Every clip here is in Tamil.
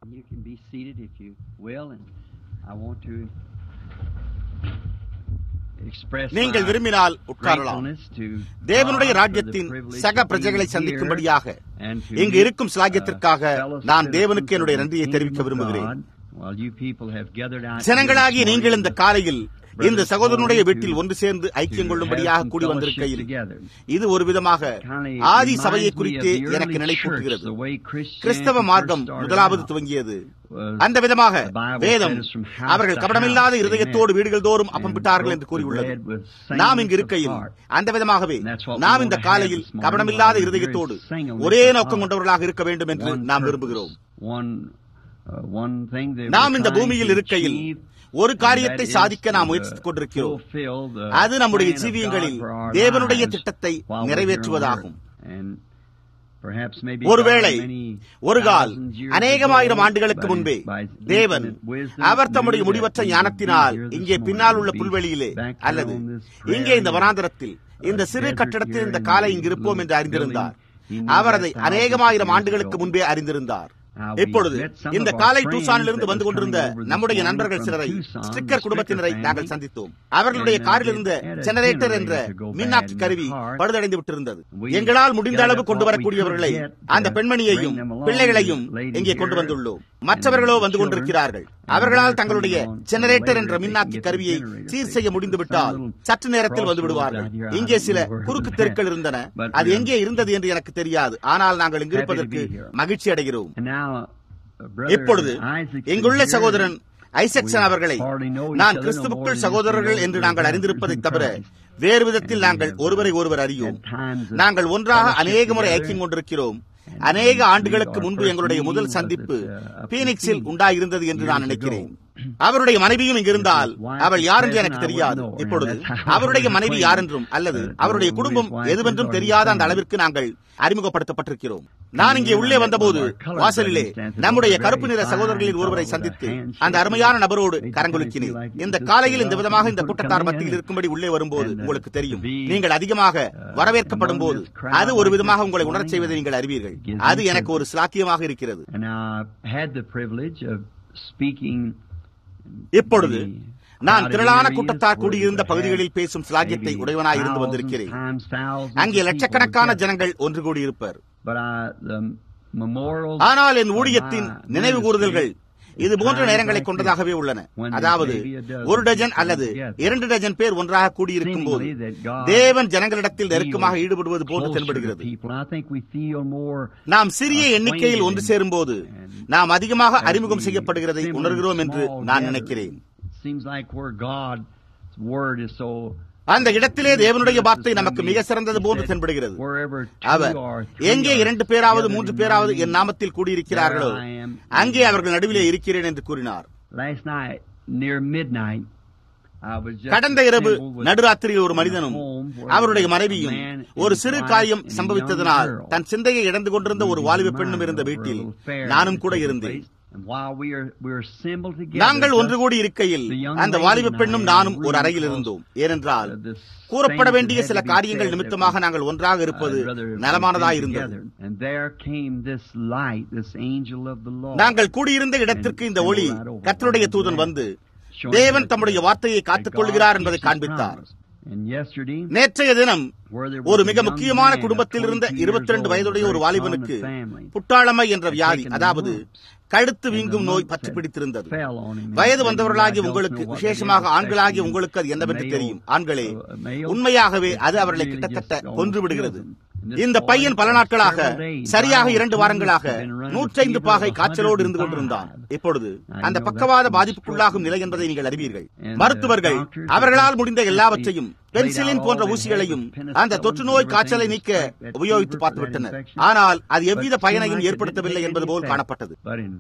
You can be seated if you will, and I want to express நீங்கள் my விரும்பினால் உட்காரலாம் gratefulness to தேவனுடைய God for the ராஜ்யத்தின் privilege சக of பிரஜைகளை being சந்திக்கும் here படியாக and to இங்கு meet, இருக்கும் சிலாகியத்திற்காக uh, fellow நான் citizens தேவனுக்கு of என்னுடைய the நன்றியை kingdom தெரிவிக்க of விரும்புகிறேன் God, while you people have gathered out ஜனங்களாகிய here this நீங்கள் இந்த morning காலையில் brothers இந்த சகோதரனுடைய calling வீட்டில் to- ஒன்று சேர்ந்து ஐக்கியம் to கொள்ளும்படியாக have some கூடி fellowship வந்திருக்கையில் together. இது ஒரு விதமாக Kindly ஆதி reminds சபையை me குறித்து of the எனக்கு early நினைப்பூட்டுகிறது church, the way Christianity கிறிஸ்தவ first மார்க்கம் started முதலாவது out. துவங்கியது was அந்த விதமாக the Bible வேதம் says from house அவர்கள் to கபடமில்லாத house, இருதயத்தோடு amen. வீடுகள் தோறும் அப்பம் And விட்டார்கள் broke என்று the கூறியுள்ளது bread with நாம் இங்கு singleness of இருக்கையில் heart. அந்த விதமாகவே And that's what we நாம் want இந்த to have காலையில் this morning கபடமில்லாத while we're இருதயத்தோடு here singleness ஒரே of நோக்கம் heart. கொண்டவர்களாக இருக்க வேண்டும் என்று One நாம் purpose, விரும்புகிறோம் one, uh, one thing that நாம் we're இந்த trying பூமியில் to இருக்கையில் achieve, ஒரு and காரியத்தை that is சாதிக்க நாம் to, முயற்சித்துக் uh, கொண்டிருக்கிறோம் fulfill the அது நம்முடைய plan of ஜீவியங்களில் God for our தேவனுடைய lives திட்டத்தை while we're here on நிறைவேற்றுவதாகும் earth. And perhaps maybe ஒருவேளை God many ஒரு கால் thousands years அநேகமாயிரம் ago, ஆண்டுகளுக்கு by- முன்பே by தேவன் infinite wisdom, அவர் தம்முடைய knew முடிவற்ற that we ஞானத்தினால் would be here this இங்கே morning, பின்னால் உள்ள be புல்வெளியிலே back here அல்லது on this இங்கே இந்த prairie, வனாந்தரத்தில் இந்த uh, சிறு desert கட்டிடத்தில் here இந்த in காலை the இங்கு இருப்போம் என்று little அறிந்திருந்தார் building. He knew our that அதை thousands அநேகமாயிரம் of years ஆண்டுகளுக்கு ago. முன்பே அறிந்திருந்தார் Now, we இப்பொழுது met some இந்த of our காலை friends டூசானிலிருந்து that வந்து was கொண்டிருந்த coming over this நம்முடைய morning நண்பர்கள் from சிலரை Tucson, ஸ்டிக்கர் the குடும்பத்தினரை Stricker நாங்கள் family. சந்தித்தோம் அவர்களுடைய And, uh, காரில் they இருந்த had a ஜெனரேட்டர் என்ற generator to go bad மின்னாக்கி in கருவி their car. பழுதடைந்து விட்டிருந்தது We எங்களால் முடிந்த gathered அளவு up கொண்டு what we வரக்கூடியவர்களை could get, அந்த uh, பெண்மணியையும் bring them along, பிள்ளைகளையும் ladies இங்கே கொண்டு here, வந்துள்ளோம் and மற்றவர்களோ வந்து children, கொண்டிருக்கிறார்கள் and அவர்களால் they're தங்களுடைய coming along ஜெனரேட்டர் later என்ற if they can மின்னாக்கி get the கருவியை generator சீர் fixed. செய்ய முடிந்து விட்டால் Some little சற்று நேரத்தில் வந்து crossroads விடுவார்கள் out here. I இங்கே don't சில know where குறுக்கு they're தெருக்கள் at, இருந்தன but அது we're எங்கே இருந்தது என்று எனக்கு தெரியாது ஆனால் நாங்கள் இங்கு happy to இருப்பதற்கு be here. மகிழ்ச்சி அடைகிறோம் And now, uh, brother இப்பொழுது Isaac எங்குள்ள is here. சகோதரன் ஐசக்சன் We அவர்களை hardly know each நான் other no கிறிஸ்துவுக்குள் more than சகோதரர்கள் we என்று know நாங்கள் brothers அறிந்திருப்பதை in தவிர Christ. வேறு விதத்தில் And நாங்கள் we have, ஒருவரை ஒருவர் அறியோம் had times of நாங்கள் ஒன்றாக fellowship அநேக முறை together. ஐக்கியம் கொண்டிருக்கிறோம் And அநேக we- ஆண்டுகளுக்கு our முன்பு first எங்களுடைய meeting முதல் was சந்திப்பு at, uh, up in பீனிக்ஸில் Phoenix உண்டாயிருந்தது என்று நான் years நினைக்கிறேன் ago. அவருடைய மனைவியும் இங்கிருந்தால் His wife அவள் is யார் என்று present, எனக்கு I தெரியாது wouldn't know her. இப்பொழுது That's how I அவருடைய was மனைவி acquainted. யார் என்றும் அல்லது Uh, அவருடைய who குடும்பம் his wife எதுவென்றும் is or his தெரியாத அந்த family. அளவிற்கு நாங்கள் அறிமுகப்படுத்தப்பட்டிருக்கிறோம் நான் இங்கே உள்ளே வந்தபோது வாசலிலே நம்முடைய கருப்பு நிற சகோதரர்களில் ஒருவரை சந்தித்து அந்த அருமையான நபரோடு கரங்குலுக்கினேன் இந்த காலையில் இந்த விதமாக இந்த கூட்டத்தார் மத்தியில் இருக்கும்படி உள்ளே வரும்போது உங்களுக்கு தெரியும் நீங்கள் அதிகமாக வரவேற்கப்படும் போது அது ஒரு விதமாக உங்களை உணரச் செய்வதை நீங்கள் அறிவீர்கள் அது எனக்கு ஒரு சிலாக்கியமாக இருக்கிறது And I had the privilege of speaking இப்பொழுது நான் திரளான கூட்டத்தார் கூடியிருந்த பகுதிகளில் பேசும் சிலாக்கியத்தை உடையவனாய் இருந்து வந்திருக்கிறேன் அங்கே லட்சக்கணக்கான ஜனங்கள் ஒன்று கூடியிருப்பர் ஆனால் என் ஊழியத்தின் நினைவு கூறுதல்கள் இது போன்ற நேரங்களை கொண்டதாகவே உள்ளன அதாவது ஒரு டஜன் அல்லது இரண்டு டஜன் பேர் ஒன்றாக கூடியிருக்கும் போது தேவன் ஜனங்களிடத்தில் நெருக்கமாக ஈடுபடுவது போன்று தென்படுகிறது நாம் சிறிய எண்ணிக்கையில் ஒன்று சேரும் போது நாம் அதிகமாக அறிமுகம் செய்யப்படுகிறதை உணர்கிறோம் என்று நான் நினைக்கிறேன் அந்த இடத்திலே தேவனுடைய வார்த்தை நமக்கு மிக சிறந்தது போன்று தென்படுகிறது அவர் எங்கே இரண்டு பேராவது மூன்று பேராவது என் நாமத்தில் கூடியிருக்கிறார்களோ அங்கே அவர்கள் நடுவிலே இருக்கிறேன் என்று கூறினார் கடந்த இரவு நடுராத்திரியில் ஒரு மனிதனும் அவருடைய மனைவியும் ஒரு சிறு காரியம் சம்பவித்ததனால் தன் சிந்தையை இழந்து கொண்டிருந்த ஒரு வாலிப பெண்ணும் இருந்த வீட்டில் நானும் கூட இருந்தேன் நாங்கள் ஒன்று கூடி இருக்கையில் அந்த வாலிப பெண்ணும் நானும் ஒரு அறையில் இருந்தோம் ஏனென்றால் கூறப்பட வேண்டிய சில காரியங்கள் நிமித்தமாக நாங்கள் ஒன்றாக இருப்பது நலமானதாய் இருந்தது நாங்கள் கூடியிருந்த இடத்திற்கு இந்த ஒளி கத்தருடைய தூதன் வந்து தேவன் தம்முடைய வார்த்தையை காத்துக் கொள்கிறார் என்பதை காண்பித்தார் நேற்றைய தினம் ஒரு மிக முக்கியமான குடும்பத்தில் இருந்த இருபத்தி ரெண்டு வயதுடைய ஒரு வாலிபனுக்கு புட்டாளமை என்ற வியாதி அதாவது கழுத்து வீங்கும் நோய் பற்றி பிடித்திருந்தது வயது வந்தவர்களாகிய உங்களுக்கு விசேஷமாக ஆண்களாகிய உங்களுக்கு அது என்னவென்று தெரியும் ஆண்களே உண்மையாகவே அது அவர்களை கிட்டத்தட்ட கொன்று விடுகிறது இந்த பையன் பல நாட்களாக சரியாக இரண்டு வாரங்களாக நூற்றைந்து பாகை காய்ச்சலோடு இருந்து கொண்டிருந்தான் இப்பொழுது அந்த பக்கவாத பாதிப்புக்குள்ளாகும் நிலை என்பதை நீங்கள் அறிவீர்கள் மருத்துவர்கள் அவர்களால் முடிந்த எல்லாவற்றையும் பென்சிலின் போன்ற ஊசிகளையும் அந்த தொற்று நோய் காய்ச்சலை நீக்க உபயோகித்து பார்த்துவிட்டனர் ஆனால் அது எவ்வித பயனையும் ஏற்படுத்தவில்லை என்பது போல் காணப்பட்டது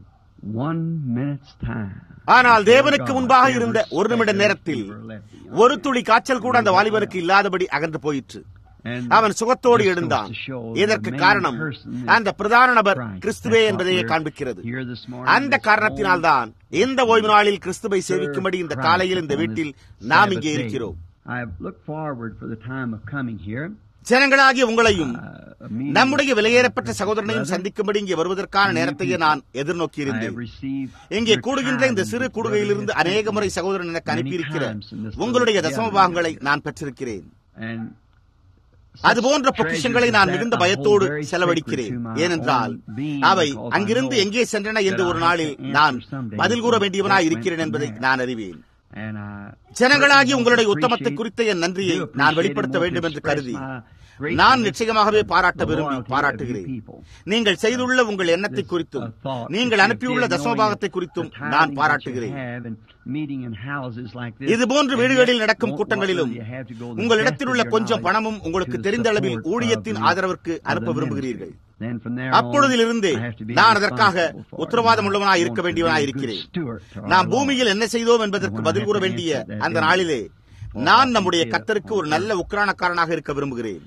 ஆனால் தேவனுக்கு முன்பாக இருந்த ஒரு நிமிட நேரத்தில் ஒரு துளி காய்ச்சல் கூட அந்த வாலிபனுக்கு இல்லாதபடி அகன்று போயிற்று அவன் சுகத்தோடு எழுந்தான் இதற்கு காரணம் அந்த பிரதான நபர் கிறிஸ்துவே என்பதையே காண்பிக்கிறது அந்த காரணத்தினால்தான் இந்த ஓய்வு நாளில் கிறிஸ்துவை சேவிக்கும்படி இந்த காலையில் இந்த வீட்டில் நாம் இங்கே இருக்கிறோம் ஜனங்களாகிய உங்களையும் நம்முடைய விலையேறப்பட்ட சகோதரனையும் சந்திக்கும்படி இங்கே வருவதற்கான நேரத்தையே நான் எதிர்நோக்கி இருந்தேன் இங்கே கூடுகின்ற இந்த சிறு கூடுகையிலிருந்து அநேக முறை சகோதரன் எனக்கு அனுப்பியிருக்கிற உங்களுடைய தசம பாகங்களை நான் பெற்றிருக்கிறேன் அதுபோன்ற பொக்கிஷங்களை நான் மிகுந்த பயத்தோடு செலவழிக்கிறேன் ஏனென்றால் அவை அங்கிருந்து எங்கே சென்றன என்று ஒரு நாளில் நான் பதில் கூற வேண்டியவனாய் இருக்கிறேன் என்பதை நான் அறிவேன் ஜனங்களாகி உங்களுடைய உத்தமத்தை குறித்த என் நன்றியை நான் வெளிப்படுத்த வேண்டும் என்று கருதி நான் நிச்சயமாகவே பாராட்ட விரும்பி பாராட்டுகிறேன் நீங்கள் செய்துள்ள உங்கள் எண்ணத்தை குறித்தும் நீங்கள் அனுப்பியுள்ள தசமபாகத்தை குறித்தும் நான் பாராட்டுகிறேன் இதுபோன்று வீடுகளில் நடக்கும் கூட்டங்களிலும் உங்களிடத்தில் உள்ள கொஞ்சம் பணமும் உங்களுக்கு தெரிந்த அளவில் ஊழியத்தின் ஆதரவிற்கு அனுப்ப விரும்புகிறீர்கள் அப்பொழுதிலிருந்தே நான் அதற்காக உத்தரவாதம் உள்ளவனாய் இருக்க வேண்டியவனாய் இருக்கிறேன் நாம் பூமியில் என்ன செய்தோம் என்பதற்கு பதில் கூற வேண்டிய அந்த நாளிலே நான் நம்முடைய கத்தருக்கு ஒரு நல்ல உக்ரானக்காரனாக இருக்க விரும்புகிறேன்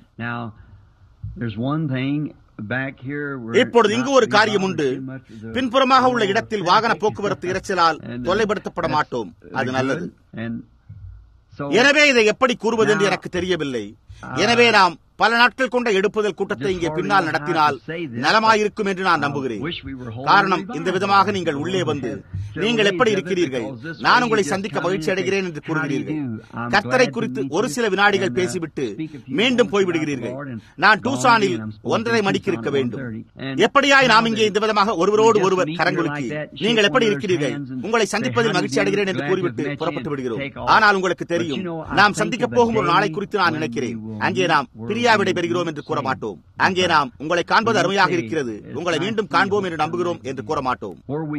இப்பொழுது இங்கு ஒரு காரியம் உண்டு பின்புறமாக உள்ள இடத்தில் வாகன போக்குவரத்து இறைச்சலால் தொல்லைப்படுத்தப்பட மாட்டோம் அது நல்லது எனவே இதை எப்படி கூறுவது என்று எனக்கு தெரியவில்லை எனவே நாம் பல நாட்கள் கொண்ட எடுப்புதல் கூட்டத்தை இங்கே பின்னால் நடத்தினால் நலமாயிருக்கும் என்று நான் நம்புகிறேன் காரணம் இந்த விதமாக நீங்கள் உள்ளே வந்து நீங்கள் எப்படி இருக்கிறீர்கள் நான் உங்களை சந்திக்க மகிழ்ச்சி அடைகிறேன் என்று கூறுகிறீர்கள் கர்த்தரை குறித்து ஒரு சில வினாடிகள் பேசிவிட்டு மீண்டும் போய்விடுகிறீர்கள் நான் டூசானில் ஒன்றரை மணிக்கு இருக்க வேண்டும் எப்படியாய் நாம் இங்கே இந்த விதமாக ஒருவரோடு ஒருவர் கரங்குலுக்கி நீங்கள் எப்படி இருக்கிறீர்கள் உங்களை சந்திப்பதில் மகிழ்ச்சி அடைகிறேன் என்று கூறிவிட்டு புறப்பட்டு விடுகிறோம் ஆனால் உங்களுக்கு தெரியும் நாம் சந்திக்க போகும் ஒரு நாளை குறித்து நான் நினைக்கிறேன் அங்கே நாம் பிரியா விடை பெறுகிறோம் என்று கூற மாட்டோம் அங்கே நாம் உங்களை காண்பது அருமையாக இருக்கிறது உங்களை மீண்டும் காண்போம் என்று நம்புகிறோம் என்று கூற மாட்டோம்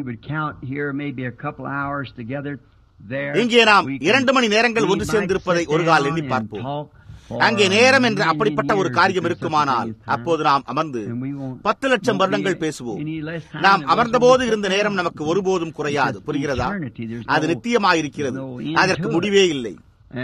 இங்கே நாம் இரண்டு மணி நேரங்கள் ஒன்று சேர்ந்திருப்பதை ஒரு கால் எண்ணி பார்ப்போம் அங்கே நேரம் என்ற அப்படிப்பட்ட ஒரு காரியம் இருக்குமானால் அப்போது நாம் அமர்ந்து பத்து லட்சம் வருடங்கள் பேசுவோம் நாம் அமர்ந்தபோது இருந்த நேரம் நமக்கு ஒருபோதும் குறையாது புரிகிறதா அது நித்தியமாயிருக்கிறது அதற்கு முடிவே இல்லை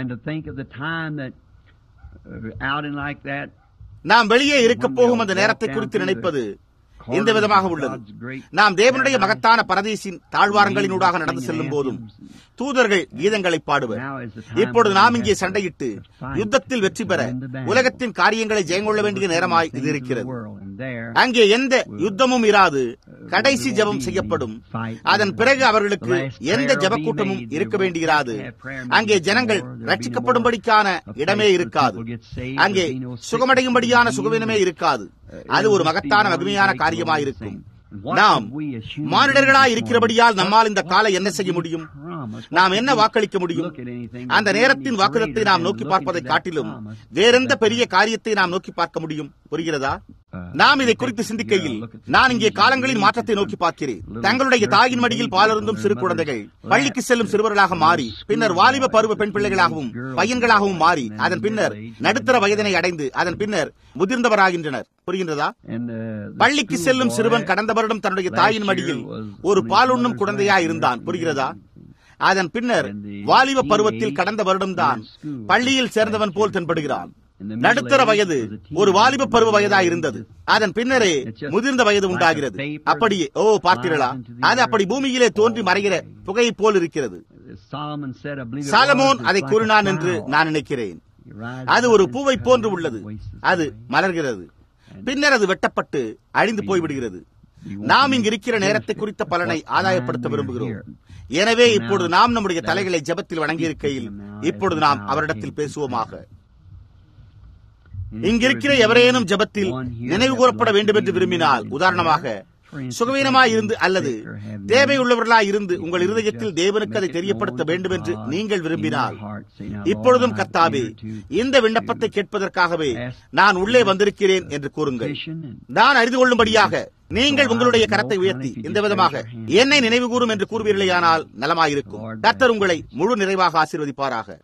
நாம் வெளியே இருக்க போகும் அந்த நேரத்தை குறித்து நினைப்பது இந்த விதமாக உள்ளது நாம் தேவனுடைய மகத்தான பரதேசின் தாழ்வாரங்களினூடாக நடந்து செல்லும் போதும் தூதர்கள் கீதங்களை பாடுவர் இப்பொழுது நாம் இங்கே சண்டையிட்டு யுத்தத்தில் வெற்றி பெற உலகத்தின் காரியங்களை ஜெயங்கொள்ள வேண்டிய நேரமாய் இது இருக்கிறது அங்கே எந்த யுத்தமும் இராது கடைசி ஜபம் செய்யப்படும் அதன் பிறகு அவர்களுக்கு எந்த ஜபக்கூட்டமும் இருக்க வேண்டியிராது அங்கே ஜனங்கள் ரட்சிக்கப்படும்படிக்கான இடமே இருக்காது அங்கே சுகமடையும்படியான சுகவீனமே இருக்காது அது ஒரு மகத்தான மகிமையான காரியமாயிருக்கும் நாம் மானிடர்களாய் இருக்கிறபடியால் நம்மால் இந்த காலை என்ன செய்ய முடியும் நாம் என்ன வாக்களிக்க முடியும் அந்த நேரத்தின் வாக்குதத்தை நாம் நோக்கி பார்ப்பதை காட்டிலும் வேறெந்த பெரிய காரியத்தை நாம் நோக்கி பார்க்க முடியும் புரிகிறதா நாம் இதை குறித்து சிந்திக்கையில் நான் இங்கே காலங்களின் மாற்றத்தை நோக்கி பார்க்கிறேன் தங்களுடைய தாயின் மடியில் பாலிருந்தும் சிறு குழந்தைகள் பள்ளிக்கு செல்லும் சிறுவர்களாக மாறி பின்னர் வாலிப பருவ பெண் பிள்ளைகளாகவும் பையன்களாகவும் மாறி அதன் பின்னர் நடுத்தர வயதினை அடைந்து அதன் பின்னர் முதிர்ந்தவராகின்றனர் புரிகின்றதா பள்ளிக்கு செல்லும் சிறுவன் கடந்த வருடம் தன்னுடைய தாயின் மடியில் ஒரு பாலுண்ணும் குழந்தையா இருந்தான் புரிகிறதா அதன் பின்னர் வாலிப பருவத்தில் கடந்த வருடம்தான் பள்ளியில் சேர்ந்தவன் போல் தென்படுகிறான் நடுத்தர வயது ஒரு வாலிப பருவ வயதா இருந்தது அதன் பின்னரே முதிர்ந்த வயது உண்டாகிறது அப்படியே ஓ பார்த்தீர்களா அது அப்படி பூமியிலே தோன்றி மறைகிற புகையை போல் இருக்கிறது சாலமோன் அதை கூறினான் என்று நான் நினைக்கிறேன் அது ஒரு பூவை போன்று உள்ளது அது மலர்கிறது பின்னர் அது வெட்டப்பட்டு அழிந்து போய்விடுகிறது நாம் இங்கு இருக்கிற நேரத்தை குறித்த பலனை ஆதாயப்படுத்த விரும்புகிறோம் எனவே இப்பொழுது நாம் நம்முடைய தலைகளை ஜபத்தில் வணங்கியிருக்கையில் இப்பொழுது நாம் அவரிடத்தில் பேசுவோமாக இங்கிருக்கிற எவரேனும் ஜபத்தில் நினைவு கூறப்பட வேண்டும் என்று விரும்பினால் உதாரணமாக சுகவீனமாய் இருந்து அல்லது தேவையுள்ளவர்களாய் இருந்து உங்கள் இருதயத்தில் தேவனுக்கு அதை தெரியப்படுத்த வேண்டும் என்று நீங்கள் விரும்பினால் இப்பொழுதும் கர்த்தாவே இந்த விண்ணப்பத்தை கேட்பதற்காகவே நான் உள்ளே வந்திருக்கிறேன் என்று கூறுங்கள் நான் அறிந்து கொள்ளும்படியாக நீங்கள் உங்களுடைய கரத்தை உயர்த்தி இந்த விதமாக என்னை நினைவு கூறும் என்று கூறுவீர்களேயானால் நலமாயிருக்கும் கர்த்தர் உங்களை முழு நிறைவாக ஆசீர்வதிப்பாராக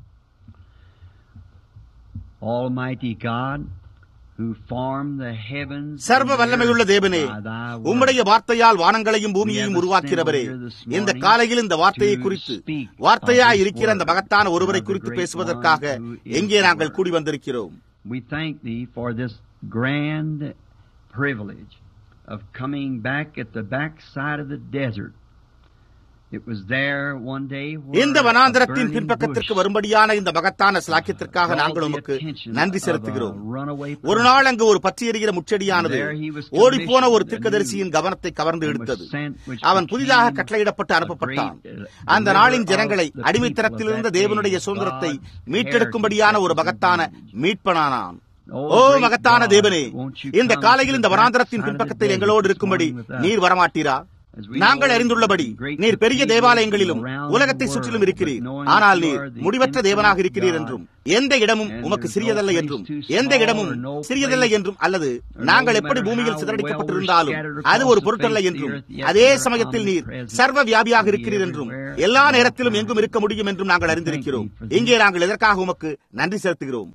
Almighty God, who formed the heavens சர்வ வல்லமையுள்ள தேவனே உம்முடைய வார்த்தையால் வானங்களையும் பூமியையும் உருவாக்கிறவரே இந்த காலையில் இந்த வார்த்தையை குறித்து வார்த்தையாய் இருக்கிற அந்த மகத்தான ஒருவரை குறித்து பேசுவதற்காக எங்கே நாங்கள் கூடி வந்திருக்கிறோம் We thank thee for this grand privilege of coming back at the backside of the desert இந்த வனாந்தரத்தின் பின்பக்கத்திற்கு வரும்படியான இந்த மகத்தான சிலாக்கியத்திற்காக நாங்கள் உமக்கு நன்றி செலுத்துகிறோம் ஒரு நாள் அங்கு ஒரு பற்றி எறிகிற முச்செடியானது ஓடிப்போன ஒரு தீர்க்கதரிசியின் கவனத்தை கவர்ந்து எடுத்தது அவன் புதிதாக கட்டளையிடப்பட்டு அனுப்பப்பட்டான் அந்த நாளின் ஜனங்களை அடிமைத்தனத்திலிருந்த தேவனுடைய சுதந்திரத்தை மீட்டெடுக்கும்படியான ஒரு மகத்தான மீட்பனானான் ஓ மகத்தான தேவனே இந்த காலையில் இந்த வனாந்தரத்தின் பின்பக்கத்தில் எங்களோடு இருக்கும்படி நீர் வரமாட்டீரா நாங்கள் அறிந்துள்ளபடி நீர் பெரிய தேவாலயங்களிலும் உலகத்தை சுற்றிலும் இருக்கிறீர் ஆனால் நீர் முடிவற்ற தேவனாக இருக்கிறீர் என்றும் எந்த இடமும் உமக்கு சிறியதல்ல என்றும் எந்த இடமும் சிறியதல்ல என்றும் அல்லது நாங்கள் எப்படி பூமியில் சிதறடிக்கப்பட்டிருந்தாலும் அது ஒரு பொருட்டல்ல என்றும் அதே சமயத்தில் நீர் சர்வ வியாபியாக இருக்கிறீர் என்றும் எல்லா நேரத்திலும் எங்கும் இருக்க முடியும் என்றும் நாங்கள் அறிந்திருக்கிறோம் இங்கே நாங்கள் எதற்காக உமக்கு நன்றி செலுத்துகிறோம்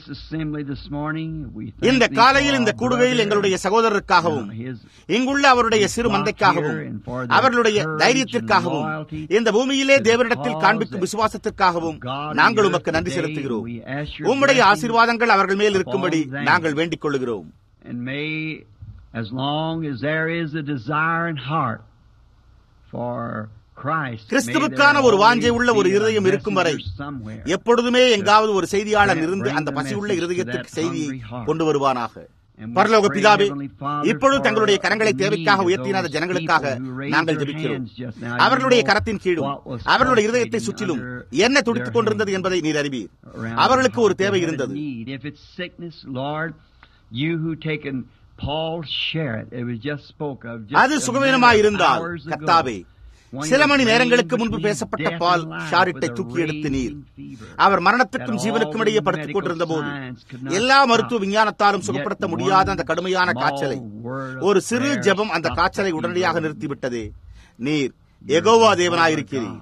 இந்த காலையில் இந்த கூடுகையில் எங்களுடைய சகோதரருக்காகவும் இங்குள்ள அவருடைய சிறு மந்தைக்காகவும் அவர்களுடைய தைரியத்திற்காகவும் இந்த பூமியிலே தேவனிடத்தில் காண்பிக்கும் விசுவாசத்திற்காகவும் நாங்கள் உமக்கு நன்றி செலுத்துகிறோம் உம்முடைய ஆசீர்வாதங்கள் அவர்கள் மேல் இருக்கும்படி நாங்கள் வேண்டிக் கொள்ளுகிறோம் As long as there is a desire in heart for கிறிஸ்துவுக்கான ஒரு வாஞ்சை உள்ள ஒரு இருதயம் இருக்கும் வரை எப்பொழுதுமே எங்காவது ஒரு செய்தியாளர் இருந்து அந்த பசியுள்ள இருதயத்திற்கு செய்தியை கொண்டு வருவானாக பரலோக பிதாவே இப்பொழுது தங்களுடைய கரங்களை தேவைக்காக உயர்த்தின ஜனங்களுக்காக நாங்கள் ஜெபிக்கிறோம் அவர்களுடைய கரத்தின் கீழும் அவர்களுடைய இருதயத்தை சுற்றிலும் என்ன துடித்துக் கொண்டிருந்தது என்பதை நீர் அறிவீர் அவர்களுக்கு ஒரு தேவை இருந்தது அது சுகவீனமாயிருந்தால் கத்தாவே சில மணி நேரங்களுக்கு முன்பு பேசப்பட்ட பால் ஷாரிட்டை தூக்கி எடுத்து நீர் அவர் மரணத்துக்கும் ஜீவனுக்கும் இடையே படுத்துக் கொண்டிருந்த போது எல்லா மருத்துவ விஞ்ஞானத்தாலும் சுகப்படுத்த முடியாத அந்த கடுமையான காய்ச்சலை ஒரு சிறு ஜபம் அந்த காய்ச்சலை உடனடியாக நிறுத்திவிட்டதே நீர் எகோவா தேவனாயிருக்கிறீர்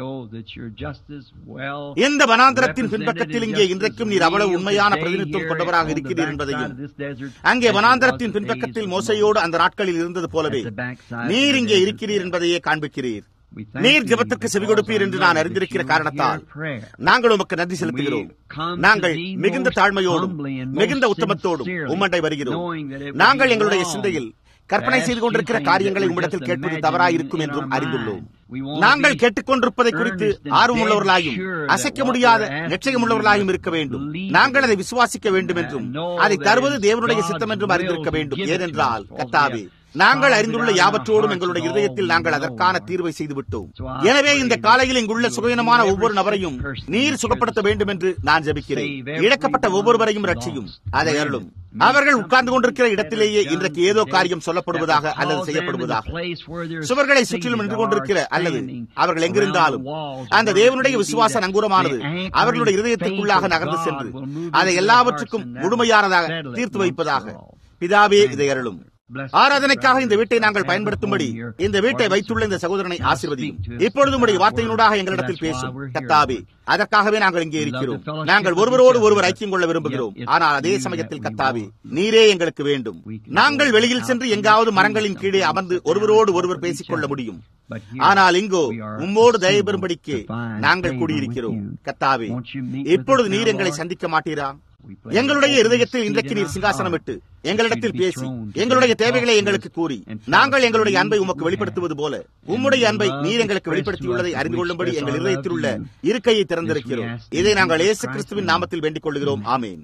இந்த வனாந்திரத்தின் பின்பக்கத்தில் இங்கே இன்றைக்கும் நீர் அவ்வளவு உண்மையான பிரதிநிதித்துவம் கொண்டவராக இருக்கிறீர் என்பதையும் அங்கே வனாந்திரத்தின் பின்பக்கத்தில் மோசையோடு அந்த நாட்களில் இருந்தது போலவே நீர் இங்கே இருக்கிறீர் என்பதையே காண்பிக்கிறீர் நீர் ஜபத்துக்கு செவி கொடுப்பீர் என்று நான் அறிந்திருக்கிற காரணத்தால் நாங்கள் உமக்கு நன்றி செலுத்துகிறோம் நாங்கள் மிகுந்த தாழ்மையோடும் மிகுந்த உத்தமத்தோடும் உம்மண்டை வருகிறோம் நாங்கள் எங்களுடைய சிந்தையில் கற்பனை செய்து கொண்டிருக்கிற காரியங்களை உம்மிடத்தில் கேட்பது தவறாயிருக்கும் என்றும் அறிந்துள்ளோம் நாங்கள் கேட்டுக்கொண்டிருப்பதை குறித்து ஆர்வமுள்ளவர்களாயும் அசைக்க முடியாத நிச்சயமுள்ளவர்களாயும் இருக்க வேண்டும் நாங்கள் அதை விசுவாசிக்க வேண்டும் என்றும் அதை தருவது தேவனுடைய சித்தம் என்றும் அறிந்திருக்க வேண்டும் ஏனென்றால் கத்தாவே நாங்கள் அறிந்துள்ள யாவற்றோடும் எங்களுடைய இதயத்தில் நாங்கள் அதற்கான தீர்வை செய்துவிட்டோம் எனவே இந்த காலையில் இங்குள்ள சுகவீனமான ஒவ்வொரு நபரையும் நீர் சுகப்படுத்த வேண்டும் என்று நான் ஜபிக்கிறேன் இழக்கப்பட்ட ஒவ்வொருவரையும் ரட்சியும் அதை அருளும் அவர்கள் உட்கார்ந்து கொண்டிருக்கிற இடத்திலேயே இன்றைக்கு ஏதோ காரியம் சொல்லப்படுவதாக அல்லது செய்யப்படுவதாக சுவர்களை சுற்றிலும் நின்று கொண்டிருக்கிற அல்லது அவர்கள் எங்கிருந்தாலும் அந்த தேவனுடைய விசுவாச நங்கூரமானது அவர்களுடைய இருதயத்திற்குள்ளாக நகர்ந்து சென்று அதை எல்லாவற்றுக்கும் முழுமையானதாக தீர்த்து வைப்பதாக பிதாவே இதை அருளும் ஆராதனைக்காக இந்த வீட்டை நாங்கள் பயன்படுத்தும்படி இந்த வீட்டை வைத்துள்ள இந்த சகோதரனை ஆசிர்வதியும் இப்பொழுது உடைய வார்த்தையினூடாக எங்களிடத்தில் பேசும் கத்தாவே அதற்காகவே நாங்கள் இங்கே இருக்கிறோம் நாங்கள் ஒருவரோடு ஒருவர் ஐக்கியம் கொள்ள விரும்புகிறோம் ஆனால் அதே சமயத்தில் கத்தாவே நீரே எங்களுக்கு வேண்டும் நாங்கள் வெளியில் சென்று எங்காவது மரங்களின் கீழே அமர்ந்து ஒருவரோடு ஒருவர் பேசிக் கொள்ள முடியும் ஆனால் இங்கோ உம்மோடு தயவு பெறும்படிக்கு நாங்கள் கூடியிருக்கிறோம் கத்தாவே இப்பொழுது நீர் எங்களை சந்திக்க மாட்டீரா எங்களுடைய இருதயத்தில் இன்றைக்கு நீர் சிங்காசனம் விட்டு எங்களிடத்தில் பேசி எங்களுடைய தேவைகளை எங்களுக்கு கூறி நாங்கள் எங்களுடைய அன்பை உமக்கு வெளிப்படுத்துவது போல உம்முடைய அன்பை நீர் எங்களுக்கு வெளிப்படுத்தியுள்ளதை அறிந்து கொள்ளும்படி எங்கள் இருதயத்தில் உள்ள இருக்கையை திறந்திருக்கிறோம் இதை நாங்கள் இயேசு கிறிஸ்துவின் நாமத்தில் வேண்டிக் கொள்கிறோம் ஆமேன்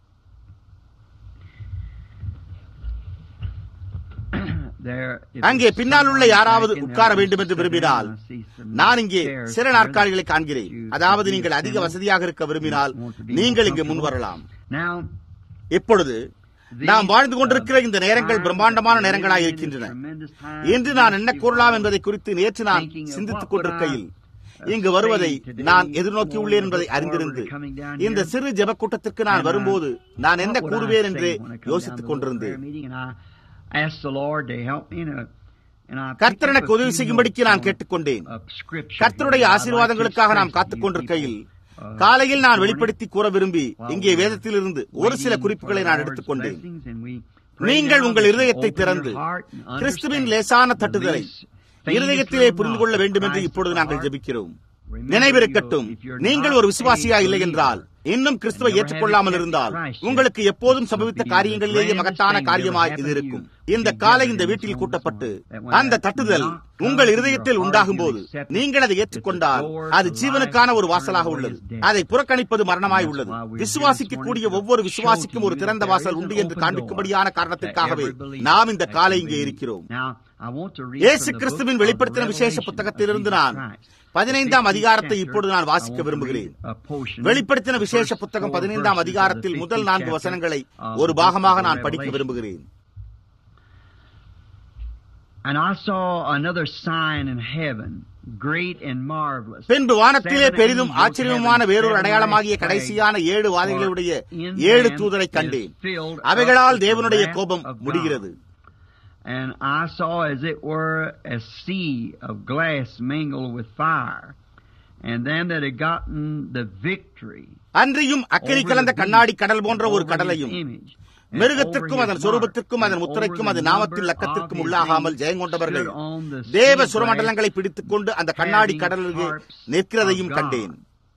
அங்கே பின்னால் உள்ள யாராவது உட்கார வேண்டும் என்று விரும்பினால் நான் இங்கே சில நாற்காலிகளை காண்கிறேன் அதாவது நீங்கள் அதிக வசதியாக இருக்க விரும்பினால் நீங்கள் இங்கு முன் வரலாம் இப்பொழுது நாம் வாழ்ந்து கொண்டிருக்கிற இந்த நேரங்கள் பிரம்மாண்டமான நேரங்களாக இருக்கின்றன இன்று நான் என்ன கூறலாம் என்பதை குறித்து நேற்று நான் சிந்தித்துக் கொண்டிருக்கையில் இங்கு வருவதை நான் எதிர்நோக்கியுள்ளேன் என்பதை அறிந்திருந்து இந்த சிறு ஜப கூட்டத்திற்கு நான் வரும்போது நான் என்ன கூறுவேன் என்று யோசித்துக் கொண்டிருந்தேன் கர்த்தர் எனக்கு உதவி செய்யும்படிக்கு நான் கேட்டுக்கொண்டேன் கர்த்தருடைய ஆசீர்வாதங்களுக்காக நாம் காத்துக் கொண்டிருக்கையில் காலையில் நான் வெளிப்படுத்தி கூற விரும்பி இங்கே வேதத்திலிருந்து ஒரு சில குறிப்புகளை நான் எடுத்துக்கொண்டேன் நீங்கள் உங்கள் இருதயத்தை திறந்து கிறிஸ்துவின் லேசான தட்டுதலை இருதயத்திலே புரிந்து கொள்ள வேண்டும் என்று இப்பொழுது நாங்கள் ஜெபிக்கிறோம் நினைவிருக்கட்டும் நீங்கள் ஒரு விசுவாசியா இல்லை என்றால் இன்னும் கிறிஸ்துவை ஏற்றுக்கொள்ளாமல் இருந்தால் உங்களுக்கு எப்போதும் சம்பவித்த காரியங்களிலேயே மகத்தான காரியமாய் இது இருக்கும் இந்த காலை இந்த வீட்டில் கூட்டப்பட்டு அந்த தட்டுதல் உங்கள் இருதயத்தில் உண்டாகும் போது நீங்கள் அதை ஏற்றுக்கொண்டால் அது ஜீவனுக்கான ஒரு வாசலாக உள்ளது அதை புறக்கணிப்பது மரணமாய் உள்ளது விசுவாசிக்க கூடிய ஒவ்வொரு விசுவாசிக்கும் ஒரு திறந்த வாசல் உண்டு என்று காண்பிக்கும்படியான காரணத்திற்காகவே நாம் இந்த காலை இங்கே இருக்கிறோம் இயேசு கிறிஸ்துவின் வெளிப்படுத்தின விசேஷ புத்தகத்திலிருந்து நான் பதினைந்தாம் அதிகாரத்தை இப்பொழுது நான் வாசிக்க விரும்புகிறேன் வெளிப்படுத்தின விசேஷ புத்தகம் பதினைந்தாம் அதிகாரத்தில் முதல் நான்கு வசனங்களை ஒரு பாகமாக நான் படிக்க விரும்புகிறேன் And I saw another sign in heaven, great and marvelous. பின்பு வானத்திலே பெரிதும் ஆச்சரியமான வேறொரு அடையாளமாகிய கடைசியான ஏழு வாதைகளுடைய ஏழு தூதரை கண்டேன் அவைகளால் தேவனுடைய கோபம் முடிகிறது And I saw as it were a sea of glass mingled with fire, and them that had gotten the victory. அன்றியும் அக்கறை கலந்த கண்ணாடி கடல் போன்ற ஒரு கடலையும் மிருகத்திற்கும் அதன் சொரூபத்திற்கும் அதன் முத்திரைக்கும் அது நாமத்தின் லக்கத்திற்கும் உள்ளாகாமல் ஜெயங்கொண்டவர்கள் தேவ சுரமண்டலங்களை பிடித்துக் கொண்டு அந்த கண்ணாடி கடலுக்கு நிற்கிறதையும் கண்டேன்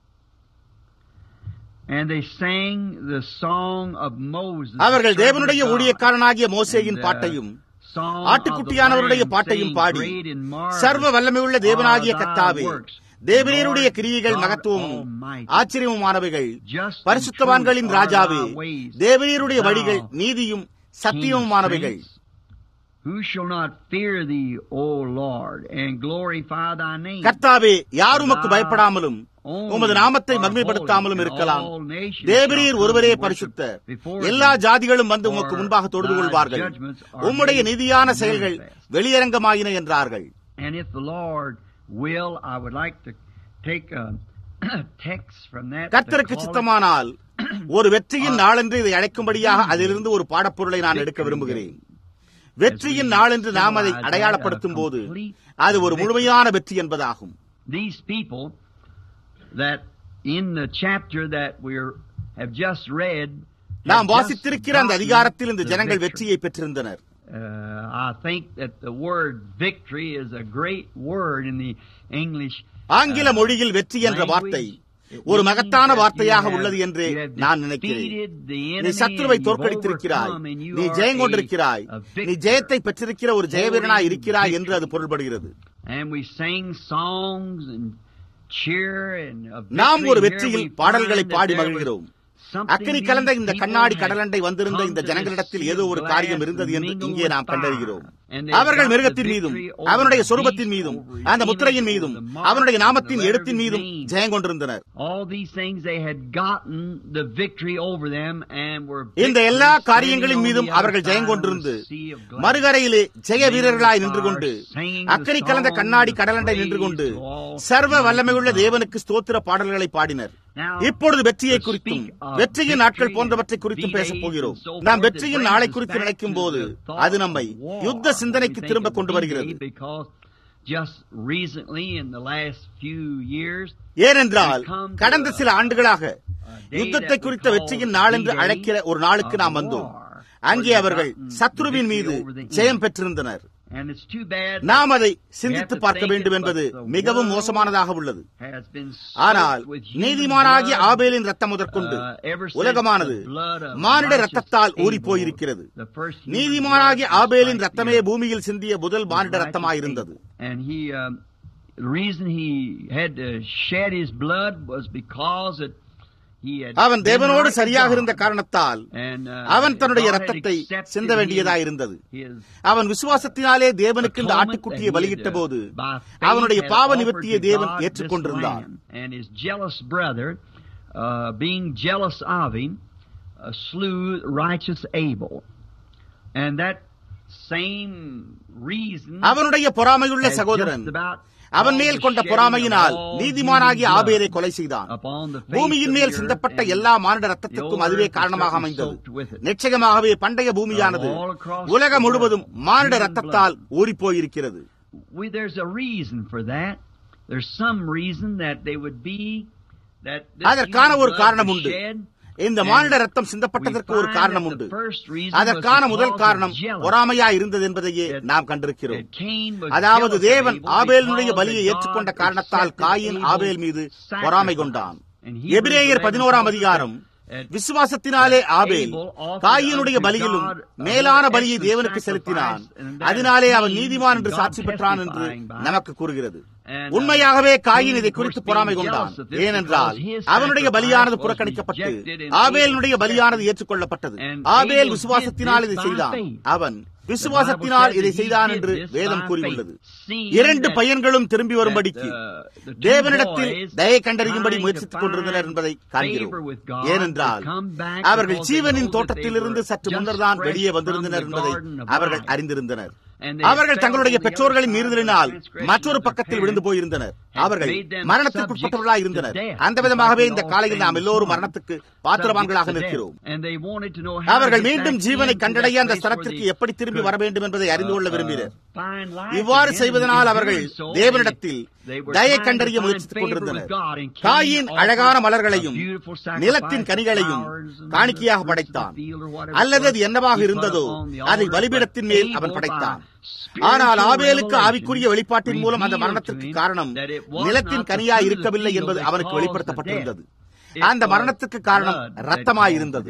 அவர்கள் தேவனுடைய ஊழியக்காரனாகிய மோசேயின் பாட்டையும் ஆட்டுக்குட்டியானவருடைய பாட்டையும் பாடி சர்வ வல்லமையுள்ள தேவனாகிய கத்தாவே தேவனீருடைய கிரியைகள் மகத்துவமும் ஆச்சரியமுமானவைகள் பரிசுத்தவான்களின் ராஜாவே தேவனீருடைய வழிகள் நீதியும் சத்தியமுமானவைகள் கர்த்தாவே யார் உமக்கு பயப்படாமலும் உமது நாமத்தை மகிமைப்படுத்தாமலும் இருக்கலாம் தேவரீர் ஒருவரே பரிசுத்த எல்லா ஜாதிகளும் வந்து உமக்கு முன்பாக தொழுது கொள்வார்கள் உம்முடைய நீதியான செயல்கள் வெளியரங்கமாயின என்றார்கள் will, I would like to take a text from that. கர்த்தருக்கு சித்தமானால் ஒரு வெற்றியின் நாளென்று இதை அழைக்கும்படியாக அதிலிருந்து ஒரு பாடப்பொருளை நான் எடுக்க விரும்புகிறேன் வெற்றியின் நாள் என்று நாம் அதை அடையாளப்படுத்தும் போது அது ஒரு முழுமையான வெற்றி என்பதாகும் These people that in the chapter that we have just read நாம் வாசித்திருக்கிற அந்த அதிகாரத்தில் இந்த ஜனங்கள் வெற்றியை பெற்றிருந்தனர் Uh, I think that the word victory is a great word in the English. ஆங்கில மொழியில் வெற்றி என்ற வார்த்தை ஒரு மகத்தான வார்த்தையாக உள்ளது என்று நான் நினைக்கிறேன் நீ சத்ருவை தோற்கடித்திருக்கிறாய் நீ ஜெயம் கொண்டிருக்கிறாய் நீ ஜெயத்தை பெற்றிருக்கிற ஒரு ஜெயவீரனாய் இருக்கிறாய் என்று அது பொருள்படுகிறது நாம் ஒரு வெற்றியில் பாடல்களை பாடி மகிழ்கிறோம் அக்கனி கலந்த இந்த கண்ணாடி கடலண்டை வந்திருந்த இந்த ஜனங்களிடத்தில் ஏதோ ஒரு காரியம் இருந்தது என்று இங்கே நாம் கண்டறிகிறோம் அவர்கள் மிருகத்தின் மீதும் அவனுடைய சொரூபத்தின் மீதும் அந்த முத்திரையின் மீதும் அவனுடைய நாமத்தின் எழுத்தின் மீதும் ஜெயம் கொண்டிருந்தனர் இந்த எல்லா காரியங்களின் மீதும் அவர்கள் ஜெயம் கொண்டிருந்து மறுகரையிலே ஜெய வீரர்களாய் நின்று கொண்டு அக்கறை கலந்த கண்ணாடி கடலண்டை நின்று கொண்டு சர்வ வல்லமையுள்ள தேவனுக்கு ஸ்தோத்திர பாடல்களை பாடினர் இப்பொழுது வெற்றியை குறித்தும் வெற்றியின் நாட்கள் போன்றவற்றை குறித்தும் பேசப் போகிறோம் நாம் வெற்றியின் நாளை குறித்து நினைக்கும் போது அது நம்மை யுத்த சிந்தனைக்கு திரும்ப கொண்டு வருகிறது ஏனென்றால் கடந்த சில ஆண்டுகளாக யுத்தத்தை குறித்த வெற்றியின் நாள் என்று அழைக்கிற ஒரு நாளுக்கு நாம் வந்தோம் அங்கே அவர்கள் சத்ருவின் மீது ஜெயம் பெற்றிருந்தனர் நாம் அதை சிந்தித்து பார்க்க வேண்டும் என்பது மிகவும் மோசமானதாக உள்ளது ஆனால் நீதிமானாகிய ஆபேலின் ரத்தம் முதற்கொண்டு உலகமானது மானிட ரத்தத்தால் ஊறி போயிருக்கிறது நீதிமானாகிய ஆபேலின் ரத்தமே பூமியில் சிந்திய முதல் மானிட ரத்தமாயிருந்தது The reason he had to shed his blood was because it அவன் தேவனோடு சரியாக இருந்த காரணத்தால் அவன் தன்னுடைய ரத்தத்தை சிந்த வேண்டியதாயிருந்தது அவன் விசுவாசத்தினாலே தேவனுக்கு இந்த ஆட்டுக்குட்டியை பலியிட்ட போது அவனுடைய பாவ நிவர்த்தியை தேவன் ஏற்றுக்கொண்டிருந்தான் being jealous of him, uh, slew righteous Abel. And that same reason அவனுடைய பொறாமையுள்ள சகோதரன் அவன் மேல் கொண்ட பொறாமையினால் நீதிமானாகிய ஆபேரை கொலை செய்தான் பூமியின் மேல் சிந்தப்பட்ட எல்லா மானிட ரத்தத்திற்கும் அதுவே காரணமாக அமைந்தது நிச்சயமாகவே பண்டைய பூமியானது உலகம் முழுவதும் மானிட ரத்தத்தால் ஊறி போயிருக்கிறது அதற்கான ஒரு காரணம் உண்டு இந்த மானிட ரத்தம் சிந்தப்பட்டதற்கு ஒரு காரணம் உண்டு அதற்கான முதல் காரணம் பொறாமையா இருந்தது என்பதையே நாம் கண்டிருக்கிறோம் அதாவது தேவன் ஆபேலினுடைய பலியை ஏற்றுக்கொண்ட காரணத்தால் காயின் ஆபேல் மீது பொறாமை கொண்டான் எபிரேயர் பதினோராம் அதிகாரம் விசுவாசத்தினாலே ஆபேல் காயினுடைய பலியிலும் மேலான பலியை தேவனுக்கு செலுத்தினான் அதனாலே அவன் நீதிமான் என்று சாட்சி பெற்றான் என்று நமக்கு கூறுகிறது உண்மையாகவே காயின் இதை குறித்து பொறாமை கொண்டான் ஏனென்றால் அவனுடைய பலியானது புறக்கணிக்கப்பட்டு ஆபேலினுடைய பலியானது ஏற்றுக்கொள்ளப்பட்டது ஆபேல் விசுவாசத்தினால் இதை செய்தான் அவன் விசுவாசத்தினால் இதை செய்தான் என்று வேதம் கூறியுள்ளது இரண்டு பையன்களும் திரும்பி வரும்படிக்கு தேவனிடத்தில் தயை கண்டறியும்படி முயற்சித்துக் கொண்டிருந்தனர் என்பதை காண்கிறோம் ஏனென்றால் அவர்கள் ஜீவனின் தோட்டத்திலிருந்து சற்று முன்னர்தான் வெளியே வந்திருந்தனர் என்பதை அவர்கள் அறிந்திருந்தனர் அவர்கள் தங்களுடைய பெற்றோர்களின் மீறுதலினால் மற்றொரு பக்கத்தில் விழுந்து போயிருந்தனர் அவர்கள் மரணத்திற்குட்பட்டவர்களாக இருந்தனர் அந்த விதமாகவே இந்த காலையில் நாம் எல்லோரும் மரணத்துக்கு பாத்திரவான்களாக நிற்கிறோம் அவர்கள் மீண்டும் ஜீவனை கண்டடைய அந்த ஸ்தலத்திற்கு எப்படி திரும்பி வர வேண்டும் என்பதை அறிந்து கொள்ள விரும்பினர் இவ்வாறு செய்வதனால் அவர்கள் தேவனிடத்தில் தயை கண்டறிய முயற்சித்துக் கொண்டிருந்தனர் காயின் அழகான மலர்களையும் நிலத்தின் கனிகளையும் காணிக்கையாக படைத்தான் அல்லது அது என்னவாக இருந்ததோ அதை பலிபீடத்தின் மேல் அவன் படைத்தான் ஆனால் ஆபேலுக்கு ஆவிக்குரிய வெளிப்பாட்டின் மூலம் அந்த மரணத்திற்கு காரணம் நிலத்தின் கனியா இருக்கவில்லை என்பது அவனுக்கு வெளிப்படுத்தப்பட்டிருந்தது அந்த மரணத்துக்கு காரணம் ரத்தமாயிருந்தது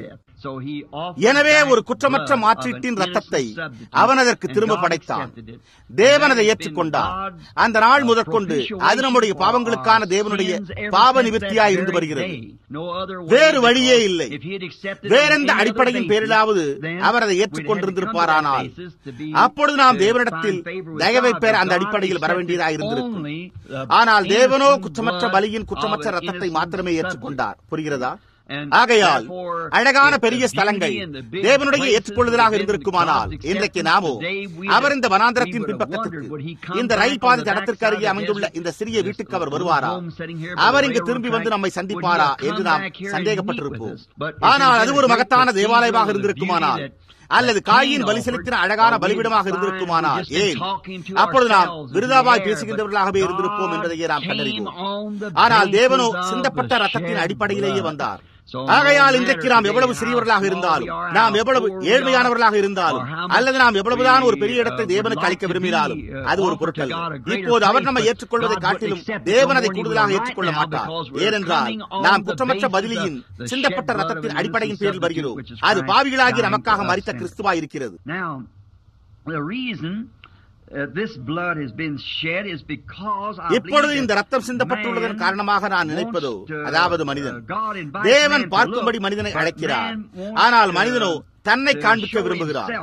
எனவே ஒரு குற்றமற்ற மாற்றீட்டின் ரத்தத்தை அவன் அதற்கு திரும்ப படைத்தான் தேவன் அதை ஏற்றுக்கொண்டார் அந்த நாள் முதற்கொண்டு அது நம்முடைய பாவங்களுக்கான தேவனுடைய பாவ நிவர்த்தியா இருந்து வருகிறது வேறு வழியே இல்லை வேறெந்த அடிப்படையின் பேரிலாவது அவர் அதை ஏற்றுக்கொண்டிருந்திருப்பாரானால் அப்பொழுது நாம் தேவனிடத்தில் தயவை பெற அந்த அடிப்படையில் வர வேண்டியதாக இருந்திருக்கும் ஆனால் தேவனோ குற்றமற்ற பலியின் குற்றமற்ற ரத்தத்தை மாத்திரமே ஏற்றுக்கொண்டார் புரிகிறதா ஆகையால் அழகான பெரிய ஸ்தலங்கள் தேவனுடைய ஏற்றுக்கொள்ளுதலாக இருந்திருக்குமானால் இன்றைக்கு நாமோ அவர் இந்த வனாந்திரத்தின் பின்பக்கத்திற்கு இந்த ரயில் பாதை தடத்திற்கு அருகே அமைந்துள்ள இந்த சிறிய வீட்டுக்கு அவர் வருவாரா அவர் இங்கு திரும்பி வந்து நம்மை சந்திப்பாரா என்று நாம் சந்தேகப்பட்டிருப்போம் ஆனால் அது ஒரு மகத்தான தேவாலயமாக இருந்திருக்குமானால் அல்லது காயின் பலி செலுத்தின அழகான பலிபிடமாக இருந்திருக்குமானால் ஏன் அப்பொழுது நாம் விருதாவாய் பேசுகின்றவர்களாகவே இருந்திருப்போம் என்பதையே நாம் கண்டறிவோம் ஆனால் தேவனோ சிந்தப்பட்ட ரத்தத்தின் அடிப்படையிலேயே வந்தார் ஆகையால் இன்றைக்கு நாம் எவ்வளவு சிறியவர்களாக இருந்தாலும் நாம் எவ்வளவு ஏழ்மையானவர்களாக இருந்தாலும் அல்லது நாம் எவ்வளவுதான் ஒரு பெரிய இடத்தை தேவனுக்கு அளிக்க விரும்பினாலும் அது ஒரு பொருட்கள் இப்போது அவர் நம்மை ஏற்றுக்கொள்வதை காட்டிலும் தேவன் அதை கூடுதலாக ஏற்றுக்கொள்ள மாட்டார் ஏனென்றால் நாம் குற்றமற்ற பதிலியின் சிந்தப்பட்ட ரத்தத்தின் அடிப்படையின் பேரில் வருகிறோம் அது பாவிகளாகி நமக்காக மறித்த கிறிஸ்துவா இருக்கிறது இப்பொழுது இந்த ரத்தம் சிந்தப்பட்டுள்ளதன் காரணமாக நான் நினைப்பதோ அதாவது மனிதன் தேவன் பார்க்கும்படி மனிதனை அழைக்கிறார் ஆனால் மனிதனோ தன்னை காண்பிக்க விரும்புகிறார்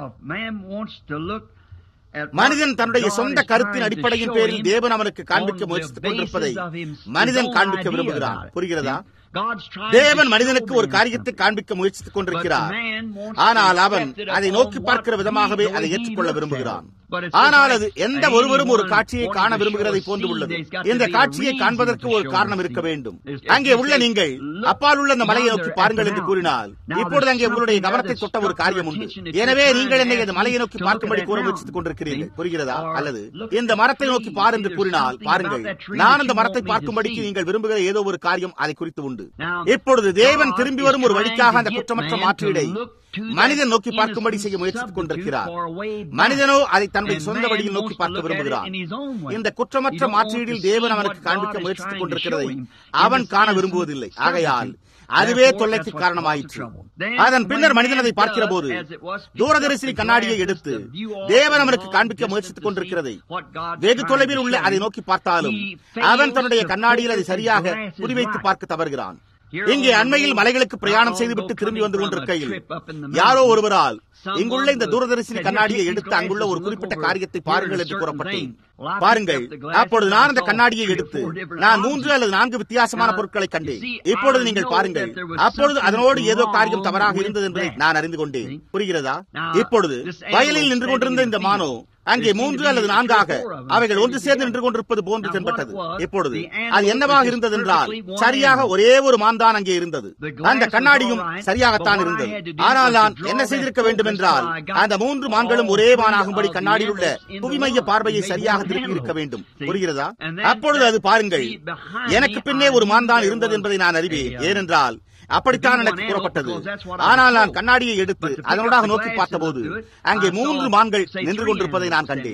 மனிதன் தன்னுடைய சொந்த கருத்தின் அடிப்படையின் பேரில் தேவன் அவனுக்கு காண்பிக்க முயற்சித்துக் கொண்டிருப்பதை மனிதன் காண்பிக்க விரும்புகிறான் புரிகிறதா தேவன் மனிதனுக்கு ஒரு காரியத்தை காண்பிக்க முயற்சித்துக் கொண்டிருக்கிறார் ஆனால் அவன் அதை நோக்கி பார்க்கிற விதமாகவே அதை ஏற்றுக்கொள்ள விரும்புகிறான் ஆனால் அது எந்த ஒருவரும் ஒரு காட்சியை காண விரும்புகிறதை போன்று உள்ளது இந்த காட்சியை காண்பதற்கு ஒரு காரணம் இருக்க வேண்டும் அங்கே உள்ள நீங்கள் அப்பால் உள்ள அந்த மலையை நோக்கி பாருங்கள் என்று கூறினால் இப்பொழுது அங்கே உங்களுடைய கவனத்தை தொட்ட ஒரு காரியம் உண்டு எனவே நீங்கள் என்னை இந்த மலையை நோக்கி பார்க்கும்படி கூற முயற்சித்துக் கொண்டிருக்கிறீர்கள் புரிகிறதா அல்லது இந்த மரத்தை நோக்கி பார் என்று கூறினால் பாருங்கள் நான் அந்த மரத்தை பார்க்கும்படிக்கு நீங்கள் விரும்புகிற ஏதோ ஒரு காரியம் அதை குறித்து உண்டு இப்பொழுது தேவன் திரும்பி வரும் ஒரு வழிக்காக அந்த குற்றமற்ற மாற்றீடை மனிதன் நோக்கி பார்க்கும்படி செய்ய முயற்சித்துக் கொண்டிருக்கிறார் மனிதனோ அதை தன்னுடைய சொந்த வழியில் நோக்கி பார்க்க விரும்புகிறான் இந்த குற்றமற்ற மாற்றீடில் தேவன் அவனுக்கு காண்பிக்க முயற்சித்துக் கொண்டிருக்கிறதை அவன் காண விரும்புவதில்லை ஆகையால் அதுவே தொல்லைக்கு காரணமாயிற்று அதன் பின்னர் மனிதன் அதை பார்க்கிற போது தூரதரிசி கண்ணாடியை எடுத்து தேவன் அவனுக்கு காண்பிக்க முயற்சித்துக் கொண்டிருக்கிறதை வெகு தொலைவில் உள்ள அதை நோக்கி பார்த்தாலும் அவன் தன்னுடைய கண்ணாடியில் அதை சரியாக குறிவைத்து பார்க்க தவறுகிறான் இங்கே அண்மையில் மலைகளுக்கு பிரயாணம் செய்துவிட்டு திரும்பி வந்து கொண்டிருக்கையில் யாரோ ஒருவரால் இங்குள்ள இந்த தூரதரிசி கண்ணாடியை எடுத்து அங்குள்ள ஒரு குறிப்பிட்ட காரியத்தை பாருங்கள் என்று கூறப்பட்டேன் பாருங்கள் அப்பொழுது நான் அந்த கண்ணாடியை எடுத்து நான் மூன்று அல்லது நான்கு வித்தியாசமான பொருட்களை கண்டேன் இப்பொழுது நீங்கள் பாருங்கள் அப்பொழுது அதனோடு ஏதோ காரியம் தவறாக இருந்தது என்பதை நான் அறிந்து கொண்டேன் புரிகிறதா இப்பொழுது வயலில் நின்று கொண்டிருந்த இந்த மானோ அங்கே மூன்று அல்லது நான்காக அவைகள் ஒன்று சேர்ந்து நின்று கொண்டிருப்பது போன்று தென்பட்டது இப்பொழுது அது என்னவாக இருந்தது என்றால் சரியாக ஒரே ஒரு மான்தான் அங்கே இருந்தது அந்த கண்ணாடியும் சரியாகத்தான் இருந்தது ஆனால் நான் என்ன செய்திருக்க வேண்டும் என்றால் அந்த மூன்று மான்களும் ஒரே மானாகும்படி கண்ணாடியில் உள்ள புவிமைய பார்வையை சரியாக திருப்பி இருக்க வேண்டும் புரிகிறதா அப்பொழுது அது பாருங்கள் எனக்கு பின்னே ஒரு மான்தான் இருந்தது என்பதை நான் அறிவேன் ஏனென்றால் அப்படித்தான் எனக்கு கூறப்பட்டது ஆனால் நான் கண்ணாடியை எடுத்து அதனோடாக நோக்கி பார்த்தபோது அங்கே மூன்று மான்கள் நின்று கொண்டிருப்பதை நான் கண்டேன்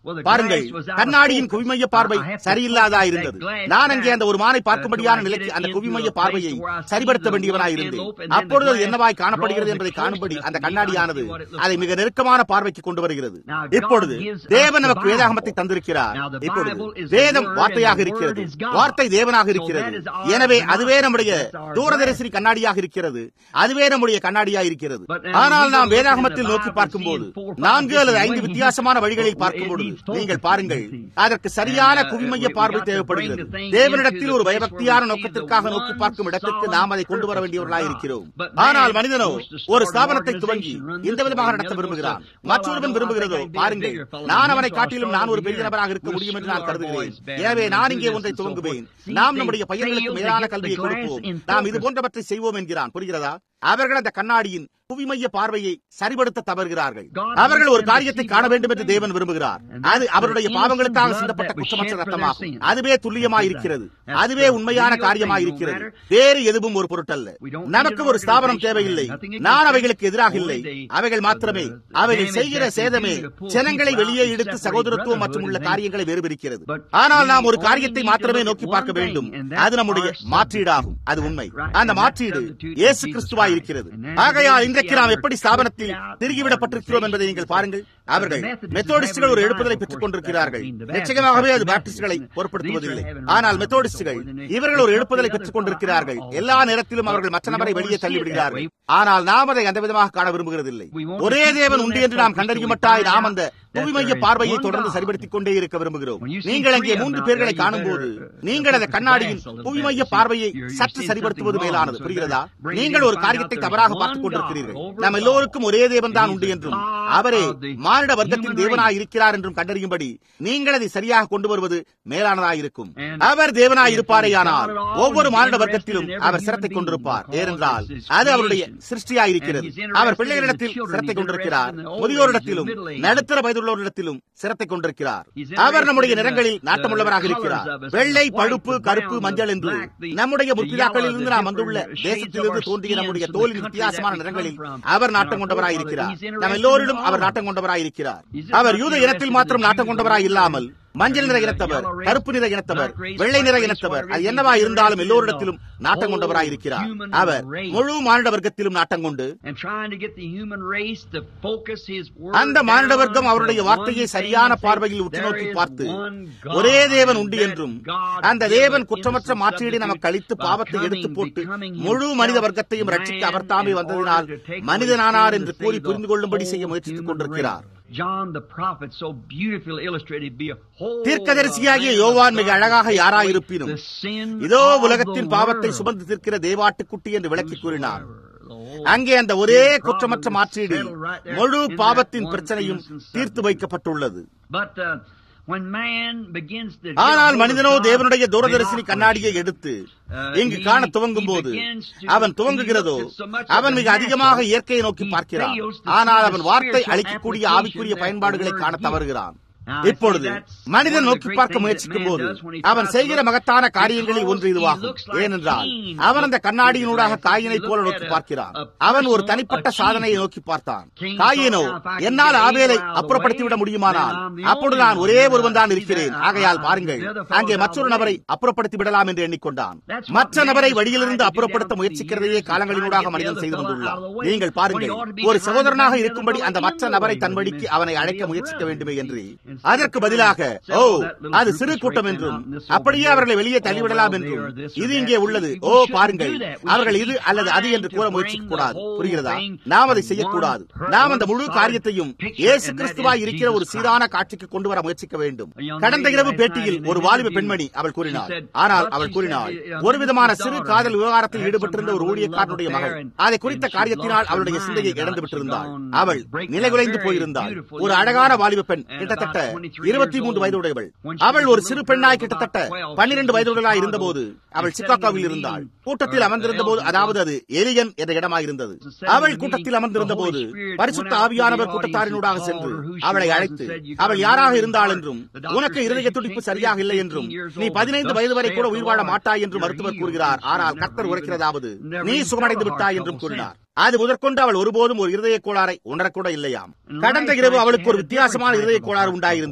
பாருங்கள் கண்ணாடியின் குவிமைய பார்வை சரியில்லாதா இருந்தது நான் அங்கே அந்த ஒரு மானை பார்க்கும்படியான நிலைக்கு அந்த குவிமைய பார்வையை சரிபடுத்த வேண்டியவனாய் இருந்தேன் அப்பொழுது அது என்னவாய் காணப்படுகிறது என்பதை காணும்படி அந்த கண்ணாடியானது அதை மிக நெருக்கமான பார்வைக்கு கொண்டு வருகிறது இப்பொழுது தேவன் நமக்கு வேதாகமத்தை தந்திருக்கிறார் இப்பொழுது வேதம் வார்த்தையாக இருக்கிறது வார்த்தை தேவனாக இருக்கிறது எனவே அதுவே நம்முடைய தூரதரிசனி கண்ணாடியாக இருக்கிறது அதுவே நம்முடைய கண்ணாடியாக இருக்கிறது ஆனால் நாம் வேதாகமத்தில் நோக்கி பார்க்கும்போது நான்கு அல்லது ஐந்து வித்தியாசமான வழிகளில் பார்க்கும் பொழுது நீங்கள் பாருங்கள் அதற்கு சரியான குவிமைய பார்வை தேவைப்படுகிறது தேவனிடத்தில் ஒரு பயபக்தியான நோக்கத்திற்காக நோக்கி பார்க்கும் இடத்திற்கு நாம் அதை கொண்டு வர வேண்டியவர்களாக இருக்கிறோம் ஆனால் மனிதனோ ஒரு ஸ்தாபனத்தை துவங்கி இந்த விதமாக நடத்த விரும்புகிறான் மற்றொருவன் விரும்புகிறதோ பாருங்கள் நான் அவனை காட்டிலும் நான் ஒரு பெரிய நபராக இருக்க முடியும் என்று நான் கருதுகிறேன் எனவே நான் இங்கே ஒன்றை துவங்குவேன் நாம் நம்முடைய பையன்களுக்கு மேலான கல்வியை கொடுப்போம் நாம் இது போன்றவற்றை செய்வோம் என்கிறான் புரிகிறதா அவர்கள் அந்த கண்ணாடியின் புவிமைய பார்வையை சரிபடுத்த தவறுகிறார்கள் அவர்கள் ஒரு காரியத்தை காண வேண்டும் என்று தேவன் விரும்புகிறார் அது அவருடைய பாவங்களுக்காக சிந்தப்பட்ட குற்றமற்ற ரத்தமாகும் அதுவே துல்லியமாய் இருக்கிறது அதுவே உண்மையான காரியமாய் இருக்கிறது வேறு எதுவும் ஒரு பொருட்டல்ல நமக்கு ஒரு ஸ்தாபனம் தேவையில்லை நான் அவைகளுக்கு எதிராக இல்லை அவைகள் மாத்திரமே அவைகள் செய்கிற சேதமே ஜனங்களை வெளியே எடுத்து சகோதரத்துவம் மற்றும் உள்ள காரியங்களை வேறுபிரிக்கிறது ஆனால் நாம் ஒரு காரியத்தை மாத்திரமே நோக்கி பார்க்க வேண்டும் அது நம்முடைய மாற்றீடாகும் அது உண்மை அந்த மாற்றீடு இயேசு கிறிஸ்துவாய் இருக்கிறது ஆகையால் இன்றைக்கு நாம் எப்படி ஸ்தாபனத்தில் திருகிவிடப்பட்டிருக்கிறோம் என்பதை நீங்கள் பாருங்கள் அவர்கள் மெத்தோடிஸ்டுகள் ஒரு எழுப்புதலை பெற்றுக் கொண்டிருக்கிறார்கள் நிச்சயமாகவே அது பாப்டிஸ்டுகளை பொருட்படுத்துவதில்லை ஆனால் மெத்தோடிஸ்டுகள் இவர்கள் ஒரு எழுப்புதலை பெற்றுக் கொண்டிருக்கிறார்கள் எல்லா நேரத்திலும் அவர்கள் மற்ற நபரை வெளியே தள்ளிவிடுகிறார்கள் ஆனால் நாம் அதை அந்த விதமாக காண விரும்புகிறதில்லை ஒரே தேவன் உண்டு என்று நாம் கண்டறியும் மட்டாய் நாம் அந்த புவிமைய பார்வையை தொடர்ந்து சரிபடுத்திக் கொண்டே இருக்க விரும்புகிறோம் நீங்கள் அங்கே மூன்று பேர்களை காணும் போது நீங்கள் அந்த கண்ணாடியின் புவிமைய பார்வையை சற்று சரிபடுத்துவது மேலானது புரிகிறதா நீங்கள் ஒரு காரியத்தை தவறாக பார்த்துக் கொண்டிருக்கிறீர்கள் நாம் எல்லோருக்கும் ஒரே தேவன் தான் உண்டு என்றும் அவரே மானிட வர்க்கத்தின் தேவனாய் இருக்கிறார் என்றும் கண்டறியும்படி நீங்கள் அதை சரியாக கொண்டு வருவது மேலானதாய் இருக்கும் அவர் தேவனாய் இருப்பாரேயானால் ஒவ்வொரு மானிட வர்க்கத்திலும் அவர் சிரத்தை கொண்டிருப்பார் ஏனென்றால் அது அவருடைய சிருஷ்டியாய் இருக்கிறது அவர் பிள்ளைகளிடத்தில் சிரத்தை கொண்டிருக்கிறார் முதியோரிடத்திலும் நடுத்தர வயதுள்ளவரிடத்திலும் சிரத்தை கொண்டிருக்கிறார் அவர் நம்முடைய நிறங்களில் நாட்டமுள்ளவராக இருக்கிறார் வெள்ளை பழுப்பு கருப்பு மஞ்சள் என்று நம்முடைய முற்பிதாக்களிலிருந்து நாம் வந்துள்ள தேசத்திலிருந்து தோன்றிய நம்முடைய தோலின் வித்தியாசமான நிறங்களில் அவர் நாட்டம் கொண்டவராய் இருக்கிறார் நம் எல்லோரிலும் அவர் நாட்டம் கொண்டவராய் இருக்கிறார் அவர் யூத இனத்தில் மாத்திரம் நாட்டம் கொண்டவராய் இல்லாமல் மஞ்சள் நிற இனத்தவர் கருப்பு நிற இனத்தவர் வெள்ளை நிற இனத்தவர் அது என்னவா இருந்தாலும் எல்லோரிடத்திலும் நாட்டம் கொண்டவராய் இருக்கிறார் அவர் முழு மானிட வர்க்கத்திலும் நாட்டம் கொண்டு அந்த மானிட வர்க்கம் அவருடைய வார்த்தையை சரியான பார்வையில் உற்றுநோக்கி பார்த்து ஒரே தேவன் உண்டு என்றும் அந்த தேவன் குற்றமற்ற மாற்றீடு நமக்கு அளித்து பாவத்தை எடுத்து போட்டு முழு மனித வர்க்கத்தையும் ரட்சிக்க அவர் தாமே வந்ததினால் மனிதனானார் என்று கூறி புரிந்து கொள்ளும்படி செய்ய முயற்சித்துக் கொண்டிருக்கிறார் தீர்க்கதரிசியாகிய யோவான் மிக அழகாக யாராயிருப்பினும் இதோ உலகத்தின் பாவத்தை சுமந்து தீர்க்கிற தேவாட்டுக்குட்டி என்று விளக்கி கூறினார் அங்கே அந்த ஒரே குற்றமற்ற மாற்றீடு முழு பாவத்தின் பிரச்சனையும் தீர்த்து வைக்கப்பட்டுள்ளது ஆனால் மனிதனோ தேவனுடைய தூரதரிசனி கண்ணாடியை எடுத்து இங்கு காண துவங்கும் போது அவன் துவங்குகிறதோ அவன் மிக அதிகமாக இயற்கையை நோக்கி பார்க்கிறான் ஆனால் அவன் வார்த்தை அளிக்கக்கூடிய ஆவிக்குரிய பயன்பாடுகளை காண தவறுகிறான் இப்பொழுது மனிதன் நோக்கி பார்க்க முயற்சிக்கும் போது அவன் செய்கிற மகத்தான காரியங்களில் ஒன்று இதுவாகும் ஏனென்றால் அவன் அந்த கண்ணாடியினூடாக காயினை போல நோக்கி பார்க்கிறான் அவன் ஒரு தனிப்பட்ட சாதனையை நோக்கி பார்த்தான் காயினோ என்னால் ஆவேலை அப்புறப்படுத்திவிட முடியுமானால் அப்பொழுது நான் ஒரே ஒருவன் தான் இருக்கிறேன் ஆகையால் பாருங்கள் அங்கே மற்றொரு நபரை அப்புறப்படுத்தி விடலாம் என்று எண்ணிக்கொண்டான் மற்ற நபரை வழியிலிருந்து அப்புறப்படுத்த முயற்சிக்கிறதையே காலங்களினூடாக மனிதன் செய்து வந்துள்ளார் நீங்கள் பாருங்கள் ஒரு சகோதரனாக இருக்கும்படி அந்த மற்ற நபரை தன் வழிக்கு அவனை அழைக்க முயற்சிக்க வேண்டுமே என்று அதற்கு பதிலாக ஓ அது சிறு கூட்டம் என்றும் அப்படியே அவர்களை வெளியே தள்ளிவிடலாம் என்றும் இது இங்கே உள்ளது ஓ பாருங்கள் அவர்கள் இது அல்லது அது என்று கூற முயற்சிக்க கூடாது புரிகிறதா நாம் அதை செய்யக்கூடாது நாம் அந்த முழு காரியத்தையும் இயேசு கிறிஸ்துவாய் இருக்கிற ஒரு சீரான காட்சிக்கு கொண்டு வர முயற்சிக்க வேண்டும் கடந்த இரவு பேட்டியில் ஒரு வாலிப பெண்மணி அவள் கூறினாள் ஆனால் அவள் கூறினாள் ஒரு விதமான சிறு காதல் விவகாரத்தில் ஈடுபட்டிருந்த ஒரு ஊழியக்காரனுடைய மகள் அதை குறித்த காரியத்தினால் அவளுடைய சிந்தையை இழந்து விட்டிருந்தாள் அவள் நிலைகுலைந்து போயிருந்தாள் ஒரு அழகான வாலிப பெண் கிட்டத்தட்ட இருபத்தி மூன்று வயதுடையவள் அவள் ஒரு சிறு பெண்ணாய் கிட்டத்தட்ட பன்னிரண்டு வயதுடையவளாய் இருந்தபோது அவள் சிக்காகோவில் இருந்தாள் கூட்டத்தில் அமர்ந்திருந்த போது அதாவது அது எலியன் என்ற இடமாக இருந்தது அவள் கூட்டத்தில் அமர்ந்திருந்த போது பரிசுத்த ஆவியானவர் கூட்டத்தாரினூடாக சென்று அவளை அழைத்து அவள் யாராக இருந்தாள் என்றும் உனக்கு இருதய துடிப்பு சரியாக இல்லை என்றும் நீ பதினைந்து வயது வரை கூட உயிர் வாழ மாட்டாய் என்று மருத்துவர் கூறுகிறார் ஆனால் கர்த்தர் உரைக்கிறதாவது நீ சுகமடைந்து விட்டாய் என்றும் கூறினார் அது முதற்கொண்டு அவள் ஒருபோதும் ஒரு இருதய கோளாறை உணரக்கூட இல்லையாம் கடந்த இரவு அவளுக்கு ஒரு வித்தியாசமான இருதய கோளாறு உண்டாயிருந்தது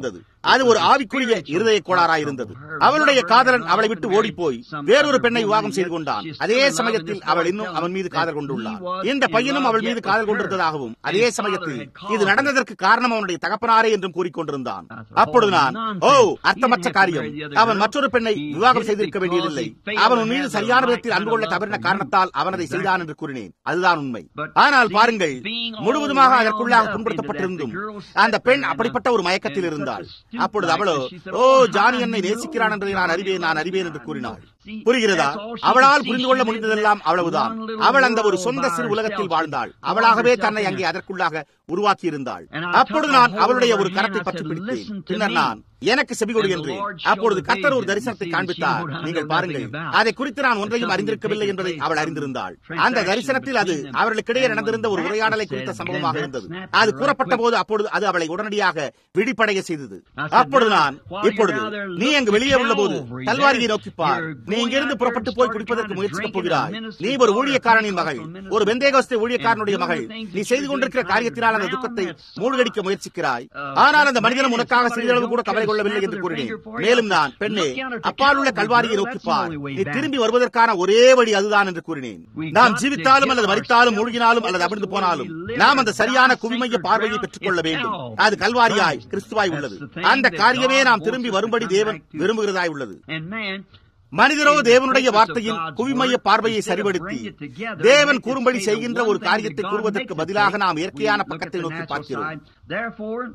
அது ஒரு ஆவிக்குரிய இருதய கோளாறாயிருந்தது அவளுடைய காதலன் அவளை விட்டு ஓடிப்போய் வேறொரு பெண்ணை விவாகம் செய்து கொண்டான் அதே சமயத்தில் அவள் இன்னும் அவன் மீது காதல் கொண்டுள்ளார் இந்த பையனும் அவள் மீது காதல் கொண்டிருந்ததாகவும் அதே சமயத்தில் இது நடந்ததற்கு காரணம் அவனுடைய தகப்பனாரே என்றும் கூறிக்கொண்டிருந்தான் அப்பொழுது நான் ஓ அர்த்தமற்ற காரியம் அவன் மற்றொரு பெண்ணை விவாகம் செய்திருக்க வேண்டியதில்லை அவன் உன் மீது சரியான விதத்தில் அன்பு கொள்ள தவறின காரணத்தால் அவன் அதை செய்தான் என்று கூறினேன் அதுதான் உண்மை ஆனால் பாருங்கள் முழுவதுமாக அதற்குள்ளாக புண்படுத்தப்பட்டிருந்தும் அந்த பெண் அப்படிப்பட்ட ஒரு மயக்கத்தில் இருந்தாள் அப்பொழுது அவளோ ஓ ஜானி என்னை நேசிக்கிறான் என்பதை நான் அறிவேன் நான் அறிவேன் என்று கூறினாள் புரிகிறதா அவளால் புரிந்து கொள்ள முடிந்ததெல்லாம் அவ்வளவுதான் அவள் அந்த ஒரு சொந்த சிறு உலகத்தில் வாழ்ந்தாள் அவளாகவே தன்னை அங்கே அதற்குள்ளாக உருவாக்கி இருந்தாள் அப்பொழுது நான் அவளுடைய ஒரு கரத்தை பற்றி பிடித்தேன் பின்னர் நான் எனக்கு செபிகொடு என்று அப்பொழுது கத்தர் ஒரு தரிசனத்தை காண்பித்தார் நீங்கள் பாருங்கள் அதை குறித்து நான் ஒன்றையும் அறிந்திருக்கவில்லை என்பதை அவள் அறிந்திருந்தாள் அந்த தரிசனத்தில் அது அவர்களுக்கிடையே நடந்திருந்த ஒரு உரையாடலை குறித்த சம்பவமாக இருந்தது அது கூறப்பட்ட போது அப்பொழுது அது அவளை உடனடியாக விழிப்படைய செய்தது அப்பொழுது நான் இப்பொழுது நீ அங்கு வெளியே உள்ள போது கல்வாரியை நோக்கிப்பார் நீ இங்கிருந்து புறப்பட்டு போய் குடிப்பதற்கு முயற்சிக்கப் போகிறாய் நீ ஒரு ஊழியக்காரனின் மகள் ஒரு வெந்தேகோஸ்தே ஊழியக்காரனுடைய மகள் நீ செய்து கொண்டிருக்கிற காரியத்தினால் அந்த துக்கத்தை மூழ்கடிக்க முயற்சிக்கிறாய் ஆனால் அந்த மனிதனும் உனக்காக சிறிதளவு கூட கவலை கொள்ளவில்லை என்று கூறினேன் மேலும் நான் பெண்ணே அப்பால் உள்ள கல்வாரியை நோக்கிப்பார் நீ திரும்பி வருவதற்கான ஒரே வழி அதுதான் என்று கூறினேன் நாம் ஜீவித்தாலும் அல்லது மறித்தாலும் மூழ்கினாலும் அல்லது அமிர்ந்து போனாலும் நாம் அந்த சரியான குவிமைய பார்வையை பெற்றுக் கொள்ள வேண்டும் அது கல்வாரியாய் கிறிஸ்துவாய் உள்ளது அந்த காரியமே நாம் திரும்பி வரும்படி தேவன் விரும்புகிறதாய் உள்ளது மனிதரோ தேவனுடைய வார்த்தையின் குவிமைய பார்வையை சரிபடுத்தி தேவன் கூறும்படி செய்கின்ற ஒரு காரியத்தை கூறுவதற்கு பதிலாக நாம் இயற்கையான பக்கத்தை நோக்கி பார்க்கிறோம்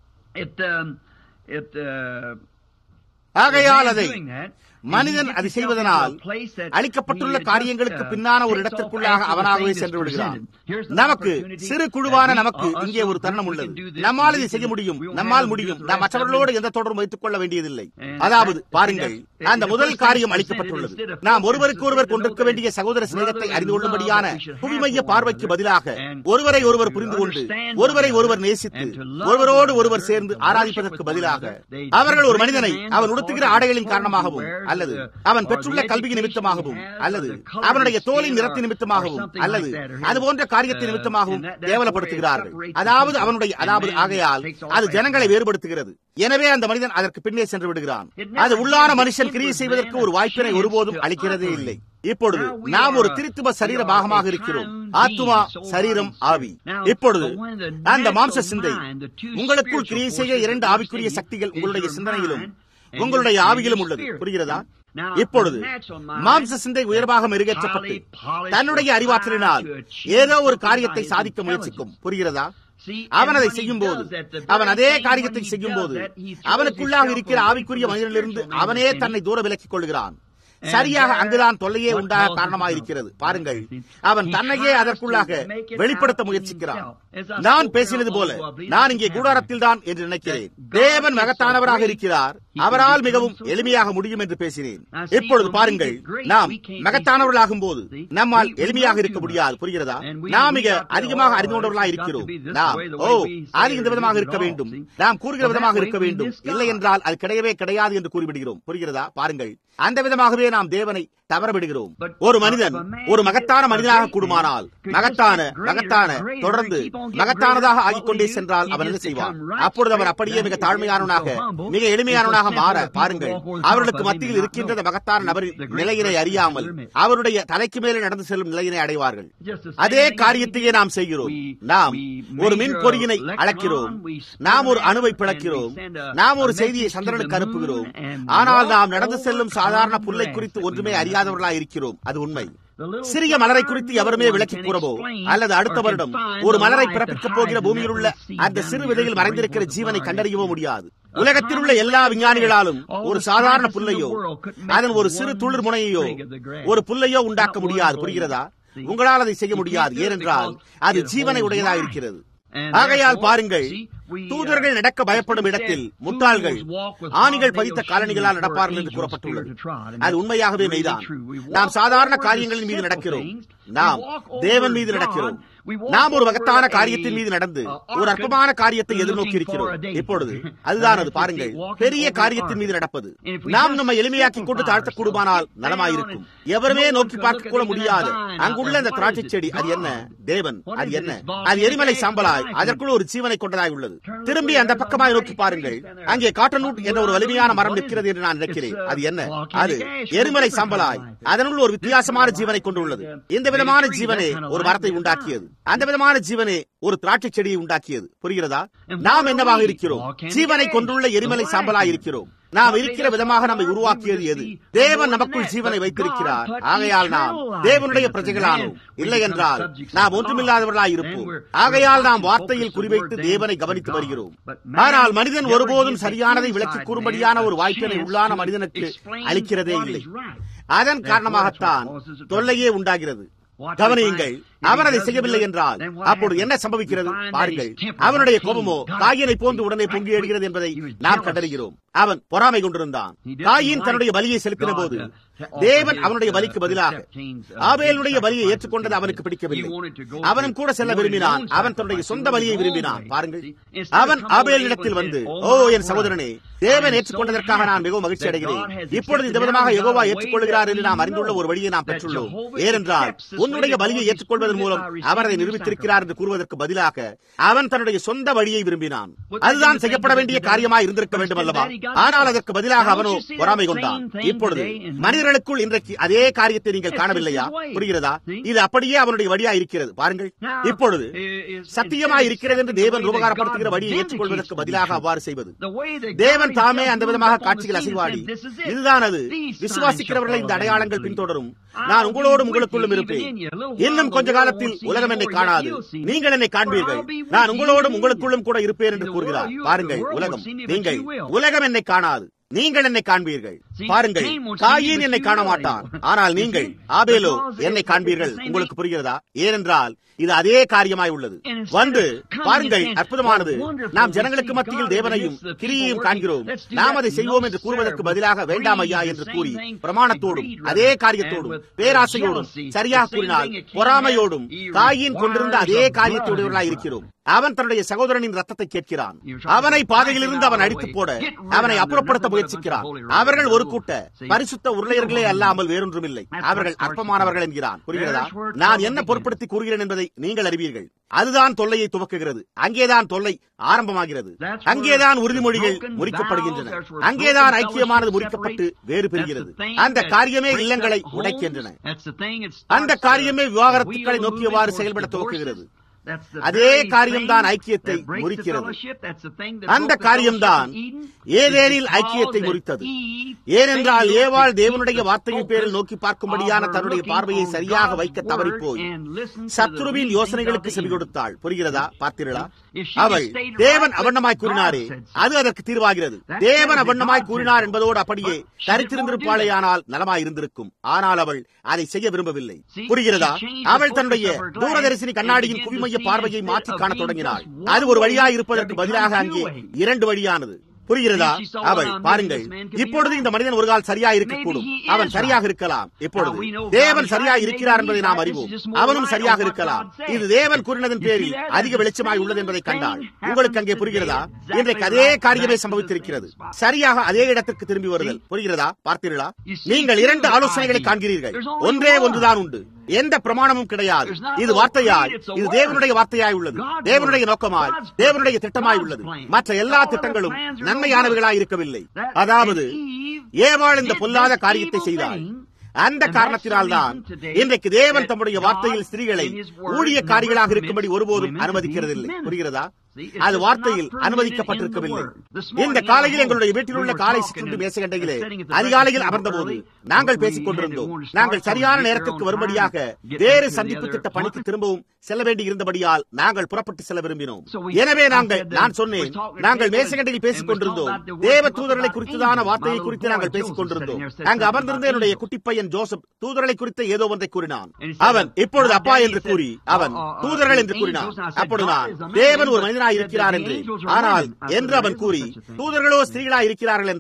ஆகையால் அதை மனிதன் அதை செய்வதனால் அளிக்கப்பட்டுள்ள காரியங்களுக்கு பின்னான ஒரு இடத்திற்குள்ளாக அவனாகவே சென்று விடுகிறான் நமக்கு சிறு குழுவான நமக்கு இங்கே ஒரு தருணம் உள்ளது நம்மால் இதை செய்ய முடியும் நம்மால் முடியும் நாம் மற்றவர்களோடு எந்த தொடர்பும் வைத்துக் கொள்ள வேண்டியதில்லை அதாவது பாருங்கள் அந்த முதல் காரியம் அளிக்கப்பட்டுள்ளது நாம் ஒருவருக்கு ஒருவர் கொண்டிருக்க வேண்டிய சகோதர சிநேகத்தை அறிந்து கொள்ளும்படியான புவிமைய பார்வைக்கு பதிலாக ஒருவரை ஒருவர் புரிந்து கொண்டு ஒருவரை ஒருவர் நேசித்து ஒருவரோடு ஒருவர் சேர்ந்து ஆராதிப்பதற்கு பதிலாக அவர்கள் ஒரு மனிதனை அவன் உடுத்துகிற ஆடைகளின் காரணமாகவும் அல்லது அவன் பெற்றுள்ள கல்வி நிமித்தமாகவும் அல்லது அவனுடைய தோலின் நிறத்தின் நிமித்தமாகவும் அல்லது அது போன்ற காரியத்தின் நிமித்தமாகவும் கேவலப்படுத்துகிறார்கள் அதாவது அவனுடைய அதாவது ஆகையால் அது ஜனங்களை வேறுபடுத்துகிறது எனவே அந்த மனிதன் அதற்கு பின்னே சென்று விடுகிறான் அது உள்ளான மனுஷன் கிரியை செய்வதற்கு ஒரு வாய்ப்பினை ஒருபோதும் அளிக்கிறதே இல்லை இப்பொழுது நாம் ஒரு திருத்துவ சரீர பாகமாக இருக்கிறோம் ஆத்துமா சரீரம் ஆவி இப்பொழுது அந்த மாம்ச சிந்தை உங்களுக்குள் கிரியை செய்ய இரண்டு ஆவிக்குரிய சக்திகள் உங்களுடைய சிந்தனையிலும் உங்களுடைய ஆவியிலும் உள்ளது புரிகிறதா இப்பொழுது மாம்ச சிந்தை உயர்வாக மெருகேற்றப்பட்டு தன்னுடைய அறிவாற்றலினால் ஏதோ ஒரு காரியத்தை சாதிக்க முயற்சிக்கும் புரிகிறதா அவன் அதை செய்யும் போது அவன் அதே காரியத்தை செய்யும் போது அவனுக்குள்ளாக இருக்கிற ஆவிக்குரிய மனிதனிலிருந்து அவனே தன்னை தூர விலக்கிக் கொள்கிறான் சரியாக அங்குதான் தொல்லையே உண்டாக காரணமாயிருக்கிறது பாருங்கள் அவன் தன்னையே அதற்குள்ளாக வெளிப்படுத்த முயற்சிக்கிறான் நான் பேசினது போல நான் இங்கே கூடாரத்தில் தான் என்று நினைக்கிறேன் தேவன் மகத்தானவராக இருக்கிறார் அவரால் மிகவும் எளிமையாக முடியும் என்று பேசினேன் இப்பொழுது பாருங்கள் நாம் மகத்தானவர்களாகும் போது நம்மால் எளிமையாக இருக்க முடியாது புரிகிறதா நாம் மிக அதிகமாக அறிந்து கொண்டவர்களாக இருக்கிறோம் நாம் ஓ அது இந்த விதமாக இருக்க வேண்டும் நாம் கூறுகிற விதமாக இருக்க வேண்டும் இல்லை என்றால் அது கிடையவே கிடையாது என்று கூறிவிடுகிறோம் புரிகிறதா பாருங்கள் அந்த விதமாகவே நாம் தேவனை தவறவிடுகிறோம் ஒரு மனிதன் ஒரு மகத்தான மனிதனாக கூடுமானால் மகத்தான மகத்தான தொடர்ந்து மகத்தானதாக ஆகிக்கொண்டே சென்றால் அவன் என்ன செய்வான் அப்பொழுது அவன் அப்படியே மிக தாழ்மையானவனாக மிக எளிமையானவனாக மாற பாருங்கள் அவர்களுக்கு மத்தியில் இருக்கின்ற மகத்தான நபரின் நிலையினை அறியாமல் அவருடைய தலைக்கு மேலே நடந்து செல்லும் நிலையினை அடைவார்கள் அதே காரியத்தையே நாம் செய்கிறோம் நாம் ஒரு மின் பொறியினை அளக்கிறோம் நாம் ஒரு அணுவை பிளக்கிறோம் நாம் ஒரு செய்தியை சந்திரனுக்கு அனுப்புகிறோம் ஆனால் நாம் நடந்து செல்லும் சாதாரண புல்லை குறித்து ஒன்றுமே அறியாதவர்களா இருக்கிறோம் அது உண்மை சிறிய மலரை குறித்து எவருமே விளக்கி கூறவோ அல்லது அடுத்த வருடம் ஒரு மலரை பிறப்பிக்கப் போகிற பூமியில் உள்ள அந்த சிறு விதையில் மறைந்திருக்கிற ஜீவனை கண்டறியவோ முடியாது உலகத்தில் உள்ள எல்லா விஞ்ஞானிகளாலும் ஒரு சாதாரண புல்லையோ அதன் ஒரு சிறு துளிர் முனையோ ஒரு புல்லையோ உண்டாக்க முடியாது புரிகிறதா உங்களால் அதை செய்ய முடியாது ஏனென்றால் அது ஜீவனை உடையதாக இருக்கிறது ஆகையால் பாருங்கள் தூதர்கள் நடக்க பயப்படும் இடத்தில் முட்டாள்கள் ஆணிகள் பதித்த காலணிகளால் நடப்பார்கள் என்று கூறப்பட்டுள்ளது அது உண்மையாகவே மெய்தான் நாம் சாதாரண காரியங்களின் மீது நடக்கிறோம் நாம் தேவன் மீது நடக்கிறோம் நாம் ஒரு மகத்தான காரியத்தின் மீது நடந்து ஒரு அற்பமான காரியத்தை எதிர்நோக்கி இருக்கிறோம் இப்பொழுது அதுதான் அது பாருங்கள் பெரிய காரியத்தின் மீது நடப்பது நாம் நம்ம எளிமையாக்கிக் கொண்டு தாழ்த்தக்கூடுமானால் நலமாயிருக்கும் எவருமே நோக்கி பார்க்க கூட முடியாது அங்குள்ள அந்த திராட்சை செடி அது என்ன தேவன் அது என்ன அது எரிமலை சாம்பலாய் அதற்குள் ஒரு ஜீவனை கொண்டதாய் உள்ளது திரும்பி அந்த பக்கமாய் நோக்கி பாருங்கள் அங்கே காட்டனூட் என்ற ஒரு வலிமையான மரம் நிற்கிறது என்று நான் நினைக்கிறேன் அது என்ன அது எரிமலை சாம்பலாய் அதனுள் ஒரு வித்தியாசமான ஜீவனை கொண்டுள்ளது இந்த விதமான ஜீவனே ஒரு மரத்தை உண்டாக்கியது அந்த விதமான ஜீவனே ஒரு திராட்சை செடியை உண்டாக்கியது புரிகிறதா நாம் என்னவாக இருக்கிறோம் ஜீவனை கொண்டுள்ள எரிமலை சாம்பலாய் இருக்கிறோம் நாம் இருக்கிற விதமாக நம்மை உருவாக்கியது எது தேவன் நமக்குள் ஜீவனை வைத்திருக்கிறார் ஆகையால் நாம் தேவனுடைய பிரஜைகளானோம் இல்லை என்றால் நாம் ஒன்றுமில்லாதவர்களாய் இருப்போம் ஆகையால் நாம் வார்த்தையில் குறிவைத்து தேவனை கவனித்து வருகிறோம் ஆனால் மனிதன் ஒருபோதும் சரியானதை விளக்கி கூறும்படியான ஒரு வாய்ப்பினை உள்ளான மனிதனுக்கு அளிக்கிறதே இல்லை அதன் காரணமாகத்தான் தொல்லையே உண்டாகிறது கவனியுங்கள் அவன் அதை செய்யவில்லை என்றால் அப்பொழுது என்ன சம்பவிக்கிறது பாருங்கள் அவனுடைய கோபமோ காயினை போன்று உடனே பொங்கி எடுகிறது என்பதை நாம் கண்டறிகிறோம் அவன் பொறாமை கொண்டிருந்தான் காயின் தன்னுடைய பலியை செலுத்தின போது தேவன் அவனுடைய பலிக்கு பதிலாக ஆபேலுடைய பலியை ஏற்றுக்கொண்டது அவனுக்கு பிடிக்கவில்லை அவனும் கூட செல்ல விரும்பினான் அவன் தன்னுடைய சொந்த பலியை விரும்பினான் பாருங்கள் அவன் ஆபேலிடத்தில் வந்து ஓ என் சகோதரனே தேவன் ஏற்றுக்கொண்டதற்காக நான் மிகவும் மகிழ்ச்சி அடைகிறேன் இப்பொழுது இந்த விதமாக யெகோவா ஏற்றுக்கொள்கிறார் என்று நாம் அறிந்துள்ள ஒரு வழியை நாம் பெற்றுள்ளோம் ஏனென்றால் உன்னுடைய பலியை ஏற்றுக்கொள்வதன் மூலம் அவர் அதை நிரூபித்திருக்கிறார் என்று கூறுவதற்கு பதிலாக அவன் தன்னுடைய சொந்த வழியை விரும்பினான் அதுதான் செய்யப்பட வேண்டிய காரியமாய் இருந்திருக்க வேண்டும் அல்லவா ஆனால் அதற்கு பதிலாக அவனோ பொறாமை கொண்டான் இப்பொழுது மனிதர்களுக்குள் இன்றைக்கு அதே காரியத்தை நீங்கள் காணவில்லையா புரிகிறதா இது அப்படியே அவனுடைய வழியா இருக்கிறது பாருங்கள் இப்பொழுது சத்தியமாய் இருக்கிறது என்று தேவன் உபகாரப்படுத்துகிற வழியை ஏற்றுக்கொள்வதற்கு பதிலாக அவ்வாறு செய்வது தேவன் தாமே அந்த விதமாக காட்சிகள் அசைவாடி இதுதான் அது விசுவாசிக்கிறவர்களை இந்த அடையாளங்கள் பின்தொடரும் நான் உங்களோடும் உங்களுக்குள்ளும் இருப்பேன் இன்னும் கொஞ்ச காலத்தில் உலகம் என்னை காணாது நீங்கள் என்னை காண்பீர்கள் நான் உங்களோடும் உங்களுக்குள்ளும் கூட இருப்பேன் என்று கூறுகிறார் பாருங்கள் உலகம் நீங்கள் உலகம் என்னை காணாது நீங்கள் என்னை காண்பீர்கள் பாருங்கள் காயின் என்னை காண மாட்டான் ஆனால் நீங்கள் ஆபேலோ என்னை காண்பீர்கள் உங்களுக்கு புரிகிறதா ஏனென்றால் இது அதே காரியமாய் உள்ளது வந்து பாருங்கள் அற்புதமானது நாம் ஜனங்களுக்கு மத்தியில் தேவனையும் கிரியையும் காண்கிறோம் நாம் அதை செய்வோம் என்று கூறுவதற்கு பதிலாக வேண்டாம் ஐயா என்று கூறி பிரமாணத்தோடும் அதே காரியத்தோடும் பேராசையோடும் சரியாக கூறினால் பொறாமையோடும் காயின் கொண்டிருந்த அதே காரியத்தோடுவர்களாய் இருக்கிறோம் அவன் தன்னுடைய சகோதரனின் ரத்தத்தை கேட்கிறான் அவனை பாதையிலிருந்து அவன் அடித்து போட அவனை அப்புறப்படுத்த முயற்சிக்கிறான் அவர்கள் ஒரு கூட்ட பரிசுத்த உருளையர்களே அல்லாமல் வேறொன்றும் இல்லை அவர்கள் அற்பமானவர்கள் என்கிறான் புரிகிறதா நான் என்ன பொருட்படுத்தி கூறுகிறேன் என்பதை நீங்கள் அறிவீர்கள் அதுதான் தொல்லையை துவக்குகிறது அங்கேதான் தொல்லை ஆரம்பமாகிறது அங்கேதான் உறுதிமொழிகள் முறிக்கப்படுகின்றன அங்கேதான் ஐக்கியமானது முறிக்கப்பட்டு வேறு பெறுகிறது அந்த காரியமே இல்லங்களை உடைக்கின்றன அந்த காரியமே விவாகரத்துக்களை நோக்கியவாறு செயல்பட துவக்குகிறது அதே காரியம்தான் ஐக்கியத்தை முறிக்கிறது அந்த காரியம்தான் ஏதேனில் ஐக்கியத்தை முறித்தது ஏனென்றால் ஏவாள் தேவனுடைய வார்த்தையின் பேரில் நோக்கி பார்க்கும்படியான தன்னுடைய பார்வையை சரியாக வைக்க தவறிப்போய் சத்ருவின் யோசனைகளுக்கு செவி கொடுத்தாள் புரிகிறதா பார்த்தீர்களா அவள் தேவன் அவண்ணமாய் கூறினாரே அது அதற்கு தீர்வாகிறது தேவன் அவண்ணமாய் கூறினார் என்பதோடு அப்படியே தரித்திருந்திருப்பாளேயானால் நலமாய் இருந்திருக்கும் ஆனால் அவள் அதை செய்ய விரும்பவில்லை புரிகிறதா அவள் தன்னுடைய தூரதரிசினி கண்ணாடியின் குவிமைய பார்வையை மாற்றி காண தொடங்கினாள் அது ஒரு வழியாய் இருப்பதற்கு பதிலாக அங்கே இரண்டு வழியானது புரிகிறதா அவள் பாருங்கள் இப்பொழுது இந்த மனிதன் ஒரு கால் சரியா இருக்கக்கூடும் அவன் சரியாக இருக்கலாம் இப்பொழுது தேவன் சரியா இருக்கிறார் என்பதை நாம் அறிவோம் அவனும் சரியாக இருக்கலாம் இது தேவன் கூறினதன் பேரில் அதிக வெளிச்சமாய் உள்ளது என்பதை கண்டால் உங்களுக்கு அங்கே புரிகிறதா இன்றைக்கு அதே காரியமே சம்பவித்திருக்கிறது சரியாக அதே இடத்திற்கு திரும்பி வருதல் புரிகிறதா பார்த்தீர்களா நீங்கள் இரண்டு ஆலோசனைகளை காண்கிறீர்கள் ஒன்றே ஒன்றுதான் உண்டு எந்த பிரமாணமும் கிடையாது இது வார்த்தையாய் இது தேவனுடைய வார்த்தையாய் உள்ளது தேவனுடைய நோக்கமாய் தேவனுடைய திட்டமாய் உள்ளது மற்ற எல்லா திட்டங்களும் நன்மையானவைகளாய் இருக்கவில்லை அதாவது ஏவாள் இந்த பொல்லாத காரியத்தை செய்தாள் அந்த காரணத்தினால்தான் இன்றைக்கு தேவன் தம்முடைய வார்த்தையில் ஸ்திரீகளை ஊழியக்காரிகளாக இருக்கும்படி ஒருபோதும் அனுமதிக்கிறதில்லை புரிகிறதா அது வார்த்தையில் அனுமதிக்கப்பட்டிருக்கவில்லை இந்த காலையில் எங்களுடைய வீட்டில் உள்ள காலை சிற்றுண்டு மேசகண்டையிலே அதிகாலையில் அமர்ந்தபோது நாங்கள் பேசிக் கொண்டிருந்தோம் நாங்கள் சரியான நேரத்திற்கு வரும்படியாக வேறு சந்திப்பு திட்ட பணிக்கு திரும்பவும் செல்ல வேண்டி இருந்தபடியால் நாங்கள் புறப்பட்டு செல்ல விரும்பினோம் எனவே நாங்கள் நான் சொன்னேன் நாங்கள் மேசகண்டையில் பேசிக் கொண்டிருந்தோம் தேவ தூதர்களை குறித்ததான வார்த்தையை குறித்து நாங்கள் பேசிக் கொண்டிருந்தோம் அங்கு அமர்ந்திருந்த என்னுடைய குட்டி பையன் ஜோசப் தூதர்களை குறித்த ஏதோ ஒன்றை கூறினான் அவன் இப்பொழுது அப்பா என்று கூறி அவன் தூதர்கள் என்று கூறினான் அப்பொழுது நான் தேவன் ஒரு மனிதனாய் இருக்கிறார் என்று ஆனால் என்று அவன் கூறி தூதர்களோ ஸ்திரீகளா இருக்கிறார்கள் என்றான்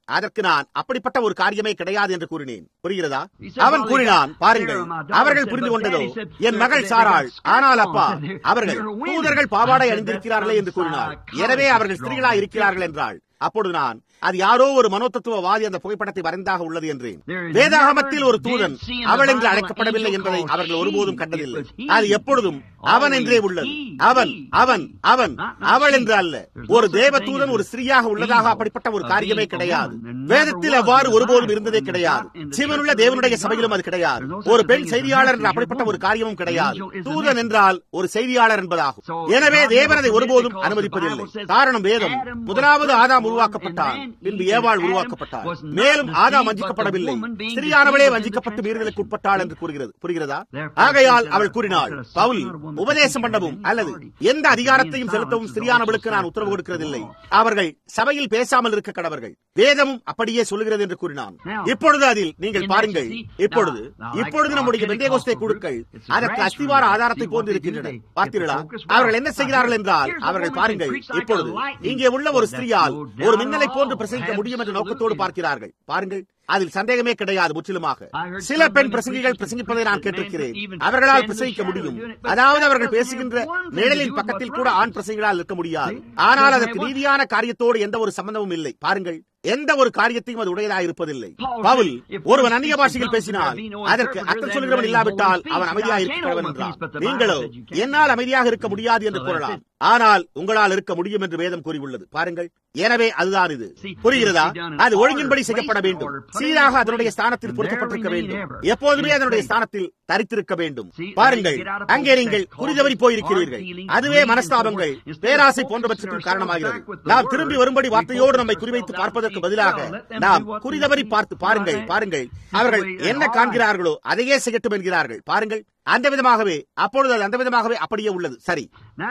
அதற்கு நான் அப்படிப்பட்ட ஒரு காரியமே கிடையாது என்று கூறினேன் புரிகிறதா அவன் கூறினான் பாருங்கள் அவர்கள் புரிந்து கொண்டதோ என் மகள் சாராள் ஆனால் அப்பா அவர்கள் தூதர்கள் பாவாடை அணிந்திருக்கிறார்களே என்று கூறினார் எனவே அவர்கள் ஸ்திரீகளா இருக்கிறார்கள் என்றாள் அப்பொழுது நான் அது யாரோ ஒரு மனோதத்துவவாதி அந்த புகைப்படத்தை வரைந்தாக உள்ளது என்றேன் வேதாகமத்தில் ஒரு தூதன் அவள் என்று அழைக்கப்படவில்லை என்பதை அவர்கள் ஒருபோதும் கண்டதில்லை அது எப்பொழுதும் அவன் என்றே உள்ளது அவன் அவன் அவன் அவள் என்று அல்ல ஒரு தேவ தூதன் ஒரு ஸ்திரீயாக உள்ளதாக அப்படிப்பட்ட ஒரு காரியமே கிடையாது வேதத்தில் அவ்வாறு ஒருபோதும் இருந்ததே கிடையாது சிவனுள்ள தேவனுடைய சபையிலும் அது கிடையாது ஒரு பெண் செய்தியாளர் என்ற அப்படிப்பட்ட ஒரு காரியமும் கிடையாது தூதன் என்றால் ஒரு செய்தியாளர் என்பதாகும் எனவே தேவன் அதை ஒருபோதும் அனுமதிப்பதில்லை காரணம் வேதம் முதலாவது ஆதாம் உருவாக்கப்பட்டான் பின்பு ஏவாள் உருவாக்கப்பட்டார் மேலும் ஆதாம் வஞ்சிக்கப்படவில்லை சிறியானவளே வஞ்சிக்கப்பட்டு மீறுதலுக்கு உட்பட்டாள் என்று கூறுகிறது புரிகிறதா ஆகையால் அவள் கூறினாள் பவுல் உபதேசம் பண்ணவும் அல்லது எந்த அதிகாரத்தையும் செலுத்தவும் சிறியானவளுக்கு நான் உத்தரவு கொடுக்கிறதில்லை அவர்கள் சபையில் பேசாமல் இருக்க கடவர்கள் வேதமும் அப்படியே சொல்லுகிறது என்று கூறினான் இப்பொழுது அதில் நீங்கள் பாருங்கள் இப்பொழுது இப்பொழுது நம்முடைய வெந்தேகோஸ்தே குழுக்கள் அதற்கு அஸ்திவார ஆதாரத்தை போன்று இருக்கின்றன பார்த்தீர்களா அவர்கள் என்ன செய்கிறார்கள் என்றால் அவர்கள் பாருங்கள் இப்பொழுது இங்கே உள்ள ஒரு ஸ்திரீயால் ஒரு மின்னலை போன்று பிரசங்கிக்க முடியும் என்ற நோக்கத்தோடு பார்க்கிறார்கள் பாருங்கள் அதில் சந்தேகமே கிடையாது முற்றிலுமாக சில பெண் பிரசங்கிகள் பிரசங்கிப்பதை நான் கேட்டிருக்கிறேன் அவர்களால் பிரசங்கிக்க முடியும் அதாவது அவர்கள் பேசுகின்ற நிழலின் பக்கத்தில் கூட ஆண் பிரசங்கிகளால் இருக்க முடியாது ஆனால் அதற்கு நீதியான காரியத்தோடு எந்த ஒரு சம்பந்தமும் இல்லை பாருங்கள் எந்த ஒரு காரியத்தையும் அது உடையதாக இருப்பதில்லை பவுல் ஒருவன் அந்நிய பாஷையில் பேசினால் அதற்கு அர்த்தம் சொல்கிறவன் இல்லாவிட்டால் அவன் அமைதியாக இருக்கிறவன் என்றான் நீங்களோ என்னால் அமைதியாக இருக்க முடியாது என்று கூறலாம் ஆனால் உங்களால் இருக்க முடியும் என்று வேதம் கூறியுள்ளது பாருங்கள் எனவே அதுதான் இது புரிகிறதா அது ஒழுங்கின்படி செய்யப்பட வேண்டும் சீராக அதனுடைய ஸ்தானத்தில் பொருத்தப்பட்டிருக்க வேண்டும் எப்போதுமே அதனுடைய ஸ்தானத்தில் தரித்திருக்க வேண்டும் பாருங்கள் அங்கே நீங்கள் குறிதவறி போயிருக்கிறீர்கள் அதுவே மனஸ்தாபங்கள் பேராசை போன்றவற்றுக்கும் காரணமாகிறது நாம் திரும்பி வரும்படி வார்த்தையோடு நம்மை குறிவைத்து பார்ப்பதற்கு பதிலாக நாம் குறிதவறி பார்த்து பாருங்கள் பாருங்கள் அவர்கள் என்ன காண்கிறார்களோ அதையே செய்யட்டும் என்கிறார்கள் பாருங்கள் அந்த விதமாகவே அப்பொழுது அது அந்த விதமாகவே அப்படியே உள்ளது சரி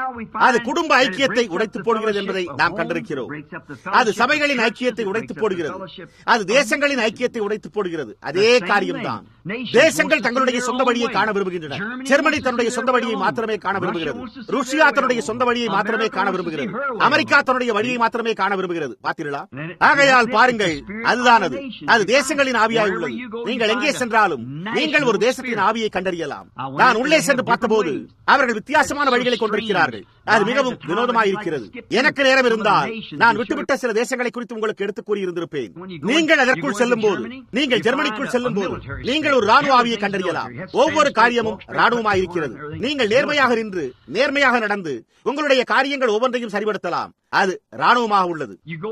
அது குடும்ப ஐக்கியத்தை உடைத்து போடுகிறது என்பதை நாம் கண்டிருக்கிறோம் அது சபைகளின் ஐக்கியத்தை உடைத்து போடுகிறது அது தேசங்களின் ஐக்கியத்தை உடைத்து போடுகிறது அதே காரியம்தான் தேசங்கள் தங்களுடைய சொந்த வழியை காண விரும்புகின்றன ஜெர்மனி தன்னுடைய சொந்த வழியை மாத்திரமே காண விரும்புகிறது ருஷ்யா தன்னுடைய சொந்த வழியை மாத்திரமே காண விரும்புகிறது அமெரிக்கா தன்னுடைய வழியை மாத்திரமே காண விரும்புகிறது பார்த்தீர்களா ஆகையால் பாருங்கள் அதுதான் அது அது தேசங்களின் ஆவியாய் உள்ளது நீங்கள் எங்கே சென்றாலும் நீங்கள் ஒரு தேசத்தின் ஆவியை கண்டறியலாம் நான் உள்ளே சென்று பார்த்தபோது அவர்கள் வித்தியாசமான வழிகளை கொண்டிருக்கிறார்கள் அது மிகவும் வினோதமாயிருக்கிறது எனக்கு நேரம் இருந்தால் நான் விட்டுவிட்ட சில தேசங்களை குறித்து உங்களுக்கு எடுத்துக் கூறியிருந்திருப்பேன் நீங்கள் அதற்குள் செல்லும் போது நீங்கள் ஜெர்மனிக்குள் செல்லும் போது நீங்கள் ஒரு ராணுவ ஆவியை கண்டறியலாம் ஒவ்வொரு காரியமும் ராணுவமாயிருக்கிறது நீங்கள் நேர்மையாக நின்று நேர்மையாக நடந்து உங்களுடைய காரியங்கள் ஒவ்வொன்றையும் சரிபடுத்தலாம் அது ராணுவமாக உள்ளது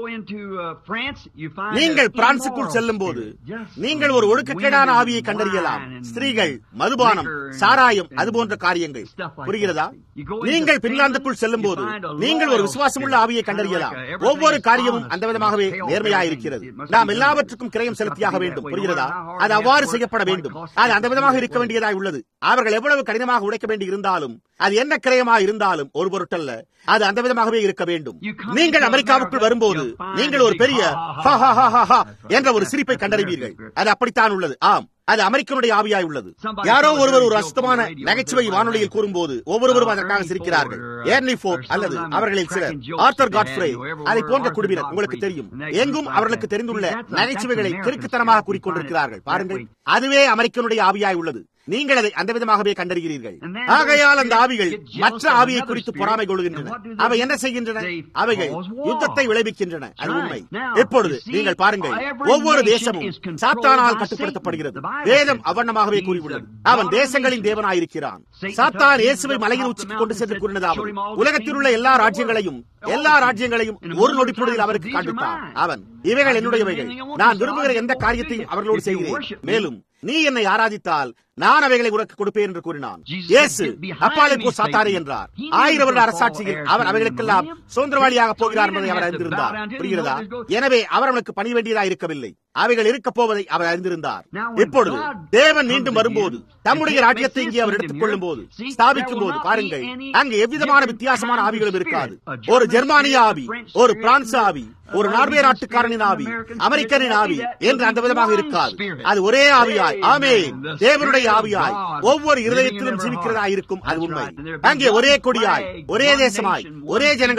நீங்கள் பிரான்சுக்குள் செல்லும் போது நீங்கள் ஒரு ஒழுக்கக்கேடான ஆவியை கண்டறியலாம் ஸ்திரீகள் மதுபானம் சாராயம் அது போன்ற காரியங்கள் புரிகிறதா நீங்கள் பின்லாந்துக்குள் செல்லும் போது நீங்கள் ஒரு விசுவாசமுள்ள ஆவியை கண்டறியலாம் ஒவ்வொரு காரியமும் அந்த விதமாகவே நேர்மையாயிருக்கிறது நாம் எல்லாவற்றுக்கும் கிரயம் செலுத்தியாக வேண்டும் புரிகிறதா அது அவ்வாறு செய்யப்பட வேண்டும் அது அந்த விதமாக இருக்க வேண்டியதாய் உள்ளது அவர்கள் எவ்வளவு கடினமாக உடைக்க வேண்டி இருந்தாலும் அது என்ன கிரயமாக இருந்தாலும் ஒரு பொருட்டல்ல அது அந்த விதமாகவே இருக்க வேண்டும் நீங்கள் அமெரிக்காவுக்குள் வரும்போது நீங்கள் ஒரு பெரிய என்ற ஒரு சிரிப்பை கண்டறிவீர்கள் அது அப்படித்தான் உள்ளது ஆம் அது அமெரிக்கனுடைய ஆவியாய் உள்ளது யாரோ ஒருவர் ஒரு அசுத்தமான நகைச்சுவை வானொலியில் கூறும்போது ஒவ்வொருவரும் அதற்காக சிரிக்கிறார்கள் ஏர்னி போர்ட் அல்லது அவர்களில் சிலர் ஆர்த்தர் காட்ஃப்ரே அதை போன்ற குழுவினர் உங்களுக்கு தெரியும் எங்கும் அவர்களுக்கு தெரிந்துள்ள நகைச்சுவைகளை கிறுக்குத்தனமாக கூறிக்கொண்டிருக்கிறார்கள் பாருங்கள் அதுவே அமெரிக்கனுடைய ஆவியாய் உள்ளது நீங்கள் அதை அந்த விதமாகவே கண்டறிகிறீர்கள் ஆகையால் அந்த ஆவிகள் மற்ற ஆவியை குறித்து பொறாமை கொள்கின்றன அவை என்ன செய்கின்றன அவைகள் யுத்தத்தை விளைவிக்கின்றன அது உண்மை எப்பொழுது நீங்கள் பாருங்கள் ஒவ்வொரு தேசமும் சாத்தானால் கட்டுப்படுத்தப்படுகிறது வேதம் அவண்ணமாகவே கூறியுள்ளது அவன் தேசங்களின் தேவனாயிருக்கிறான் சாத்தான் இயேசுவை மலையின் உச்சிக்கு கொண்டு சென்று கூறினதாவது உலகத்தில் உள்ள எல்லா ராஜ்யங்களையும் எல்லா ராஜ்யங்களையும் ஒரு நொடிப்பொழுதில் அவருக்கு காண்பித்தான் அவன் இவைகள் என்னுடையவைகள் நான் விரும்புகிற எந்த காரியத்தையும் அவர்களோடு செய்கிறேன் மேலும் நீ என்னை ஆராதித்தால் நான் அவைகளை உனக்கு கொடுப்பேன் என்று கூறினான் இயேசு அப்பாலை போ சாத்தாரே என்றார் ஆயிரம் வருட அரசாட்சியில் அவர் அவைகளுக்கெல்லாம் சுதந்திரவாளியாக போகிறார் என்பதை அவர் அறிந்திருந்தார் புரிகிறதா எனவே அவர் அவனுக்கு பணி வேண்டியதாக இருக்கவில்லை அவைகள் இருக்க போவதை அவர் அறிந்திருந்தார் இப்பொழுது தேவன் மீண்டும் வரும்போது தம்முடைய ராஜ்யத்தை இங்கே அவர் எடுத்துக் கொள்ளும் போது ஸ்தாபிக்கும் போது பாருங்கள் அங்கு எவ்விதமான வித்தியாசமான ஆவிகளும் இருக்காது ஒரு ஜெர்மானிய ஆவி ஒரு பிரான்ஸ் ஆவி ஒரு நார்வே நாட்டுக்காரனின் ஆவி அமெரிக்கனின் ஆவி என்று அந்த விதமாக இருக்காது அது ஒரே ஆவியாய் ஆமே தேவனுடைய ஆவியாய் ஒவ்வொரு இருதயத்திலும் ஜீவிக்கிறதா இருக்கும் அது உண்மை அங்கே ஒரே கொடியாய் ஒரே தேசமாய் ஒரே ஜனங்களாய்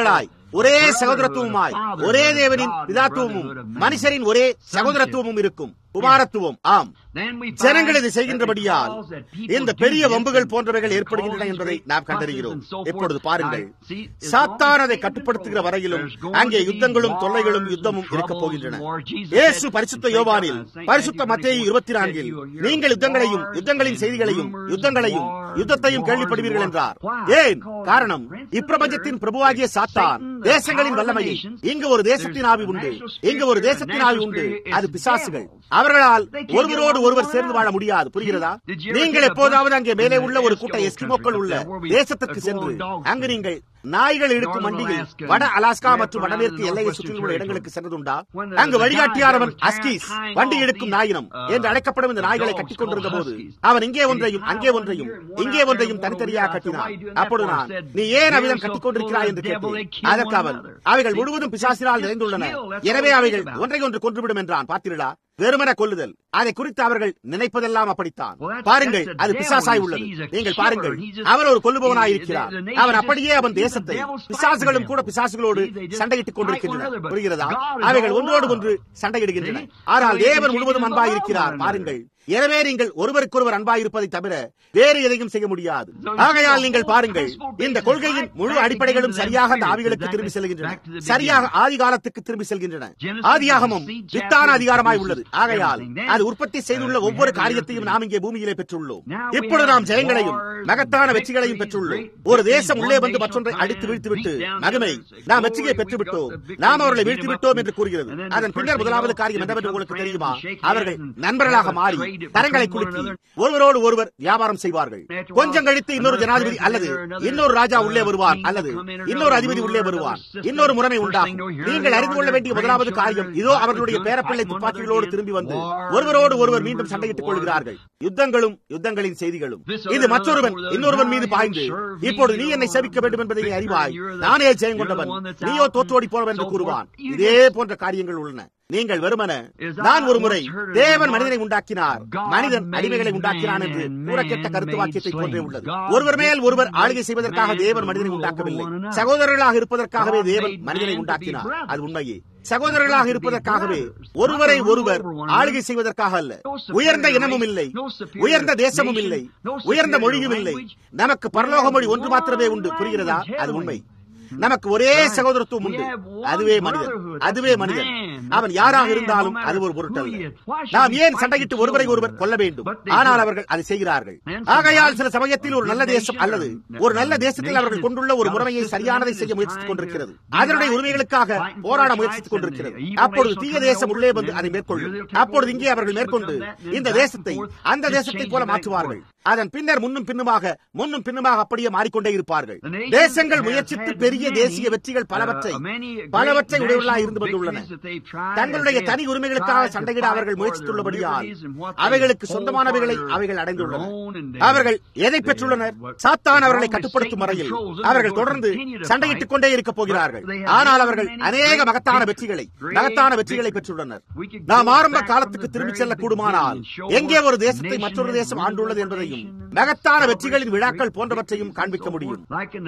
ஒரே சகோதரத்துவமாய் ஒரே தேவனின் பிதாத்துவமும் மனுஷரின் ஒரே சகோதரத்துவமும் இருக்கும் குமாரத்துவம் ஆம் ஜனங்கள் இதை செய்கின்றபடியால் இந்த பெரிய வம்புகள் போன்றவைகள் ஏற்படுகின்றன என்பதை நாம் கண்டறிகிறோம் எப்பொழுது பாருங்கள் சாத்தான் அதை கட்டுப்படுத்துகிற வரையிலும் அங்கே யுத்தங்களும் தொல்லைகளும் யுத்தமும் இருக்கப் போகின்றன இயேசு பரிசுத்த யோவானில் பரிசுத்த மத்திய இருபத்தி நான்கில் நீங்கள் யுத்தங்களையும் யுத்தங்களின் செய்திகளையும் யுத்தங்களையும் யுத்தத்தையும் கேள்விப்படுவீர்கள் என்றார் ஏன் காரணம் இப்பிரபஞ்சத்தின் பிரபுவாகிய சாத்தான் தேசங்களின் வல்லமையில் இங்கு ஒரு தேசத்தின் ஆவி உண்டு இங்கு ஒரு தேசத்தின் ஆவி உண்டு அது பிசாசுகள் அவர்களால் ஒருவரோடு ஒருவர் சேர்ந்து வாழ முடியாது புரிகிறதா நீங்கள் எப்போதாவது அங்கே மேலே உள்ள ஒரு கூட்ட எஸ்கிமோக்கள் உள்ள தேசத்திற்கு சென்று அங்கு நீங்கள் நாய்கள் இழுக்கும் வண்டியில் வட அலாஸ்கா மற்றும் வடமேற்கு எல்லையை சுற்றியுள்ள இடங்களுக்கு சென்றதுண்டா அங்கு வழிகாட்டியானவன் அஸ்கீஸ் வண்டி எடுக்கும் நாயினம் என்று அழைக்கப்படும் இந்த நாய்களை கட்டிக் கொண்டிருந்த போது அவன் இங்கே ஒன்றையும் அங்கே ஒன்றையும் இங்கே ஒன்றையும் தனித்தனியாக கட்டினான் அப்பொழுது நான் நீ ஏன் அவ்விதம் கட்டிக் கொண்டிருக்கிறாய் என்று கேட்டேன் அதற்கு அவன் அவைகள் முழுவதும் பிசாசினால் நிறைந்துள்ளன எனவே அவைகள் ஒன்றை ஒன்று கொன்றுவிடும் என்றான் பார்த்தீர்களா வெறுமன கொல்லுதல் அதை குறித்து அவர்கள் நினைப்பதெல்லாம் அப்படித்தான் பாருங்கள் அது பிசாசாய் உள்ளது நீங்கள் பாருங்கள் அவர் ஒரு கொல்லுபவனாய் இருக்கிறார் அவன் அப்படியே அவன் தேசத்தை பிசாசுகளும் கூட பிசாசுகளோடு சண்டையிட்டுக் கொண்டிருக்கின்றன புரிகிறதா அவைகள் ஒன்றோடு ஒன்று சண்டையிடுகின்றன ஆனால் தேவன் முழுவதும் அன்பாய் இருக்கிறார் பாருங்கள் எனவே நீங்கள் ஒருவருக்கொருவர் அன்பாயிருப்பதை தவிர வேறு எதையும் செய்ய முடியாது ஆகையால் நீங்கள் பாருங்கள் இந்த கொள்கையின் முழு அடிப்படைகளும் சரியாக அந்த ஆவிகளுக்கு திரும்பி செல்கின்றன சரியாக ஆதி காலத்துக்கு திரும்பி செல்கின்றன ஆதியாகமும் வித்தான அதிகாரமாய் உள்ளது ஆகையால் அது உற்பத்தி செய்துள்ள ஒவ்வொரு காரியத்தையும் நாம் இங்கே பூமியிலே பெற்றுள்ளோம் இப்பொழுது நாம் ஜெயங்களையும் மகத்தான வெற்றிகளையும் பெற்றுள்ளோம் ஒரு தேசம் உள்ளே வந்து மற்றொன்றை அடித்து வீழ்த்திவிட்டு மகிமை நாம் வெற்றியை பெற்றுவிட்டோம் நாம் அவர்களை வீழ்த்தி விட்டோம் என்று கூறுகிறது அதன் பின்னர் முதலாவது காரியம் என்னவென்று உங்களுக்கு தெரியுமா அவர்கள் நண்பர்களாக மாறி தரங்களை குலுக்கி ஒருவரோடு ஒருவர் வியாபாரம் செய்வார்கள் கொஞ்சம் கழித்து இன்னொரு ஜனாதிபதி அல்லது இன்னொரு ராஜா உள்ளே வருவார் அல்லது இன்னொரு அதிபதி உள்ளே வருவார் இன்னொரு முறைமை உண்டாகும் நீங்கள் அறிந்து கொள்ள வேண்டிய முதலாவது காரியம் இதோ அவர்களுடைய பேரப்பிள்ளை துப்பாக்கிகளோடு திரும்பி வந்து ஒருவரோடு ஒருவர் மீண்டும் சண்டையிட்டுக் கொள்கிறார்கள் யுத்தங்களும் யுத்தங்களின் செய்திகளும் இது மற்றொருவன் இன்னொருவன் மீது பாய்ந்து இப்பொழுது நீ என்னை செவிக்க வேண்டும் என்பதை நீ அறிவாய் நானே ஜெயம் கொண்டவன் நீயோ தோற்றோடி போனவன் என்று கூறுவான் இதே போன்ற காரியங்கள் உள்ளன நீங்கள் வெறுமன நான் ஒரு முறை தேவன் மனிதனை உண்டாக்கினார் மனிதன் அடிமைகளை உண்டாக்கினான் என்று கூறக்கெட்ட கருத்து வாக்கியத்தை போன்றே உள்ளது ஒருவர் மேல் ஒருவர் ஆளுகை செய்வதற்காக தேவன் மனிதனை உண்டாக்கவில்லை சகோதரர்களாக இருப்பதற்காகவே தேவன் மனிதனை உண்டாக்கினார் அது உண்மையே சகோதரர்களாக இருப்பதற்காகவே ஒருவரை ஒருவர் ஆளுகை செய்வதற்காக அல்ல உயர்ந்த இனமும் இல்லை உயர்ந்த தேசமும் இல்லை உயர்ந்த மொழியும் இல்லை நமக்கு பரலோக மொழி ஒன்று மாத்திரமே உண்டு புரிகிறதா அது உண்மை நமக்கு ஒரே சகோதரத்துவம் உண்டு அதுவே மனிதன் அதுவே மனிதன் அவன் யாராக இருந்தாலும் அது ஒரு பொருட்டல்ல நாம் ஏன் சண்டையிட்டு ஒருவரை ஒருவர் கொல்ல வேண்டும் ஆனால் அவர்கள் அதை செய்கிறார்கள் ஆகையால் சில சமயத்தில் ஒரு நல்ல தேசம் அல்லது ஒரு நல்ல தேசத்தில் அவர்கள் கொண்டுள்ள ஒரு முறைமையை சரியானதை செய்ய முயற்சித்துக் கொண்டிருக்கிறது அதனுடைய உரிமைகளுக்காக போராட முயற்சித்துக் கொண்டிருக்கிறது அப்பொழுது தீய தேசம் உள்ளே வந்து அதை மேற்கொள்ளும் அப்பொழுது இங்கே அவர்கள் மேற்கொண்டு இந்த தேசத்தை அந்த தேசத்தை போல மாற்றுவார்கள் அதன் பின்னர் முன்னும் பின்னுமாக முன்னும் பின்னுமாக அப்படியே மாறிக்கொண்டே இருப்பார்கள் தேசங்கள் முயற்சித்து பெரிய தேசிய வெற்றிகள் பலவற்றை பலவற்றை உடையவர்களாக இருந்து வந்துள்ளன தங்களுடைய தனி உரிமைகளுக்காக சண்டையிட அவர்கள் முயற்சித்துள்ளபடியால் அவைகளுக்கு சொந்தமானவைகளை அவைகள் அடைந்துள்ளன அவர்கள் எதை பெற்றுள்ளனர் சாத்தான் அவர்களை கட்டுப்படுத்தும் வரையில் அவர்கள் தொடர்ந்து சண்டையிட்டுக் கொண்டே இருக்க போகிறார்கள் ஆனால் அவர்கள் அநேக மகத்தான வெற்றிகளை மகத்தான வெற்றிகளை பெற்றுள்ளனர் நாம் ஆரம்ப காலத்துக்கு திரும்பிச் செல்ல கூடுமானால் எங்கே ஒரு தேசத்தை மற்றொரு தேசம் ஆண்டுள்ளது என்பதையும் மகத்தான வெற்றிகளின் விழாக்கள் போன்றவற்றையும் காண்பிக்க முடியும்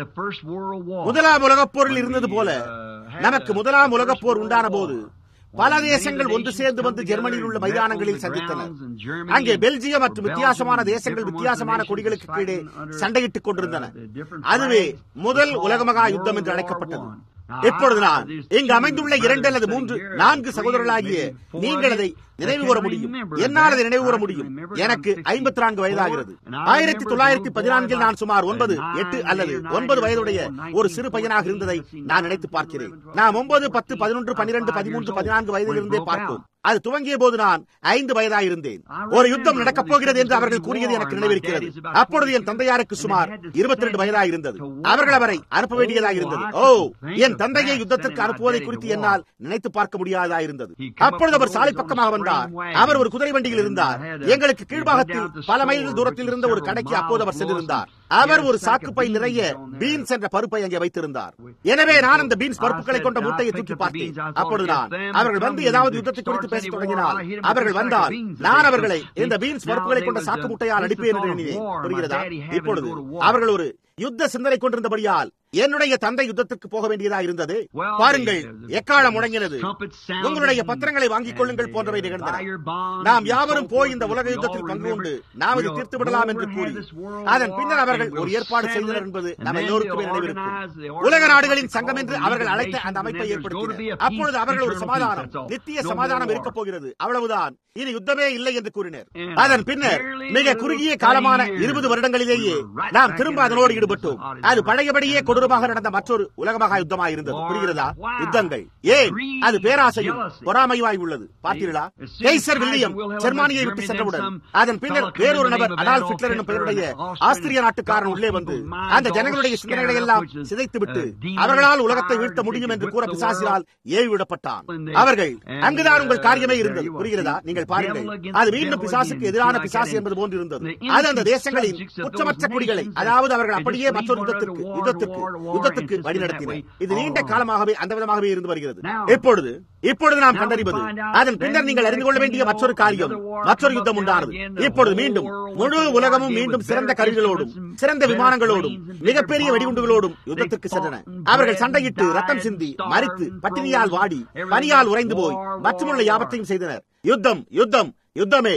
முதலாம் உலகப் போரில் இருந்தது போல நமக்கு முதலாம் உலகப் போர் உண்டான போது பல தேசங்கள் ஒன்று சேர்ந்து வந்து ஜெர்மனியில் உள்ள மைதானங்களில் சந்தித்தனர் அங்கே பெல்ஜியம் மற்றும் வித்தியாசமான தேசங்கள் வித்தியாசமான கொடிகளுக்கு கீழே சண்டையிட்டுக் கொண்டிருந்தன அதுவே முதல் உலகமகா யுத்தம் என்று அழைக்கப்பட்டது இப்பொழுது நான் இங்கு அமைந்துள்ள இரண்டு அல்லது மூன்று நான்கு சகோதரர்களாகிய நீங்கள் அதை நினைவு கூற முடியும் என்னால் அதை நினைவு கூற முடியும் எனக்கு ஐம்பத்தி நான்கு வயதாகிறது ஆயிரத்தி தொள்ளாயிரத்தி பதினான்கில் நான் சுமார் ஒன்பது எட்டு அல்லது ஒன்பது வயதுடைய ஒரு சிறு பையனாக இருந்ததை நான் நினைத்து பார்க்கிறேன் நாம் ஒன்பது பத்து பதினொன்று பனிரெண்டு பதிமூன்று பதினான்கு வயதிலிருந்தே பார்ப்போம் அது துவங்கிய போது நான் ஐந்து வயதாக இருந்தேன் ஒரு யுத்தம் நடக்கப் போகிறது என்று அவர்கள் கூறியது எனக்கு நினைவிருக்கிறது அப்பொழுது என் தந்தையாருக்கு சுமார் இருபத்தி ரெண்டு வயதாக இருந்தது அவர்கள் அவரை அனுப்ப வேண்டியதாக இருந்தது ஓ என் தந்தையை யுத்தத்திற்கு அனுப்புவதை குறித்து என்னால் நினைத்து பார்க்க முடியாதா இருந்தது அப்பொழுது அவர் சாலை பக்கமாக வந்தார் அவர் ஒரு குதிரை வண்டியில் இருந்தார் எங்களுக்கு கீழ்பாகத்தில் பல மைல்கள் தூரத்தில் இருந்த ஒரு கடைக்கு அப்போது அவர் சென்றிருந்தார் அவர் ஒரு சாக்குப்பை நிறைய பீன்ஸ் என்ற பருப்பை அங்கே வைத்திருந்தார் எனவே நான் அந்த பீன்ஸ் பருப்புகளை கொண்ட மூட்டையை தூக்கி பார்த்தேன் அப்பொழுது நான் அவர்கள் வந்து ஏதாவது யுத்தத்தை குறித்து பேச தொடங்கினால் அவர்கள் வந்தால் நான் அவர்களை இந்த பீன்ஸ் பருப்புகளை கொண்ட சாக்கு முட்டையால் அடிப்பேன் என்று எண்ணினேன் புரிகிறதா இப்பொழுது அவர்கள் ஒரு யுத்த சிந்தனை கொண்டிருந்தபடியால் என்னுடைய தந்தை யுத்தத்துக்கு போக வேண்டியதா இருந்தது பாருங்கள் எக்காலம் முழங்கினது உங்களுடைய பத்திரங்களை வாங்கிக் கொள்ளுங்கள் போன்றவை நிகழ்ந்தன நாம் யாவரும் போய் இந்த உலக யுத்தத்தில் பங்கு கொண்டு நாம் இதை தீர்த்து விடலாம் என்று கூறி அதன் பின்னர் அவர்கள் ஒரு ஏற்பாடு செய்தனர் என்பது நம்ம எல்லோருக்குமே நினைவிருக்கும் உலக நாடுகளின் சங்கம் என்று அவர்கள் அழைத்த அந்த அமைப்பை ஏற்படுத்தினர் அப்பொழுது அவர்கள் ஒரு சமாதானம் நித்திய சமாதானம் இருக்கப் போகிறது அவ்வளவுதான் இனி யுத்தமே இல்லை என்று கூறினர் அதன் பின்னர் மிக குறுகிய காலமான இருபது வருடங்களிலேயே நாம் திரும்ப அதனோடு ஈடுபட்டோம் அது பழையபடியே கொடூரமாக நடந்த மற்றொரு உலகமாக யுத்தமாக இருந்தது புரிகிறதா யுத்தங்கள் ஏன் அது பேராசையும் பொறாமையுமாய் உள்ளது பார்த்தீர்களா கெய்சர் வில்லியம் ஜெர்மானியை விட்டு சென்றவுடன் அதன் பின்னர் வேறொரு நபர் அடால்ஃப் ஹிட்லர் என்னும் பெயருடைய ஆஸ்திரிய நாட்டுக்காரன் உள்ளே வந்து அந்த ஜனங்களுடைய சிந்தனைகளை எல்லாம் சிதைத்துவிட்டு அவர்களால் உலகத்தை வீழ்த்த முடியும் என்று கூற பிசாசினால் ஏவி விடப்பட்டான் அவர்கள் அங்குதான் உங்கள் காரியமே இருந்தது புரிகிறதா நீங்கள் பாருங்கள் அது மீண்டும் பிசாசுக்கு எதிரான பிசாசு என்பது போன்று இருந்தது அது அந்த தேசங்களின் குற்றமற்ற குடிகளை அதாவது அவர்கள் அப்படியே மற்றொரு யுத்தத்திற்கு யுத்தத்திற்கு யுத்தத்துக்கு வழிநடத்தினர் இது நீண்ட காலமாகவே அந்த விதமாகவே இருந்து வருகிறது இப்பொழுது இப்பொழுது நாம் கண்டறிவது அதன் பின்னர் நீங்கள் அறிந்து கொள்ள வேண்டிய மற்றொரு காரியம் மற்றொரு யுத்தம் உண்டானது இப்பொழுது மீண்டும் முழு உலகமும் மீண்டும் சிறந்த கருவிகளோடும் சிறந்த விமானங்களோடும் மிகப்பெரிய வெடிகுண்டுகளோடும் யுத்தத்திற்கு சென்றன அவர்கள் சண்டையிட்டு ரத்தம் சிந்தி மறித்து பட்டினியால் வாடி பனியால் உறைந்து போய் மற்றமுள்ள யாபத்தையும் செய்தனர் யுத்தம் யுத்தம் யுத்தமே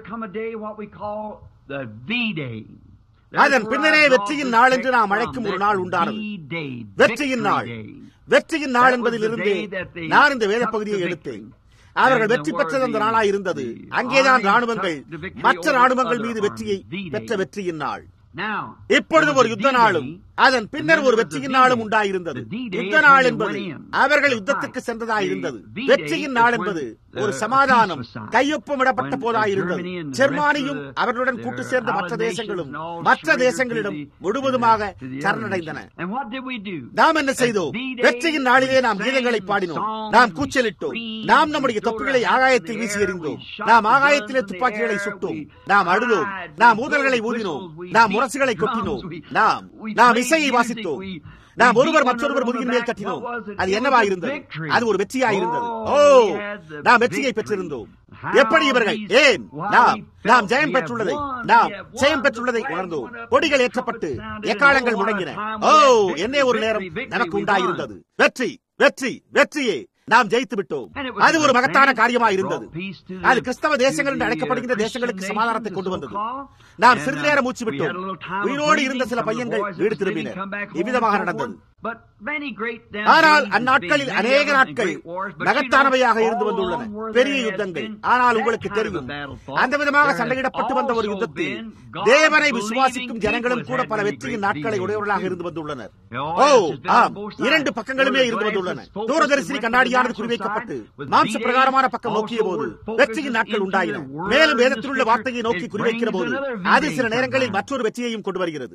அதன் பின்னரே வெற்றியின் நாள் என்று நாம் அழைக்கும் ஒரு நாள் உண்டானது வெற்றியின் நாள் வெற்றியின் நாள் என்பதிலிருந்து நான் இந்த வேத பகுதியை எடுத்தேன் அவர்கள் வெற்றி பெற்றது அந்த நாளாய் இருந்தது அங்கேதான் ராணுவங்கள் மற்ற ராணுவங்கள் மீது வெற்றியை பெற்ற வெற்றியின் நாள் இப்பொழுது ஒரு யுத்த நாளும் அதன் பின்னர் ஒரு வெற்றியின் நாளும் உண்டாயிருந்தது யுத்த நாள் என்பது அவர்கள் யுத்தத்துக்கு சென்றதாய் இருந்தது வெற்றியின் நாள் என்பது ஒரு சமாதானம் கையொப்பமிடப்பட்ட போதாயிருந்தது ஜெர்மானியும் அவர்களுடன் கூட்டு சேர்ந்த மற்ற தேசங்களும் மற்ற தேசங்களிடம் முழுவதுமாக சரணடைந்தன நாம் என்ன செய்தோம் வெற்றியின் நாளிலே நாம் கீதங்களை பாடினோம் நாம் கூச்சலிட்டோம் நாம் நம்முடைய தொப்புகளை ஆகாயத்தில் வீசி எறிந்தோம் நாம் ஆகாயத்திலே துப்பாக்கிகளை சுட்டோம் நாம் அழுதோம் நாம் ஊதல்களை ஊதினோம் நாம் முரசுகளை கொட்டினோம் நாம் நாம் இசையை வாசித்தோம் நாம் ஒருவர் மற்றொருவர் முதுகின் மேல் கட்டினோம் அது என்னவா இருந்தது அது ஒரு வெற்றியா இருந்தது ஓ நாம் வெற்றியை பெற்றிருந்தோம் எப்படி இவர்கள் ஏன் நாம் நாம் ஜெயம் பெற்றுள்ளதை நாம் ஜெயம் பெற்றுள்ளதை உணர்ந்தோம் கொடிகள் ஏற்றப்பட்டு எக்காலங்கள் முழங்கின ஓ என்னே ஒரு நேரம் நமக்கு உண்டாயிருந்தது வெற்றி வெற்றி வெற்றியே நாம் ஜெயித்து விட்டோம் அது ஒரு மகத்தான காரியமாக இருந்தது அது கிறிஸ்தவ தேசங்கள் என்று அழைக்கப்படுகின்ற தேசங்களுக்கு சமாதானத்தை கொண்டு வந்தது நாம் சிறிது நேரம் மூச்சு விட்டோம் உயிரோடு இருந்த சில பையன்கள் வீடு திரும்பினர் இவ்விதமாக நடந்தது ஆனால் அந்நாட்களில் அநேக நாட்கள் மகத்தானவையாக இருந்து வந்துள்ளன பெரிய யுத்தங்கள் ஆனால் உங்களுக்கு தெரியும் அந்த விதமாக சண்டையிடப்பட்டு வந்த ஒரு யுத்தத்தில் தேவனை விசுவாசிக்கும் ஜனங்களும் கூட பல வெற்றியின் நாட்களை உடையவர்களாக இருந்து வந்துள்ளனர் ஓ ஆம் இரண்டு பக்கங்களுமே இருந்து வந்துள்ளன தூரதரிசி கண்ணாடியானது குறிவைக்கப்பட்டு மாம்ச பிரகாரமான பக்கம் நோக்கிய போது வெற்றியின் நாட்கள் உண்டாயின மேலும் வேதத்தில் உள்ள வார்த்தையை நோக்கி குறிவைக்கிற போது அது சில நேரங்களில் மற்றொரு வெற்றியையும் கொண்டு வருகிறது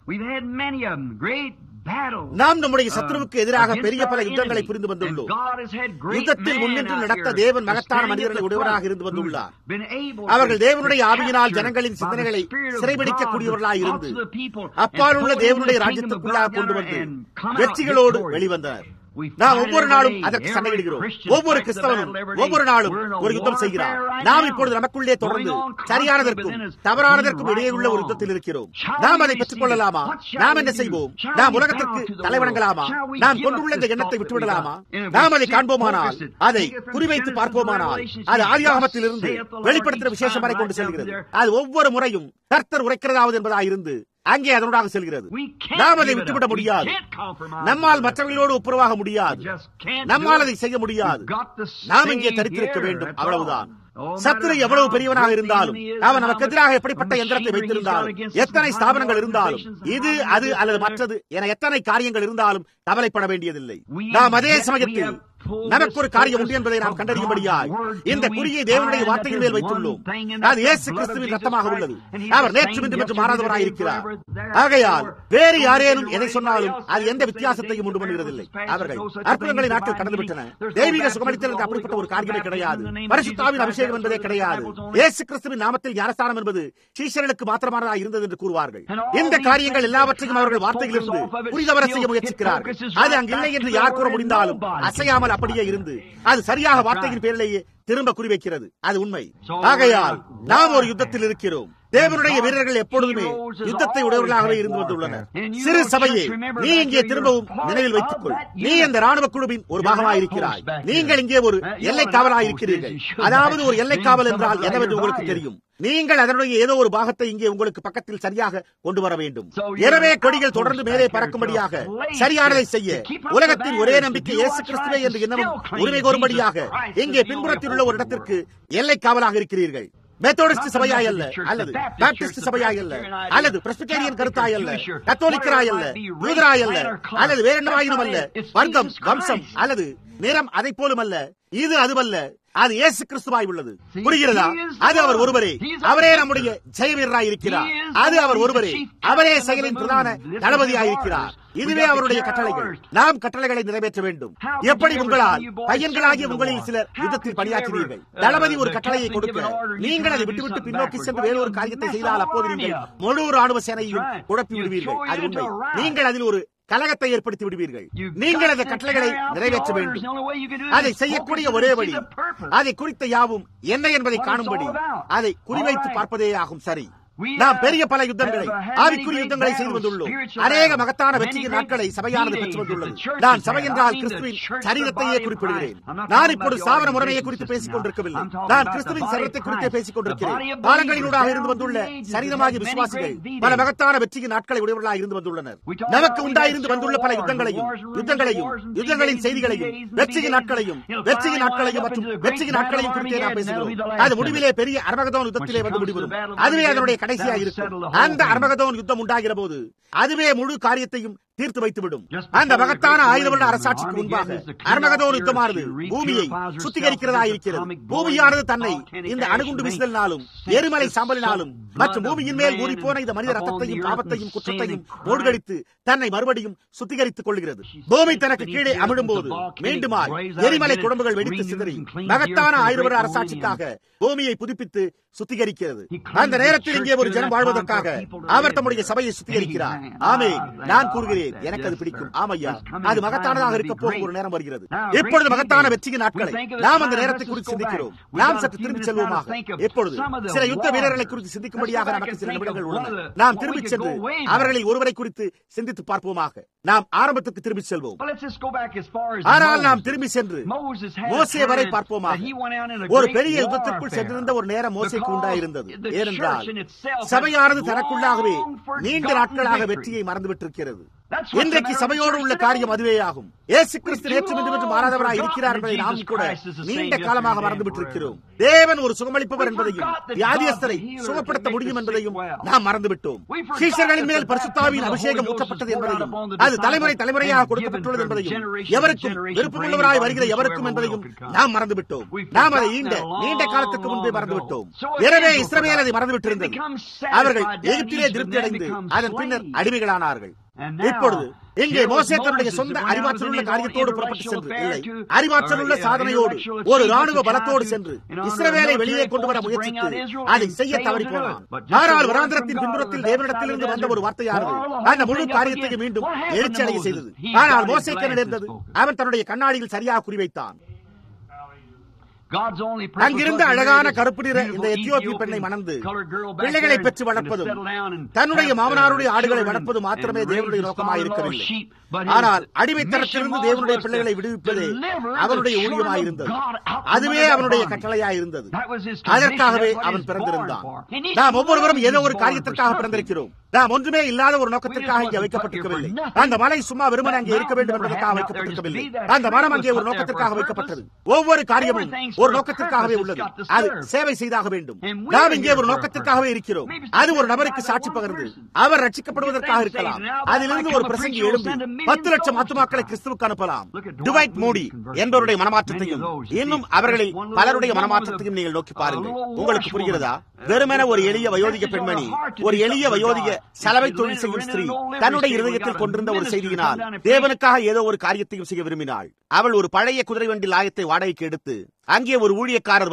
நாம் நம்முடைய சத்ருவுக்கு எதிராக பெரிய பல யுத்தங்களை புரிந்து வந்துள்ளோம் யுத்தத்தில் முன்னின்று நடத்த தேவன் மகத்தான மனிதர்களை உடையவராக இருந்து வந்துள்ளார் அவர்கள் தேவனுடைய ஆவியினால் ஜனங்களின் சிந்தனைகளை சிறைபிடிக்கக்கூடியவர்களாக இருந்து அப்பால் உள்ள தேவனுடைய ராஜ்யத்திற்குள்ளாக கொண்டு வந்து வெற்றிகளோடு வெளிவந்தனர் நாம் ஒவ்வொரு நாளும் அதற்கு சண்டையிடுகிறோம் ஒவ்வொரு கிறிஸ்தவனும் ஒவ்வொரு நாளும் ஒரு யுத்தம் செய்கிறார் நாம் இப்பொழுது நமக்குள்ளே தொடர்ந்து சரியானதற்கும் தவறானதற்கும் இடையே உள்ள ஒரு யுத்தத்தில் இருக்கிறோம் நாம் அதை பெற்றுக் கொள்ளலாமா நாம் என்ன செய்வோம் நாம் உலகத்திற்கு தலைவணங்கலாமா நாம் கொண்டுள்ள இந்த எண்ணத்தை விட்டுவிடலாமா நாம் அதை காண்போமானால் அதை குறிவைத்து பார்ப்போமானால் அது ஆதியாகமத்தில் இருந்து வெளிப்படுத்துகிற விசேஷம் வரை கொண்டு செல்கிறது அது ஒவ்வொரு முறையும் கர்த்தர் உரைக்கிறதாவது என்பதாயிருந்து அங்கே அதனோடாக செல்கிறது நாம் அதை விட்டுவிட முடியாது நம்மால் மற்றவர்களோடு ஒப்புரவாக முடியாது நம்மால் அதை செய்ய முடியாது நாம் இங்கே தரித்திருக்க வேண்டும் அவ்வளவுதான் சத்துரு எவ்வளவு பெரியவனாக இருந்தாலும் அவன் நமக்கு எதிராக எப்படிப்பட்ட எந்திரத்தை வைத்திருந்தாலும் எத்தனை ஸ்தாபனங்கள் இருந்தாலும் இது அது அல்லது மற்றது என எத்தனை காரியங்கள் இருந்தாலும் கவலைப்பட வேண்டியதில்லை நாம் அதே சமயத்தில் நமக்கு ஒரு காரியம் உண்டு என்பதை நாம் கண்டறியும்படியாய் இந்த குறியை தேவனுடைய வார்த்தையின் மேல் வைத்துள்ளோம் அது இயேசு கிறிஸ்துவின் ரத்தமாக உள்ளது அவர் நேற்று இன்று மற்றும் மாறாதவராய் இருக்கிறார் ஆகையால் வேறு யாரேனும் எதை சொன்னாலும் அது எந்த வித்தியாசத்தையும் உண்டு பண்ணுகிறதில்லை அவர்கள் அற்புதங்களை நாட்கள் கடந்து விட்டன தெய்வீக சுகமளித்தல் என்று அப்படிப்பட்ட ஒரு காரியமே கிடையாது பரிசுத்தாவின் அபிஷேகம் என்பதே கிடையாது இயேசு கிறிஸ்துவின் நாமத்தில் ஞானஸ்தானம் என்பது சீஷர்களுக்கு மாத்திரமானதாக இருந்தது என்று கூறுவார்கள் இந்த காரியங்கள் எல்லாவற்றையும் அவர்கள் வார்த்தையிலிருந்து புரிதவர செய்ய முயற்சிக்கிறார்கள் அது அங்கில்லை என்று யார் கூற முடிந்தாலும் அசையாமல் அப்படியே இருந்து அது சரியாக வார்த்தையின் பேரிலேயே திரும்ப குறிவைக்கிறது அது உண்மை ஆகையால் நாம் ஒரு யுத்தத்தில் இருக்கிறோம் தேவனுடைய வீரர்கள் எப்பொழுதுமே யுத்தத்தை உடையவர்களாகவே இருந்து வந்துள்ளனர் சிறு சபையே நீ இங்கே திரும்பவும் நினைவில் வைத்துக் கொள் நீ இந்த ராணுவ குழுவின் ஒரு பாகமாக இருக்கிறாய் நீங்கள் இங்கே ஒரு எல்லை காவலாக இருக்கிறீர்கள் அதாவது ஒரு எல்லை காவல் என்றால் என்னவென்று உங்களுக்கு தெரியும் நீங்கள் அதனுடைய ஏதோ ஒரு பாகத்தை இங்கே உங்களுக்கு பக்கத்தில் சரியாக கொண்டு வர வேண்டும் எனவே கொடிகள் தொடர்ந்து மேலே பறக்கும்படியாக சரியானதை செய்ய உலகத்தின் ஒரே நம்பிக்கை இயேசு கிறிஸ்துவே என்று இன்னமும் உரிமை கோரும்படியாக இங்கே பின்புறத்தில் உள்ள ஒரு இடத்திற்கு எல்லை காவலாக இருக்கிறீர்கள் மெத்தோடிஸ்ட் சபையாய் அல்ல அல்லது பாப்டிஸ்ட் சபையாய் அல்ல அல்லது பிரஸ்பிட்டேரியன் கருத்தாய் அல்ல கத்தோலிக்கராய் அல்ல யூதராய் அல்ல அல்லது வேற என்னவாயினும் அல்ல வர்க்கம் வம்சம் அல்லது நிறம் அதை போலும் அல்ல இது அதுவல்ல அது இயேசு கிறிஸ்துவாய் உள்ளது புரிகிறதா அது அவர் ஒருவரே அவரே நம்முடைய ஜெயவீரராய் இருக்கிறார் அது அவர் ஒருவரே அவரே செயலின் பிரதான தளபதியாய் இருக்கிறார் இதுவே அவருடைய கட்டளைகள் நாம் கட்டளைகளை நிறைவேற்ற வேண்டும் எப்படி உங்களால் பையன்களாகிய உங்களில் சிலர் யுத்தத்தில் பணியாற்றினீர்கள் தளபதி ஒரு கட்டளையை கொடுக்க நீங்கள் அதை விட்டுவிட்டு பின்னோக்கி சென்று வேறொரு காரியத்தை செய்தால் அப்போது நீங்கள் முழு ராணுவ சேனையையும் குழப்பி விடுவீர்கள் அது உண்மை நீங்கள் அதில் ஒரு கலகத்தை ஏற்படுத்தி விடுவீர்கள் நீங்கள் அந்த கட்டளைகளை நிறைவேற்ற வேண்டும் அதை செய்யக்கூடிய ஒரே வழி அதை குறித்த யாவும் என்ன என்பதை காணும்படி அதை குறிவைத்து பார்ப்பதே ஆகும் சரி நாம் பெரிய பல யுத்தங்களை ஆவிக்குரிய யுத்தங்களை செய்து வந்துள்ளோம் அநேக மகத்தான வெற்றியின் நாட்களை சபையானது பெற்று வந்துள்ளது நான் சபை என்றால் கிறிஸ்துவின் சரீரத்தையே குறிப்பிடுகிறேன் நான் இப்போது சாவர முறைமையை குறித்து பேசிக் கொண்டிருக்கவில்லை நான் கிறிஸ்துவின் சரீரத்தை குறித்தே பேசிக் கொண்டிருக்கிறேன் காலங்களினூடாக இருந்து வந்துள்ள சரீரமாகிய விசுவாசிகள் பல மகத்தான வெற்றியின் நாட்களை உடையவர்களாக இருந்து வந்துள்ளனர் நமக்கு உண்டாயிருந்து வந்துள்ள பல யுத்தங்களையும் யுத்தங்களையும் யுத்தங்களின் செய்திகளையும் வெற்றியின் நாட்களையும் வெற்றியின் நாட்களையும் மற்றும் வெற்றியின் நாட்களையும் குறித்தே நாம் பேசுகிறோம் அது முடிவிலே பெரிய அரமகதோன் யுத்தத்திலே வந்து முடிவரும் அதுவே அதனுடைய கடைசியாக இருக்கும் அந்த அர்மகதோன் யுத்தம் உண்டாகிற போது அதுவே முழு காரியத்தையும் தீர்த்து வைத்துவிடும் அந்த மகத்தான ஆயுதமுள்ள அரசாட்சிக்கு முன்பாக அர்மகதோன் யுத்தமானது பூமியை சுத்திகரிக்கிறதா இருக்கிறது பூமியானது தன்னை இந்த அணுகுண்டு வீசுதலினாலும் எரிமலை சாம்பலினாலும் மற்றும் பூமியின் மேல் ஊறி போன இந்த மனித ரத்தத்தையும் பாவத்தையும் குற்றத்தையும் மூழ்கடித்து தன்னை மறுபடியும் சுத்திகரித்துக் கொள்கிறது பூமி தனக்கு கீழே அமிழும் போது மீண்டுமாய் எரிமலை குழம்புகள் வெடித்து சிதறி மகத்தான ஆயுதவர அரசாட்சிக்காக பூமியை புதுப்பித்து சுத்திகரிக்கிறது அந்த நேரத்தில் இங்கே ஒரு ஜனம் வாழ்வதற்காக அவர் தம்முடைய சபையை சுத்திகரிக்கிறார் ஆமே நான் கூறுகிறேன் எனக்கு அது பிடிக்கும் ஆமையா அது மகத்தானதாக இருக்க போகும் ஒரு நேரம் வருகிறது இப்பொழுது மகத்தான வெற்றியின் நாட்களை நாம் அந்த நேரத்தை குறித்து சிந்திக்கிறோம் நாம் சற்று திரும்பி செல்வோமாக எப்பொழுது சில யுத்த வீரர்களை குறித்து சிந்திக்கும்படியாக நமக்கு சில நிமிடங்கள் உள்ளன நாம் திரும்பி சென்று அவர்களில் ஒருவரை குறித்து சிந்தித்து பார்ப்போமாக நாம் ஆரம்பத்துக்கு திரும்பி செல்வோம் ஆனால் நாம் திரும்பி சென்று மோசே வரை பார்ப்போமாக ஒரு பெரிய யுத்தத்திற்குள் சென்றிருந்த ஒரு நேரம் மோசைக்கு உண்டாயிருந்தது ஏனென்றால் சபையானது தனக்குள்ளாகவே நீண்ட நாட்களாக வெற்றியை மறந்துவிட்டிருக்கிறது இன்றைக்கு சபையோடு உள்ள காரியம் அதுவே ஆகும் ஏசு கிறிஸ்து நேற்று என்று மாறாதவராய் இருக்கிறார் என்பதை நாம் கூட நீண்ட காலமாக மறந்துவிட்டிருக்கிறோம் தேவன் ஒரு சுகமளிப்பவர் என்பதையும் வியாதியஸ்தரை சுகப்படுத்த முடியும் என்பதையும் நாம் மறந்துவிட்டோம் சீஷர்களின் மேல் பரிசுத்தாவின் அபிஷேகம் ஊற்றப்பட்டது என்பதையும் அது தலைமுறை தலைமுறையாக கொடுக்கப்பட்டுள்ளது என்பதையும் எவருக்கும் விருப்பமுள்ளவராய் வருகிற எவருக்கும் என்பதையும் நாம் மறந்துவிட்டோம் நாம் அதை நீண்ட நீண்ட காலத்துக்கு முன்பே மறந்துவிட்டோம் எனவே இஸ்ரவேல் அதை மறந்துவிட்டிருந்தது அவர்கள் எகிப்திலே திருப்தி அடைந்து அதன் பின்னர் அடிமைகளானார்கள் இப்பொழுது இங்கே மோசே தன்னுடைய சொந்த அறிவாற்றல் உள்ள காரியத்தோடு புறப்பட்டு சென்று இல்லை அறிவாற்றல் உள்ள சாதனையோடு ஒரு ராணுவ பலத்தோடு சென்று இஸ்ரவேலை வெளியே கொண்டு வர முயற்சித்து அதை செய்ய தவறி போனான் ஆனால் வராந்திரத்தின் பின்புறத்தில் தேவனிடத்திலிருந்து வந்த ஒரு வார்த்தையானது அந்த முழு காரியத்தையும் மீண்டும் எழுச்சி அடைய செய்தது ஆனால் மோசைக்கு நடந்தது அவன் தன்னுடைய கண்ணாடியில் சரியாக குறிவைத்தான் அங்கிருந்த அழகான கருப்பு நிற இந்த எத்தியோப்பிய பெண்ணை மணந்து பிள்ளைகளை பெற்று வளர்ப்பதும் தன்னுடைய மாமனாருடைய ஆடுகளை வளர்ப்பது மாத்திரமே தேவனுடைய நோக்கமாக இருக்கவில்லை ஆனால் அடிமைத்தனத்திலிருந்து தேவனுடைய பிள்ளைகளை விடுவிப்பதே அவனுடைய ஊழியமாயிருந்தது அதுவே அவனுடைய கட்டளையாயிருந்தது அதற்காகவே அவன் பிறந்திருந்தான் நாம் ஒவ்வொருவரும் ஏதோ ஒரு காரியத்திற்காக பிறந்திருக்கிறோம் நாம் ஒன்றுமே இல்லாத ஒரு நோக்கத்திற்காக இங்கே வைக்கப்பட்டிருக்கவில்லை அந்த மலை சும்மா வெறுமனை அங்கே இருக்க வேண்டும் என்பதற்காக வைக்கப்பட்டிருக்கவில்லை அந்த மரம் அங்கே ஒரு நோக்கத்திற்காக வைக்கப்பட்டது ஒவ்வொரு காரியமும் ஒரு நோக்கத்திற்காகவே உள்ளது அது சேவை செய்தாக வேண்டும் நாம் இங்கே ஒரு நோக்கத்திற்காகவே இருக்கிறோம் அது ஒரு நபருக்கு சாட்சி பகிர்ந்து அவர் ரட்சிக்கப்படுவதற்காக இருக்கலாம் அதிலிருந்து ஒரு பிரசங்கி எழும்பி பத்து லட்சம் ஆத்துமாக்களை கிறிஸ்துவுக்கு அனுப்பலாம் டிவைட் மோடி என்பவருடைய மனமாற்றத்தையும் இன்னும் அவர்களில் பலருடைய மனமாற்றத்தையும் நீங்கள் நோக்கி பாருங்கள் உங்களுக்கு புரிகிறதா வெறுமென ஒரு எளிய வயோதிக பெண்மணி ஒரு எளிய வயோதிக சலவை தொழில் செய்யும் ஸ்திரீ தன்னுடைய இருதயத்தில் கொண்டிருந்த ஒரு செய்தியினால் தேவனுக்காக ஏதோ ஒரு காரியத்தையும் செய்ய விரும்பினாள் அவள் ஒரு பழைய குதிரை வண்டி லாயத்தை வாடகைக்கு எடுத்து அங்கே ஒரு ஊழியக்காரர் வந்து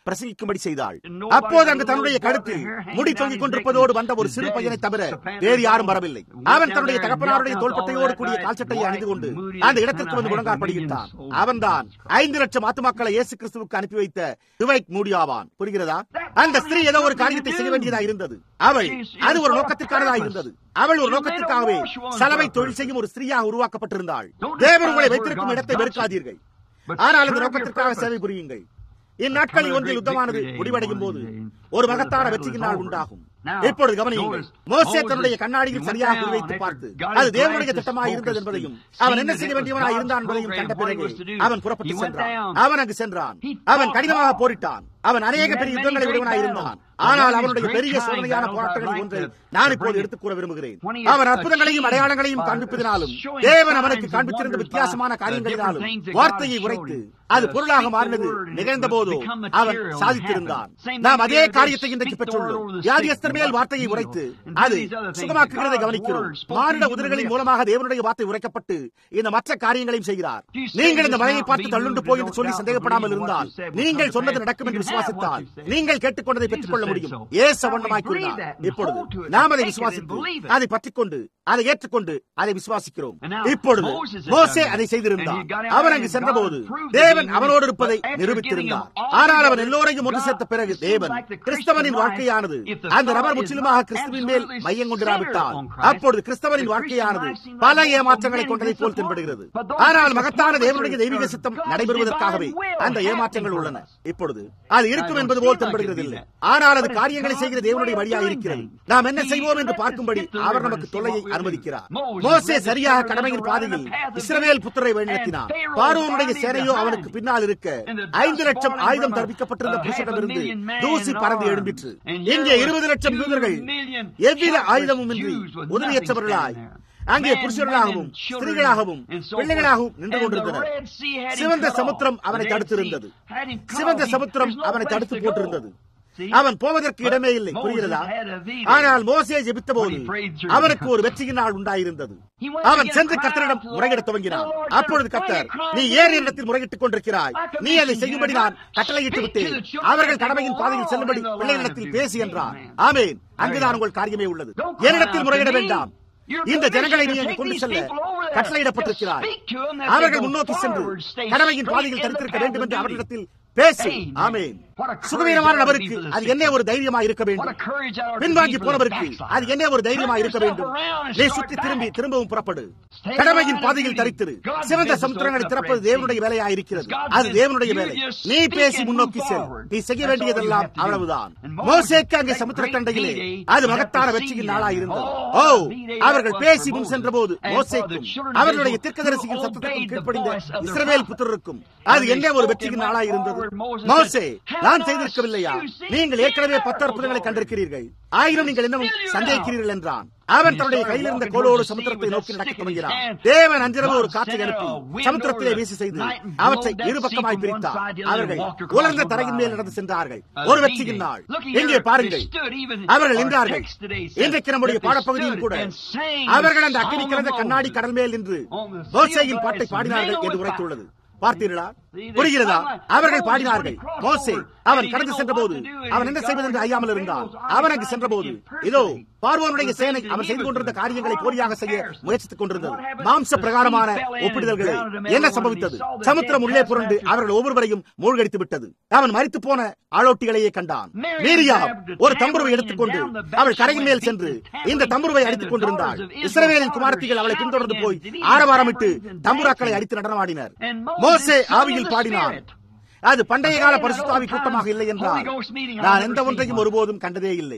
பிரசங்கிக்கும்படி செய்தாள் அப்போது அங்கு தன்னுடைய கழுத்தில் முடி தொங்கிக் கொண்டிருப்பதோடு வந்த ஒரு சிறு பையனை தவிர வேறு யாரும் வரவில்லை அவன் தன்னுடைய தகப்பனாருடைய தோள்பட்டையோடு கூடிய கால்சட்டையை அணிந்து கொண்டு அந்த இடத்திற்கு வந்து முழங்காற்படுகின்றான் அவன்தான் ஐந்து லட்சம் ஆத்துமாக்களை இயேசு கிறிஸ்துவுக்கு அனுப்பி வைத்த துவைக் மூடியாவான் புரிகிறதா அந்த ஸ்திரீ ஏதோ ஒரு காரியத்தை செய்ய வேண்டியதா இருந்தது அவள் அது ஒரு நோக்கத்திற்கானதா இருந்தது அவள் ஒரு நோக்கத்திற்காகவே சலவை தொழில் செய்யும் ஒரு ஸ்திரீயாக உருவாக்கப்பட்டிருந்தாள் தேவன் உங்களை வைத்திருக்கும் இடத்தை வெறுக்காதீர்கள் ஆனால் இந்த நோக்கத்திற்காக சேவை புரியுங்கள் இந்நாட்களில் ஒன்றில் யுத்தமானது முடிவடையும் போது ஒரு மகத்தான வெற்றியின் நாள் உண்டாகும் இப்பொழுது கவனியுங்கள் மோசே தன்னுடைய கண்ணாடியில் சரியாக குறிவைத்து பார்த்து அது தேவனுடைய திட்டமாக இருந்தது என்பதையும் அவன் என்ன செய்ய வேண்டியவனாக இருந்தான் என்பதையும் கண்ட பிறகு அவன் புறப்பட்டு சென்றான் அவன் அங்கு சென்றான் அவன் கடினமாக போரிட்டான் அவன் அநேக பெரிய யுத்தங்களை விடுவனாக இருந்தான் ஆனால் அவனுடைய பெரிய சோதனையான போராட்டங்களில் ஒன்றை நான் இப்போது எடுத்துக் கூற விரும்புகிறேன் அவன் அற்புதங்களையும் அடையாளங்களையும் காண்பிப்பதினாலும் தேவன் அவனுக்கு காண்பித்திருந்த வித்தியாசமான காரியங்களினாலும் வார்த்தையை உரைத்து அது பொருளாக மாறினது நிகழ்ந்த போதோ அவன் சாதித்திருந்தான் நாம் அதே காரியத்தை இன்றைக்கு பெற்றுள்ளோம் வியாதியஸ்தர் மேல் வார்த்தையை உரைத்து அது சுகமாக்குகிறதை கவனிக்கிறோம் மானிட உதிர்களின் மூலமாக தேவனுடைய வார்த்தை உரைக்கப்பட்டு இந்த மற்ற காரியங்களையும் செய்கிறார் நீங்கள் இந்த மலையை பார்த்து தள்ளுண்டு போய் என்று சொல்லி சந்தேகப்படாமல் இருந்தால் நீங்கள் சொன்னது நடக்கும் என்று விசுவாசித்தால் நீங்கள் கேட்டுக்கொண்டதை பெற்றுக் கொள்ள முடியும் ஏச வண்ணமாய் கூறினார் இப்பொழுது நாம் அதை விசுவாசித்து அதை பற்றிக்கொண்டு அதை ஏற்றுக்கொண்டு அதை விசுவாசிக்கிறோம் இப்பொழுது மோசே அதை செய்திருந்தார் அவன் அங்கு சென்றபோது தேவன் அவனோடு இருப்பதை நிரூபித்திருந்தார் ஆனால் அவன் எல்லோரையும் ஒன்று சேர்த்த பிறகு தேவன் கிறிஸ்தவனின் வாழ்க்கையானது அந்த நபர் முற்றிலுமாக கிறிஸ்துவின் மேல் மையம் கொண்டிராவிட்டால் அப்பொழுது கிறிஸ்தவனின் வாழ்க்கையானது பல ஏமாற்றங்களை கொண்டதை போல் தென்படுகிறது ஆனால் மகத்தான தேவனுடைய தெய்வீக சித்தம் நடைபெறுவதற்காகவே அந்த ஏமாற்றங்கள் உள்ளன இப்பொழுது அது இருக்கும் என்பது போல் தென்படுகிறது இல்லை ஆனால் அது காரியங்களை செய்கிற தேவனுடைய வழியாக இருக்கிறது நாம் என்ன செய்வோம் என்று பார்க்கும்படி அவர் நமக்கு தொல்லையை அனுமதிக்கிறார் மோசே சரியாக கடமையின் பாதையில் இஸ்ரவேல் புத்தரை வழிநடத்தினார் பார்வோனுடைய சேனையோ அவனுக்கு பின்னால் இருக்க ஐந்து லட்சம் ஆயுதம் தர்பிக்கப்பட்டிருந்த புருஷனிடமிருந்து தூசி பறந்து எழும்பிற்று இங்கே இருபது லட்சம் யூதர்கள் எவ்வித ஆயுதமும் இன்றி உதவியற்றவர்களாய் அங்கே புருஷர்களாகவும் ஸ்திரீகளாகவும் பிள்ளைகளாகவும் நின்று கொண்டிருந்தனர் சிவந்த சமுத்திரம் அவனை தடுத்திருந்தது சிவந்த சமுத்திரம் அவனை தடுத்து போட்டிருந்தது அவன் போவதற்கு இடமே இல்லை புரிகிறதா ஆனால் மோசே ஜெபித்த போது அவனுக்கு ஒரு வெற்றியின் நாள் உண்டாயிருந்தது அவன் சென்று கத்தரிடம் முறையிட துவங்கினான் அப்பொழுது கத்தர் நீ ஏறு இடத்தில் முறையிட்டுக் கொண்டிருக்கிறாய் நீ அதை செய்யும்படி நான் கட்டளையிட்டு விட்டேன் அவர்கள் கடமையின் பாதையில் செல்லும்படி பிள்ளைகளிடத்தில் பேசி என்றார் ஆமேன் அங்குதான் உங்கள் காரியமே உள்ளது என்னிடத்தில் முறையிட வேண்டாம் இந்த ஜனங்களை நீ அங்கு கொண்டு செல்ல கட்டளையிடப்பட்டிருக்கிறாய் அவர்கள் முன்னோக்கி சென்று கடமையின் பாதையில் தரித்திருக்க வேண்டும் என்று அவர்களிடத்தில் பேசு ஆமேன் சுகவீனமான நபருக்கு அது என்ன ஒரு தைரியமா இருக்க வேண்டும் பின்வாங்கி போனவருக்கு அது என்ன ஒரு தைரியமா இருக்க வேண்டும் நீ சுற்றி திரும்பி திரும்பவும் புறப்படு கடமையின் பாதையில் தரித்திரு சிறந்த சமுத்திரங்களை திறப்பது தேவனுடைய வேலையா இருக்கிறது அது தேவனுடைய வேலை நீ பேசி முன்னோக்கி செல் நீ செய்ய வேண்டியதெல்லாம் அவ்வளவுதான் மோசேக்கு அங்கே சமுத்திர தண்டையிலே அது மகத்தான வெற்றியின் நாளாக இருந்தது ஓ அவர்கள் பேசி முன் சென்ற போது மோசேக்கும் அவர்களுடைய தீர்க்கதரிசியின் சத்தத்துக்கும் கீழ்ப்படிந்த இஸ்ரவேல் புத்தருக்கும் அது என்ன ஒரு வெற்றியின் நாளாக இருந்தது மோசே நான் செய்திருக்கவில்லையா நீங்கள் ஏற்கனவே பத்து அற்புதங்களை கண்டிருக்கிறீர்கள் ஆயிரம் நீங்கள் இன்னமும் சந்தேகிக்கிறீர்கள் என்றான் அவன் தன்னுடைய கையில் இருந்த கோலோடு சமுத்திரத்தை நோக்கி நடக்க துவங்கினான் தேவன் அன்றிரவு ஒரு காற்றை அனுப்பி சமுத்திரத்திலே வீசி செய்து அவற்றை இரு பக்கமாய் பிரித்தார் அவர்கள் உலர்ந்த தரையின் மேல் நடந்து சென்றார்கள் ஒரு வெற்றியின் நாள் எங்கே பாருங்கள் அவர்கள் நின்றார்கள் இன்றைக்கு நம்முடைய பாடப்பகுதியில் கூட அவர்கள் அந்த அக்கினி கலந்த கண்ணாடி கடல் மேல் நின்று மோசையின் பாட்டை பாடினார்கள் என்று உரைத்துள்ளது பார்த்தீர்களா புரிகிறதா அவர்கள் பாடினார்கள் மோசே அவன் கடந்து சென்ற போது அவன் என்ன செய்வது என்று அறியாமல் இருந்தான் அவன் அங்கு சென்ற போது இதோ பார்வோனுடைய சேனை அவன் செய்து கொண்டிருந்த காரியங்களை போலியாக செய்ய முயற்சித்துக் கொண்டிருந்தது மாம்ச பிரகாரமான ஒப்பிடுதல்களை என்ன சம்பவித்தது சமுத்திரம் உள்ளே புரண்டு அவர்கள் ஒவ்வொருவரையும் மூழ்கடித்து விட்டது அவன் மறித்து போன ஆளோட்டிகளையே கண்டான் மீரியா ஒரு தம்புருவை எடுத்துக்கொண்டு அவள் கரையின் மேல் சென்று இந்த தம்புருவை அடித்துக் கொண்டிருந்தாள் இஸ்ரவேலின் குமாரத்திகள் அவளை பின்தொடர்ந்து போய் ஆரவாரமிட்டு தம்புராக்களை அடித்து நடனமாடினர் மோசே ஆவியில் பாடினார் அது பண்டைய கால பரிசுத்தாவி கூட்டமாக இல்லை என்றால் நான் எந்த ஒன்றையும் ஒருபோதும் கண்டதே இல்லை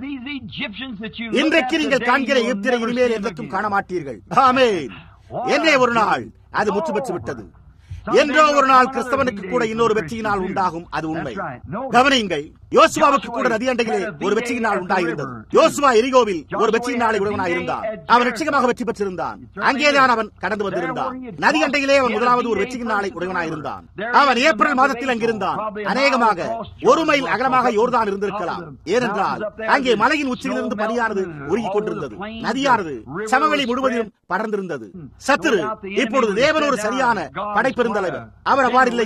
இன்றைக்கு நீங்கள் காண்கிற எப்திரை இனிமேல் என்றைக்கும் காண மாட்டீர்கள் ஆமேன் என்னே ஒரு நாள் அது முற்று பெற்று விட்டது என்றோ ஒரு நாள் கிறிஸ்தவனுக்கு கூட இன்னொரு வெற்றியினால் உண்டாகும் அது உண்மை கவனியுங்கள் யோசுவாவுக்கு கூட நதி அண்டையிலே ஒரு வெற்றியின் நாள் உண்டாயிருந்தது யோசுவா எரிகோவில் ஒரு வெற்றியின் நாளை உடையவனாக இருந்தான் அவன் நிச்சயமாக வெற்றி பெற்றிருந்தான் அங்கேதான் அவன் கடந்து வந்திருந்தான் நதி அண்டையிலே அவன் முதலாவது ஒரு வெற்றியின் நாளை உடையவனாக இருந்தான் அவன் ஏப்ரல் மாதத்தில் அங்கிருந்தான் அநேகமாக ஒரு மைல் அகலமாக யோர்தான் இருந்திருக்கலாம் ஏனென்றால் அங்கே மலையின் உச்சியிலிருந்து பனியானது உருகிக் கொண்டிருந்தது நதியானது சமவெளி முழுவதிலும் படர்ந்திருந்தது சத்துரு இப்பொழுது தேவன் ஒரு சரியான படைப்பெருந்தலைவர் அவர் அவ்வாறு இல்லையா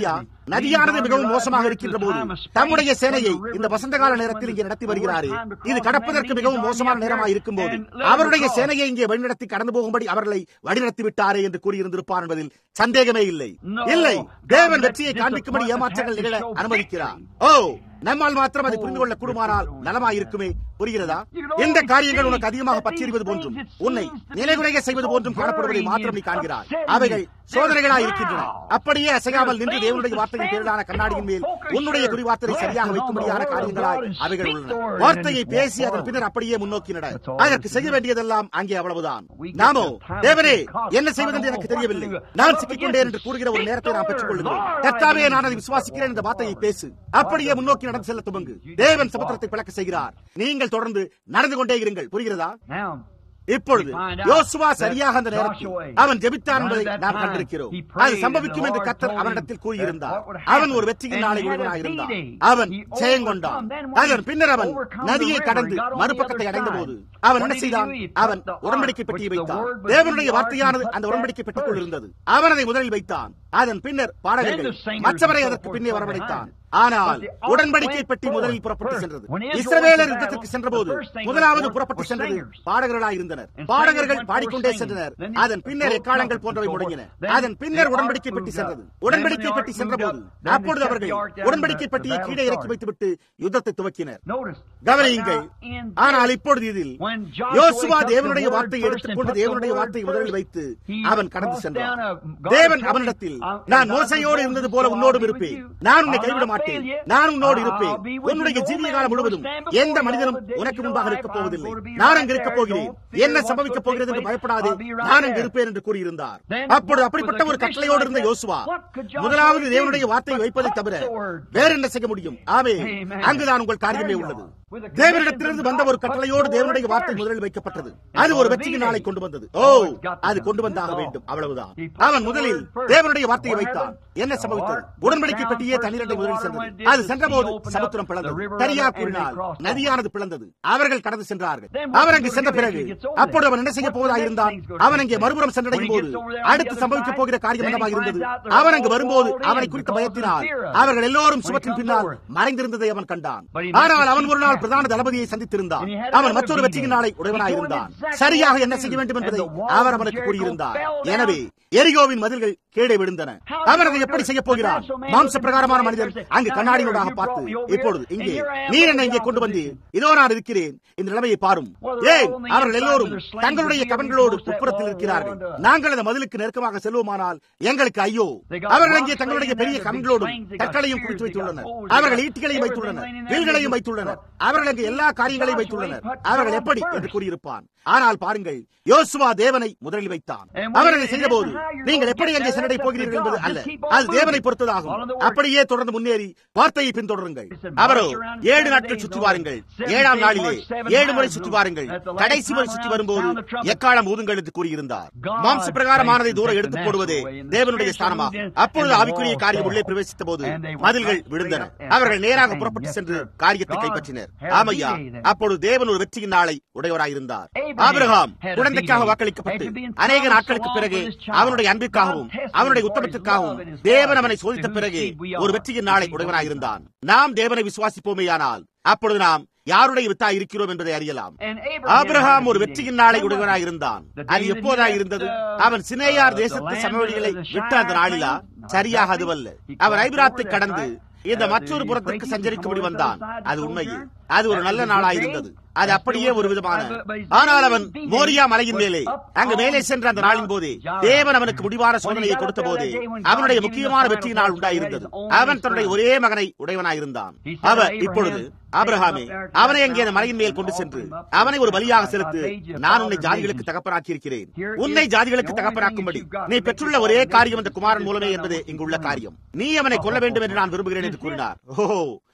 நதியானது மிகவும் மோசமாக இருக்கின்ற போது தம்முடைய சேனையை இந்த வசந்த கால நேரத்தில் இங்கே நடத்தி வருகிறாரே இது கடப்பதற்கு மிகவும் மோசமான நேரமாக இருக்கும் போது அவருடைய சேனையை இங்கே வழிநடத்தி கடந்து போகும்படி அவர்களை வழிநடத்தி விட்டாரே என்று கூறியிருந்திருப்பார் என்பதில் சந்தேகமே இல்லை இல்லை தேவன் வெற்றியை காண்பிக்கும்படி ஏமாற்றங்கள் நிகழ அனுமதிக்கிறார் ஓ நம்மால் மாத்திரம் அதை புரிந்து கொள்ள கூடுமானால் நலமாயிருக்குமே புரிகிறதா எந்த காரியங்கள் உனக்கு அதிகமாக பற்றியிருப்பது போன்றும் உன்னை நிலைகுறைய செய்வது போன்றும் காணப்படுவதை மாத்திரம் நீ காண்கிறாய் அவைகள் சோதனைகளாய் இருக்கின்றன அப்படியே அசையாமல் நின்று தேவனுடைய வார்த்தையின் பேரிலான கண்ணாடியின் மேல் உன்னுடைய குறிவார்த்தை சரியாக வைக்கும்படியான காரியங்களாய் அவைகள் உள்ளன வார்த்தையை பேசி அதன் பின்னர் அப்படியே முன்னோக்கி நட அதற்கு செய்ய வேண்டியதெல்லாம் அங்கே அவ்வளவுதான் நாமோ தேவனே என்ன செய்வதென்று எனக்கு தெரியவில்லை நான் சிக்கிக்கொண்டேன் என்று கூறுகிற ஒரு நேரத்தை நாம் பெற்றுக் கொள்கிறோம் கர்த்தாவே நான் அதை விசுவாசிக்கிறேன் இந்த வார்த்தையை பேசு அப்படியே முன்னோக்கி நடந்து செல்ல துவங்கு தேவன் சமுத்திரத்தை பிளக்க செய்கிறார் நீங்கள் தொடர்ந்து நடந்து கொண்டே இருங்கள் புரிகிறதா இப்பொழுது யோசுவா சரியாக அந்த நேரத்தில் அவன் ஜெபித்தான் என்பதை நாம் கண்டிருக்கிறோம் அது சம்பவிக்கும் என்று கத்தர் அவனிடத்தில் கூறியிருந்தார் அவன் ஒரு வெற்றியின் நாளை உடையவனாயிருந்தான் அவன் ஜெயங்கொண்டான் அதன் பின்னர் அவன் நதியை கடந்து மறுபக்கத்தை அடைந்த போது அவன் என்ன செய்தான் அவன் உடன்படிக்கை பெட்டியை வைத்தான் தேவனுடைய வார்த்தையானது அந்த உடன்படிக்கை பெட்டிக்குள் இருந்தது அவன் அதை முதலில் வைத்தான் அதன் பின்னர் பாடகர்கள் மற்றவரை அதற்கு பின்னே வரவழைத்தான் ஆனால் உடன்படிக்கை பெட்டி முதலில் புறப்பட்டு சென்றது இஸ்ரவேலர் யுத்தத்திற்கு சென்றபோது முதலாவது புறப்பட்டு சென்றது பாடகர்களாய் இருந்தனர் பாடகர்கள் பாடிக்கொண்டே சென்றனர் அதன் பின்னர் எக்காலங்கள் போன்றவை முடங்கின அதன் பின்னர் உடன்படிக்கை பெட்டி சென்றது உடன்படிக்கை பெட்டி சென்றபோது அப்பொழுது அவர்கள் உடன்படிக்கை பெட்டியை கீழே இறக்கி வைத்துவிட்டு யுத்தத்தை துவக்கினர் கவனியுங்கள் ஆனால் இப்பொழுது இதில் யோசுவா தேவனுடைய வார்த்தையை எடுத்துக்கொண்டு தேவனுடைய வார்த்தையை முதலில் வைத்து அவன் கடந்து சென்றான் தேவன் அவனிடத்தில் நான் மோசையோடு இருந்தது போல உன்னோடும் இருப்பேன் நான் உன்னை கைவிட மாட்டேன் நான் உன்னோடு இருப்பேன் உன்னுடைய ஜீவிய காலம் முழுவதும் எந்த மனிதனும் உனக்கு முன்பாக இருக்கப் போவதில்லை நான் அங்கு இருக்கப் போகிறேன் என்ன சம்பவிக்கப் போகிறது என்று பயப்படாதே நான் அங்கு இருப்பேன் என்று கூறியிருந்தார் அப்பொழுது அப்படிப்பட்ட ஒரு கட்டளையோடு இருந்த யோசுவா முதலாவது தேவனுடைய வார்த்தையை வைப்பதை தவிர வேற என்ன செய்ய முடியும் ஆமே அங்குதான் உங்கள் காரியமே உள்ளது தேவனிடத்திலிருந்து வந்த ஒரு கட்டளையோடு தேவனுடைய வார்த்தை முதலில் வைக்கப்பட்டது அது ஒரு வெற்றியின் நாளை கொண்டு வந்தது ஓ அது கொண்டு வந்தாக வேண்டும் அவ்வளவுதான் அவன் முதலில் தேவனுடைய வார்த்தையை வைத்தான் என்ன சம்பவித்தது உடன்படிக்கை பெட்டியே தண்ணீரண்டை முதலில் சென்றது அது சென்றபோது சமுத்திரம் பிளந்தது சரியா கூறினால் நதியானது பிளந்தது அவர்கள் கடந்து சென்றார்கள் அவர் அங்கு சென்ற பிறகு அப்பொழுது அவன் என்ன செய்ய போவதாக இருந்தான் அவன் அங்கே மறுபுறம் சென்றடையும் போது அடுத்து சம்பவிக்க போகிற காரியம் என்னவாக இருந்தது அவன் அங்கு வரும்போது அவனை குறித்து பயத்தினால் அவர்கள் எல்லோரும் சுவற்றின் பின்னால் மறைந்திருந்ததை அவன் கண்டான் ஆனால் அவன் ஒரு நாள் பிரதான தளபதியை சந்தித்திருந்தான் அவன் மற்றொரு வெற்றியின் நாளை உடையவனாயிருந்தான் சரியாக என்ன செய்ய வேண்டும் என்பதை அவர் அவனுக்கு கூறியிருந்தார் எனவே எரிகோவின் மதில்கள் கீழே விழுந்தன அவர் அதை எப்படி செய்ய போகிறார் மாம்ச பிரகாரமான மனிதன் அங்கு கண்ணாடியோடாக பார்த்து இப்பொழுது இங்கே நீ என்னை இங்கே கொண்டு வந்து இதோ நான் இருக்கிறேன் இந்த நிலைமையை பாரும் ஏன் அவர்கள் எல்லோரும் தங்களுடைய கவன்களோடு உட்புறத்தில் இருக்கிறார்கள் நாங்கள் அந்த மதிலுக்கு நெருக்கமாக செல்வோமானால் எங்களுக்கு ஐயோ அவர்கள் இங்கே தங்களுடைய பெரிய கண்களோடும் கற்களையும் குவித்து வைத்துள்ளனர் அவர்கள் ஈட்டிகளையும் வைத்துள்ளனர் வில்களையும் வைத்துள்ளனர் அவர்கள் அங்கு எல்லா காரியங்களையும் வைத்துள்ளனர் அவர்கள் எப்படி என்று கூறியிருப்பான் ஆனால் பாருங்கள் யோசுவா தேவனை முதலில் வைத்தான் அவர்கள் செய்தபோது நீங்கள் எப்படி அங்கே சென்றடை போகிறீர்கள் என்பது அல்ல அது தேவனை பொறுத்ததாகும் அப்படியே தொடர்ந்து முன்னேறி வார்த்தையை பின்தொடருங்கள் அவரோ ஏழு நாட்கள் சுற்றி வாருங்கள் ஏழாம் நாளிலே ஏழு முறை சுற்றி வாருங்கள் கடைசி முறை சுற்றி வரும்போது எக்காலம் ஊதுங்கள் என்று கூறியிருந்தார் மாம்ச பிரகாரமானதை தூரம் எடுத்துக் போடுவதே தேவனுடைய ஸ்தானமாகும் அப்பொழுது ஆவிக்குரிய காரியம் உள்ளே பிரவேசித்த போது மதில்கள் விழுந்தன அவர்கள் நேராக புறப்பட்டு சென்று காரியத்தை கைப்பற்றினர் ஆமையா அப்பொழுது தேவன் ஒரு வெற்றியின் நாளை உடையவராயிருந்தார் ஆபிரகாம் குழந்தைக்காக வாக்களிக்கப்பட்டு அநேக நாட்களுக்கு பிறகு அவனுடைய அன்பிற்காகவும் அவனுடைய உத்தமத்திற்காகவும் தேவன் அவனை சோதித்த பிறகு ஒரு வெற்றியின் நாளை உடையவனாயிருந்தான் நாம் தேவனை விசுவாசிப்போமேயானால் அப்பொழுது நாம் யாருடைய வித்தா இருக்கிறோம் என்பதை அறியலாம் ஆபிரகாம் ஒரு வெற்றியின் நாளை உடையவனாய் இருந்தான் அது எப்போதாய் இருந்தது அவன் சினேயார் தேசத்து சமவெளிகளை விட்ட அந்த நாளிலா சரியாக அதுவல்ல அவன் ஐபிராத்தை கடந்து இந்த மற்றொரு புறத்திற்கு சஞ்சரிக்கும்படி வந்தான் அது உண்மையே அது ஒரு நல்ல நாளாயிருந்தது அது அப்படியே ஒரு விதமான ஆனால் அவன் மோரியா மலையின் மேலே அங்கு மேலே சென்ற அந்த நாளின் போதே தேவன் அவனுக்கு முடிவான சோதனையை கொடுத்த போதே அவனுடைய முக்கியமான வெற்றி நாள் உண்டாயிருந்தது அவன் தன்னுடைய ஒரே மகனை உடையவனாயிருந்தான் அவர் இப்பொழுது ஆபிரஹாமே அவனை அங்கே அந்த மலையின் மேல் கொண்டு சென்று அவனை ஒரு பலியாக செலுத்து நான் உன்னை ஜாதிகளுக்கு தகப்பனாக்கி இருக்கிறேன் உன்னை ஜாதிகளுக்கு தகப்பனாக்கும்படி நீ பெற்றுள்ள ஒரே காரியம் அந்த குமாரன் மூலமே என்பதே இங்குள்ள காரியம் நீ அவனை கொல்ல வேண்டும் என்று நான் விரும்புகிறேன் என்று கூறினார் ஓ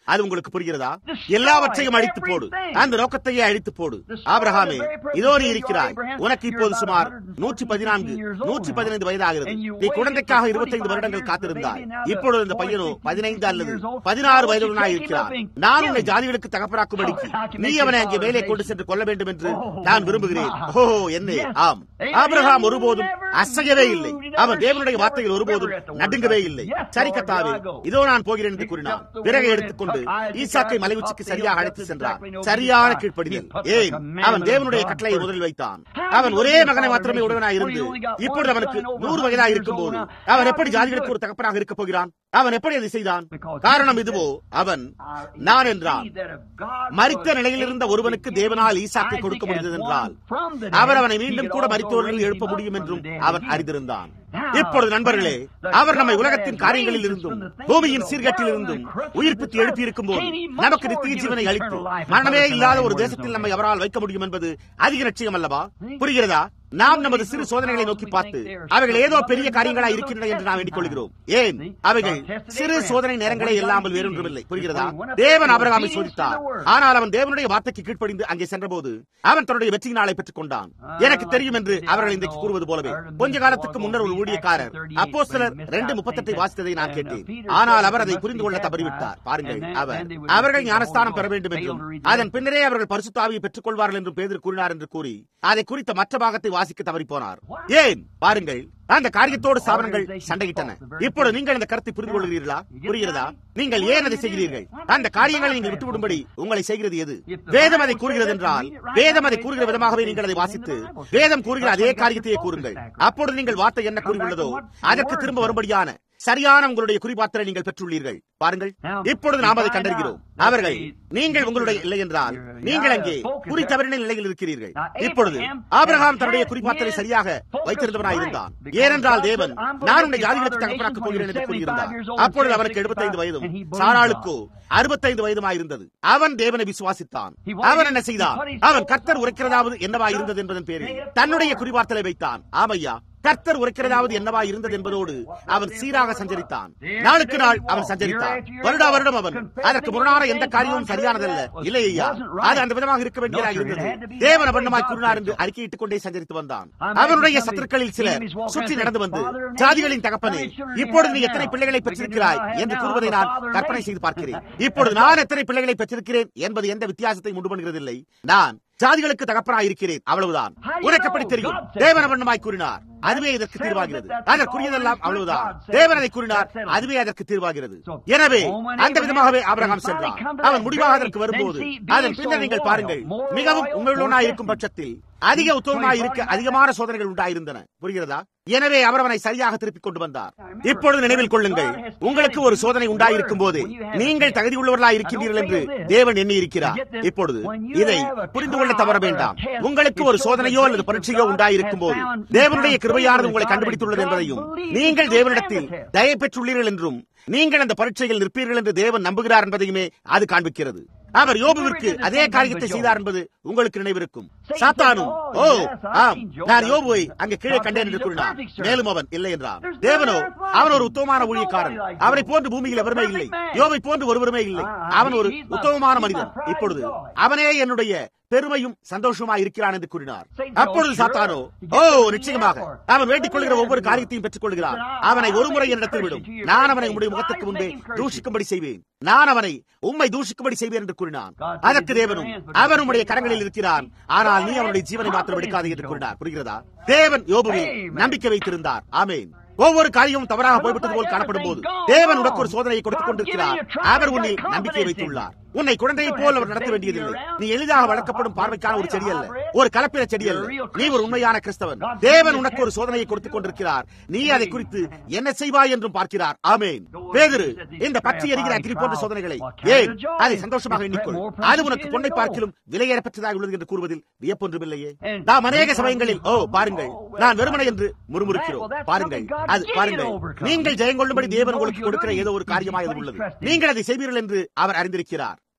அது உங்களுக்கு புரிகிறதா எல்லாவற்றையும் அழித்து போடு அந்த நோக்கத்தையே அழித்து போடு ஆபிரகாமே இதோ நீ இருக்கிறாய் உனக்கு இப்போது சுமார் நூற்றி பதினான்கு நூற்றி பதினைந்து வயதாகிறது நீ குழந்தைக்காக இருபத்தைந்து வருடங்கள் காத்திருந்தாய் இப்பொழுது இந்த பையனோ பதினைந்து அல்லது பதினாறு வயதுடனாய் இருக்கிறார் நான் உன்னை ஜாதிகளுக்கு தகப்பராக்கும்படிக்கு நீ அவனை அங்கே மேலே கொண்டு சென்று கொள்ள வேண்டும் என்று நான் விரும்புகிறேன் ஓ என்ன ஆம் ஆபிரகாம் ஒருபோதும் அசையவே இல்லை அவன் தேவனுடைய வார்த்தையில் ஒருபோதும் நடுங்கவே இல்லை சரி கத்தாவே இதோ நான் போகிறேன் என்று கூறினான் பிறகு எடுத்துக்கொண்டு ஈசாக்கை மலை உச்சிக்கு சரியாக அழைத்து சென்றான் சரியான கீழ்ப்படிதல் ஏன் அவன் தேவனுடைய கட்டளையை முதலில் வைத்தான் அவன் ஒரே மகனை மாத்திரமே உடனாய் இருந்து இப்பொழுது அவனுக்கு நூறு வயதாக இருக்கும் போது அவன் எப்படி ஜாதிகளுக்கு ஒரு தகப்பனாக இருக்கப் போகிறான் அவன் எப்படி அதை செய்தான் காரணம் இதுவோ அவன் நான் என்றான் மறித்த நிலையில் இருந்த ஒருவனுக்கு தேவனால் ஈசாக்கை கொடுக்க முடிந்தது என்றால் அவர் அவனை மீண்டும் கூட மறித்தவர்கள் எழுப்ப முடியும் என்றும் அவன் அறிந்திருந்தான் இப்பொழுது நண்பர்களே அவர் நம்மை உலகத்தின் காரியங்களில் இருந்தும் பூமியின் சீர்கட்டில் இருந்தும் உயிர்ப்பித்து எழுப்பி இருக்கும் போது நமக்கு நித்திய ஜீவனை அளித்து மரணமே இல்லாத ஒரு தேசத்தில் நம்மை அவரால் வைக்க முடியும் என்பது அதிக லட்சியம் அல்லவா புரிகிறதா நாம் நமது சிறு சோதனைகளை நோக்கி பார்த்து அவைகள் ஏதோ பெரிய காரியங்களா இருக்கின்றன என்று நாம் எண்ணிக்கொள்கிறோம் ஏன் அவைகள் சிறு சோதனை நேரங்களே இல்லாமல் வேறொன்றுமில்லை புரிகிறதா தேவன் அபிரகாமை சோதித்தார் ஆனால் அவன் தேவனுடைய வார்த்தைக்கு கீழ்ப்படிந்து அங்கே சென்றபோது அவன் தன்னுடைய வெற்றி நாளை பெற்றுக் கொண்டான் எனக்கு தெரியும் என்று அவர்கள் இன்றைக்கு கூறுவது போலவே கொஞ்ச காலத்துக்கு முன்னர் ஒரு ஊழியக்காரர் அப்போ சிலர் ரெண்டு முப்பத்தெட்டை வாசித்ததை நான் கேட்டேன் ஆனால் அவர் அதை புரிந்து கொள்ள தவறிவிட்டார் பாருங்கள் அவர் அவர்கள் ஞானஸ்தானம் பெற வேண்டும் என்றும் அதன் பின்னரே அவர்கள் பரிசுத்தாவியை பெற்றுக் கொள்வார்கள் என்றும் பேதர் கூறினார் என்று கூறி அதை குறித்த மற்ற பாகத்தை வாசிக்க தவறி போனார் ஏன் பாருங்கள் அந்த காரியத்தோடு ஸ்தாபனங்கள் சண்டையிட்டன இப்பொழுது நீங்கள் அந்த கருத்தை புரிந்து கொள்கிறீர்களா புரிகிறதா நீங்கள் ஏன் அதை செய்கிறீர்கள் அந்த காரியங்களை நீங்கள் விட்டுவிடும்படி உங்களை செய்கிறது எது வேதம் அதை கூறுகிறது என்றால் வேதம் அதை கூறுகிற விதமாகவே நீங்கள் அதை வாசித்து வேதம் கூறுகிற அதே காரியத்தையே கூறுங்கள் அப்பொழுது நீங்கள் வார்த்தை என்ன கூறியுள்ளதோ அதற்கு திரும்ப வரும்படியான சரியான உங்களுடைய குறிபாத்திரை நீங்கள் பெற்றுள்ளீர்கள் பாருங்கள் இப்பொழுது நாம் அதை கண்டறிகிறோம் அவர்கள் நீங்கள் உங்களுடைய இல்லை என்றால் நீங்கள் அங்கே குறி தவறின நிலையில் இருக்கிறீர்கள் இப்பொழுது ஆபிரகாம் தன்னுடைய குறிப்பாத்தலை சரியாக வைத்திருந்தவனாயிருந்தான் ஏனென்றால் தேவன் நான் உன்னை ஜாதிகளுக்கு தகப்பனாக்கப் போகிறேன் என்று கூறியிருந்தார் அப்பொழுது அவனுக்கு எழுபத்தைந்து வயதும் சாராளுக்கோ அறுபத்தைந்து வயதுமாயிருந்தது அவன் தேவனை விசுவாசித்தான் அவன் என்ன செய்தான் அவன் கர்த்தர் உரைக்கிறதாவது என்னவா இருந்தது என்பதன் பேரில் தன்னுடைய குறிவார்த்தலை வைத்தான் ஆமையா கர்த்தர் உரைக்கிறதாவது என்னவா இருந்தது என்பதோடு அவன் சீராக சஞ்சரித்தான் நாளுக்கு நாள் அவன் சஞ்சரித்தான் வருடா வருடம் அவன் அதற்கு முரணான எந்த காரியமும் சரியானதல்ல இல்லை ஐயா அது அந்த விதமாக இருக்க வேண்டியதாக இருந்தது தேவன் அபண்டமாய் கூறினார் என்று அறிக்கையிட்டுக் கொண்டே சஞ்சரித்து வந்தான் அவனுடைய சத்துருக்களில் சிலர் சுற்றி நடந்து வந்து ஜாதிகளின் தகப்பனே இப்பொழுது நீ எத்தனை பிள்ளைகளை பெற்றிருக்கிறாய் என்று கூறுவதை நான் கற்பனை செய்து பார்க்கிறேன் இப்பொழுது நான் எத்தனை பிள்ளைகளை பெற்றிருக்கிறேன் என்பது எந்த வித்தியாசத்தை உண்டு பண்ணுகிறதில்லை நான் ஜாதிகளுக்கு தகப்பனாய் இருக்கிறேன் அவ்வளவுதான் உனக்கு எப்படி தெரியும் தேவன் வண்ணமாய் கூறினார் அதுவே இதற்கு தீர்வாகிறது அதற்குரியதெல்லாம் அவ்வளவுதான் தேவன் அதை கூறினார் அதுவே அதற்கு தீர்வாகிறது எனவே அந்த விதமாகவே ஆபிரகாம் சென்றான் அவன் முடிவாக அதற்கு வரும்போது அதன் பின்னர் நீங்கள் பாருங்கள் மிகவும் உங்களுடனாய் இருக்கும் பட்சத்தில் அதிக உத்தவமாய் இருக்க அதிகமான சோதனைகள் உண்டாயிருந்தன புரிகிறதா எனவே அவர் அவனை சரியாக திருப்பிக் கொண்டு வந்தார் இப்பொழுது நினைவில் கொள்ளுங்கள் உங்களுக்கு ஒரு சோதனை உண்டாயிருக்கும் போது நீங்கள் தகுதி உள்ளவர்களாய் இருக்கின்றீர்கள் என்று தேவன் எண்ணி இருக்கிறார் இப்பொழுது இதை புரிந்து கொள்ள தவற வேண்டாம் உங்களுக்கு ஒரு சோதனையோ அல்லது பரீட்சையோ உண்டாயிருக்கும் போது தேவனுடைய கிருபையானது உங்களை கண்டுபிடித்துள்ளது என்பதையும் நீங்கள் தேவனிடத்தில் தயை பெற்றுள்ளீர்கள் என்றும் நீங்கள் அந்த பரீட்சையில் நிற்பீர்கள் என்று தேவன் நம்புகிறார் என்பதையுமே அது காண்பிக்கிறது அவர் யோபுவிற்கு அதே காரியத்தை செய்தார் என்பது உங்களுக்கு நினைவிருக்கும் சாத்தானும் ஓ ஆம் நான் யோபுவை அங்கே கீழே கண்டேன் என்று கூறினார் மேலும் அவன் இல்லை என்றான் தேவனோ அவன் ஒரு உத்தமமான ஊழியக்காரன் அவரை போன்று பூமியில் எவருமே இல்லை யோபை போன்று ஒருவருமே இல்லை அவன் ஒரு உத்தமமான மனிதன் இப்பொழுது அவனே என்னுடைய பெருமையும் சந்தோஷமா இருக்கிறான் என்று கூறினார் அப்பொழுது சாத்தானோ ஓ நிச்சயமாக அவன் வேண்டிக் கொள்கிற ஒவ்வொரு காரியத்தையும் பெற்றுக் கொள்கிறான் அவனை ஒரு முறை என்னிடத்தில் விடும் நான் அவனை உங்களுடைய முகத்துக்கு முன்பே தூஷிக்கும்படி செய்வேன் நான் அவனை உம்மை தூஷிக்கும்படி செய்வேன் என்று கூறினான் அதற்கு தேவனும் அவன் உடைய கரங்களில் இருக்கிறான் ஆனால் நீ அவனுடைய ஜீவனை மாத்திரம் எடுக்காதே என்று கூறினார் புரிகிறதா தேவன் யோபுவில் நம்பிக்கை வைத்திருந்தார் ஆமேன் ஒவ்வொரு காரியமும் தவறாக போய்விட்டது போல் காணப்படும் போது தேவன் உனக்கு ஒரு சோதனையை கொடுத்துக் கொண்டிருக்கிறார் அவர் உன்னில் நம்பிக்கை வைத்துள்ளார் உன்னை குழந்தையை போல் அவர் நடத்த வேண்டியதில்லை நீ எளிதாக வளர்க்கப்படும் பார்வைக்கான ஒரு செடி அல்ல ஒரு கலப்பின செடி அல்ல நீ ஒரு உண்மையான கிறிஸ்தவன் தேவன் உனக்கு ஒரு சோதனையை கொடுத்துக் கொண்டிருக்கிறார் நீ அதை குறித்து என்ன செய்வாய் என்றும் பார்க்கிறார் ஆமேன் பேதிரு இந்த பற்றி எரிகிற அக்னி போன்ற சோதனைகளை ஏன் அதை சந்தோஷமாக எண்ணிக்கொள் அது உனக்கு பொண்ணை பார்க்கிலும் விலையேறப்பட்டதாக உள்ளது என்று கூறுவதில் வியப்பொன்றுமில்லையே நாம் அநேக சமயங்களில் ஓ பாருங்கள் நான் வெறுமனை என்று முறுமுறுக்கிறோம் பாருங்கள் அது பாருங்கள் நீங்கள் ஜெயம் கொள்ளும்படி தேவன் உங்களுக்கு கொடுக்கிற ஏதோ ஒரு காரியமாக உள்ளது நீங்கள் அதை செய்வீர்கள் என்று அவர் அறிந்திருக்கிறார்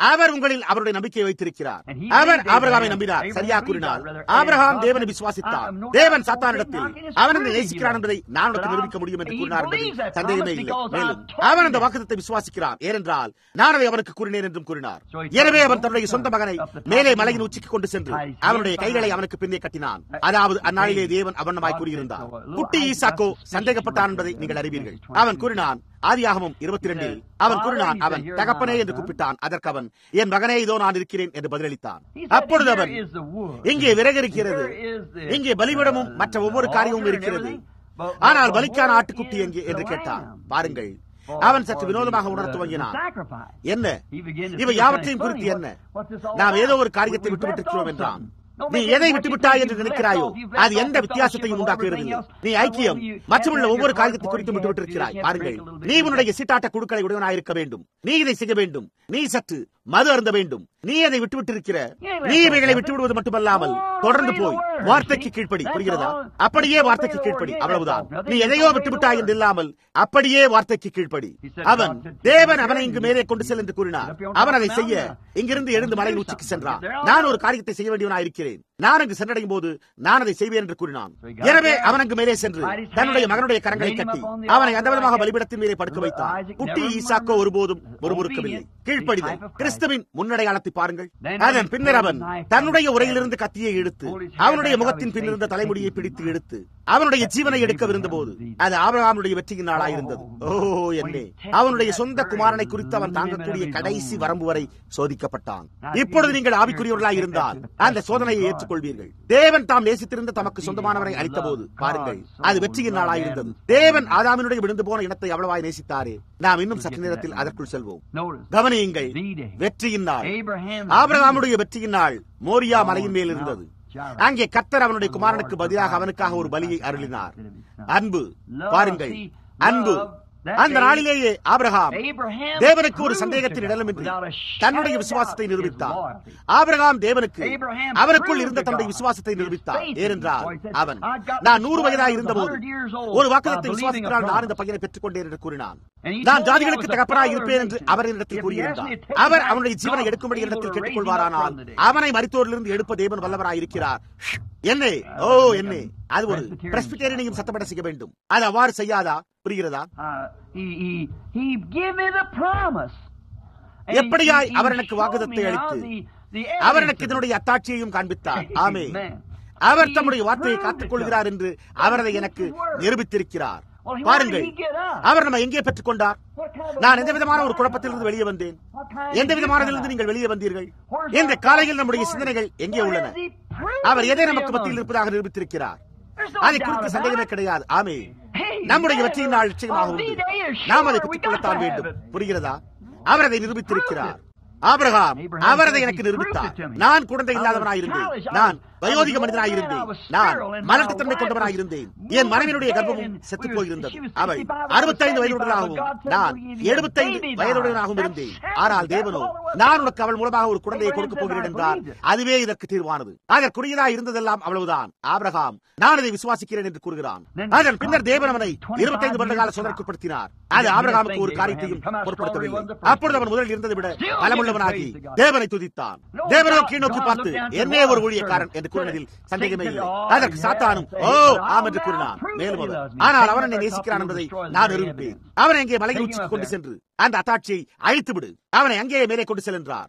அவர் உங்களில் அவருடைய நம்பிக்கையை வைத்திருக்கிறார் அவர் ஆபிரகாமை நம்பினார் சரியா கூறினார் ஆபிரகாம் தேவனை விசுவாசித்தார் தேவன் சாத்தானிடத்தில் அவன் என்னை நேசிக்கிறான் என்பதை நான் உனக்கு நிரூபிக்க முடியும் என்று கூறினார் என்பதில் சந்தேகமே இல்லை மேலும் அவன் அந்த வாக்குத்தத்தை விசுவாசிக்கிறான் ஏனென்றால் நான் அதை அவனுக்கு கூறினேன் என்றும் கூறினார் எனவே அவன் தன்னுடைய சொந்த மகனை மேலே மலையின் உச்சிக்கு கொண்டு சென்று அவனுடைய கைகளை அவனுக்கு பின்னே கட்டினான் அதாவது அந்நாளிலே தேவன் அவனமாய் கூறியிருந்தார் குட்டி ஈசாக்கோ சந்தேகப்பட்டான் என்பதை நீங்கள் அறிவீர்கள் அவன் கூறினான் ஆதியாகமும் இருபத்தி ரெண்டில் அவன் கூறினான் அவன் தகப்பனே என்று கூப்பிட்டான் அதற்கு அவன் என் மகனே இதோ நான் இருக்கிறேன் என்று பதிலளித்தான் அப்பொழுது அவன் இங்கே விறகு இருக்கிறது இங்கே பலிவிடமும் மற்ற ஒவ்வொரு காரியமும் இருக்கிறது ஆனால் பலிக்கான ஆட்டுக்குட்டி எங்கே என்று கேட்டான் பாருங்கள் அவன் சற்று வினோதமாக உணர துவங்கினான் என்ன இவை யாவற்றையும் குறித்து என்ன நாம் ஏதோ ஒரு காரியத்தை விட்டுவிட்டிருக்கிறோம் என்றான் நீ எதை விட்டுவிட்டாய் என்று நினைக்கிறாயோ அது எந்த வித்தியாசத்தையும் உண்டாக்குவதில்லை நீ ஐக்கியம் மற்றமுள்ள ஒவ்வொரு காரியத்தை குறித்து விட்டுவிட்டிருக்கிறாய் பாருங்கள் நீ உன்னுடைய சீட்டாட்ட குழுக்களை உடையவனாயிருக்க வேண்டும் நீ இதை செய்ய வேண்டும் நீ சற்று மது அருந்த வேண்டும் நீ அதை விட்டுவிட்டிருக்கிற நீ இவைகளை விட்டுவிடுவது மட்டுமல்லாமல் தொடர்ந்து போய் வார்த்தைக்கு கீழ்ப்படி புரிகிறதா அப்படியே வார்த்தைக்கு கீழ்ப்படி அவ்வளவுதான் நீ எதையோ விட்டுவிட்டாய் என்று இல்லாமல் அப்படியே வார்த்தைக்கு கீழ்ப்படி அவன் தேவன் அவனை இங்கு மேலே கொண்டு செல் என்று கூறினார் அவன் அதை செய்ய இங்கிருந்து எழுந்து மலை உச்சிக்கு சென்றான் நான் ஒரு காரியத்தை செய்ய வேண்டியவனாய் இருக்கிறேன் நான் அங்கு சென்றடையும் போது நான் அதை செய்வேன் என்று கூறினான் எனவே அவன் அங்கு மேலே சென்று தன்னுடைய மகனுடைய கரங்களை கட்டி அவனை அந்த விதமாக பலிபிடத்தின் மேலே படுக்க வைத்தான் குட்டி ஈசாக்கோ ஒருபோதும் ஒருமுறுக்கவில்லை கீழ்ப்படிதல் கிறிஸ்துவின் முன்னடையாளத்தை பாருங்கள் அதன் பின்னர் அவன் தன்னுடைய உரையிலிருந்து கத்தியை எடுத்து அவனுடைய முகத்தின் பின்னிருந்த தலைமுடியை பிடித்து எடுத்து அவனுடைய ஜீவனை எடுக்கவிருந்த போது அது ஆபிரகாமுடைய வெற்றியின் நாளாயிருந்தது ஓ என்னே அவனுடைய சொந்த குமாரனை குறித்து அவன் தாங்கக்கூடிய கடைசி வரம்பு வரை சோதிக்கப்பட்டான் இப்பொழுது நீங்கள் ஆவிக்குரியவர்களாய் இருந்தால் அந்த சோதனையை ஏற்றுக்கொள்வீர்கள் தேவன் தாம் நேசித்திருந்த தமக்கு சொந்தமானவரை அளித்த போது பாருங்கள் அது வெற்றியின் நாளாயிருந்தது தேவன் ஆதாமினுடைய விழுந்து போன இனத்தை அவ்வளவாய் நேசித்தாரே நாம் இன்னும் சற்று நேரத்தில் அதற்குள் செல்வோம் கவனியுங்கள் வெற்றியின் நாள் ஆபிரகாமுடைய வெற்றியின் நாள் மோரியா மலையின் மேல் இருந்தது அங்கே கத்தர் அவனுடைய குமாரனுக்கு பதிலாக அவனுக்காக ஒரு பலியை அருளினார் அன்பு பாருங்கள் அன்பு அந்த நாளிலேயே ஆபிரகாம் தேவனுக்கு ஒரு சந்தேகத்தின் இடமின்றி தன்னுடைய விசுவாசத்தை நிரூபித்தார் ஆபிரகாம் தேவனுக்கு அவனுக்குள் இருந்த தன்னுடைய விசுவாசத்தை நிரூபித்தார் ஏனென்றால் அவன் நான் நூறு வயதாக இருந்தபோது ஒரு வாக்குதத்தை விசுவாசிக்கிறால் நான் இந்த பையனை பெற்றுக் கொண்டேன் என்று கூறினான் நான் ஜாதிகளுக்கு தகப்பனாய் இருப்பேன் என்று அவர் இடத்தில் கூறியிருந்தார் அவர் அவனுடைய ஜீவனை எடுக்கும்படி இடத்தில் கேட்டுக் கொள்வாரானால் அவனை மருத்துவரிலிருந்து எடுப்ப தேவன் வல்லவராய் இருக்கிறார் என்னே ஓ என்னே அது ஒரு பிரஸ்பிட்டேரியனையும் சத்தப்பட செய்ய வேண்டும் அது அவ்வாறு செய்யாதா புரிகிறதா எப்படியாய் அவர் எனக்கு வாக்குதத்தை அளித்து அவர் எனக்கு இதனுடைய அத்தாட்சியையும் காண்பித்தார் ஆமே அவர் தம்முடைய வார்த்தையை காத்துக் கொள்கிறார் என்று அவர் அதை எனக்கு நிரூபித்திருக்கிறார் பாருங்கள் அவர் நம்ம எங்கே பெற்றுக் கொண்டார் நான் எந்த விதமான ஒரு குழப்பத்திலிருந்து வெளியே வந்தேன் எந்த விதமானதிலிருந்து நீங்கள் வெளியே வந்தீர்கள் இந்த காலையில் நம்முடைய சிந்தனைகள் எங்கே உள்ளன அவர் எதை நமக்கு மத்தியில் இருப்பதாக நிரூபித்திருக்கிறார் அதை குறித்து சந்தேகமே கிடையாது ஆமே நம்முடைய வெற்றியின் நாள் நிச்சயமாக உண்டு நாம் அதை பெற்றுக் கொள்ளத்தான் வேண்டும் புரிகிறதா அவர் அதை நிரூபித்திருக்கிறார் ஆபிரகாம் அவர் அதை எனக்கு நிரூபித்தார் நான் குழந்தை இல்லாதவனாய் இருந்தேன் நான் வயோதிக மனிதனாய் இருந்தேன் நான் மலட்டுத்தன்மை கொண்டவனாய் இருந்தேன் என் மனைவியுடைய கர்ப்பமும் செத்து போயிருந்தது அவள் அறுபத்தைந்து வயதுடனாகவும் நான் எழுபத்தைந்து வயதுடனாகவும் இருந்தேன் ஆனால் தேவனோ நான் உனக்கு அவள் மூலமாக ஒரு குழந்தையை கொடுக்க போகிறேன் என்றார் அதுவே இதற்கு தீர்வானது அதற்குரியதா இருந்ததெல்லாம் அவ்வளவுதான் ஆபிரகாம் நான் இதை விசுவாசிக்கிறேன் என்று கூறுகிறான் அதன் பின்னர் தேவன் அவனை இருபத்தைந்து வருட கால சோதனைக்குட்படுத்தினார் அது ஆபிரகாமுக்கு ஒரு காரியத்தையும் பொருட்படுத்தவில்லை அப்பொழுது அவன் முதலில் இருந்ததை விட பலமுள்ளவனாகி தேவனை துதித்தான் தேவனோ கீழ் நோக்கி பார்த்து என்னே ஒரு ஊழியக்காரன் என்று கூறினதில் சந்தேகமே இல்லை அதற்கு சாத்தானும் ஓ ஆம் என்று கூறினான் மேலும் அவர் ஆனால் அவன் என்னை நேசிக்கிறான் என்பதை நான் நிரூபிப்பேன் அவனை அங்கே மலையில் உச்சிக்கு கொண்டு சென்று அந்த அத்தாட்சியை அழித்து விடு அவனை அங்கே மேலே கொண்டு செல்கின்றார்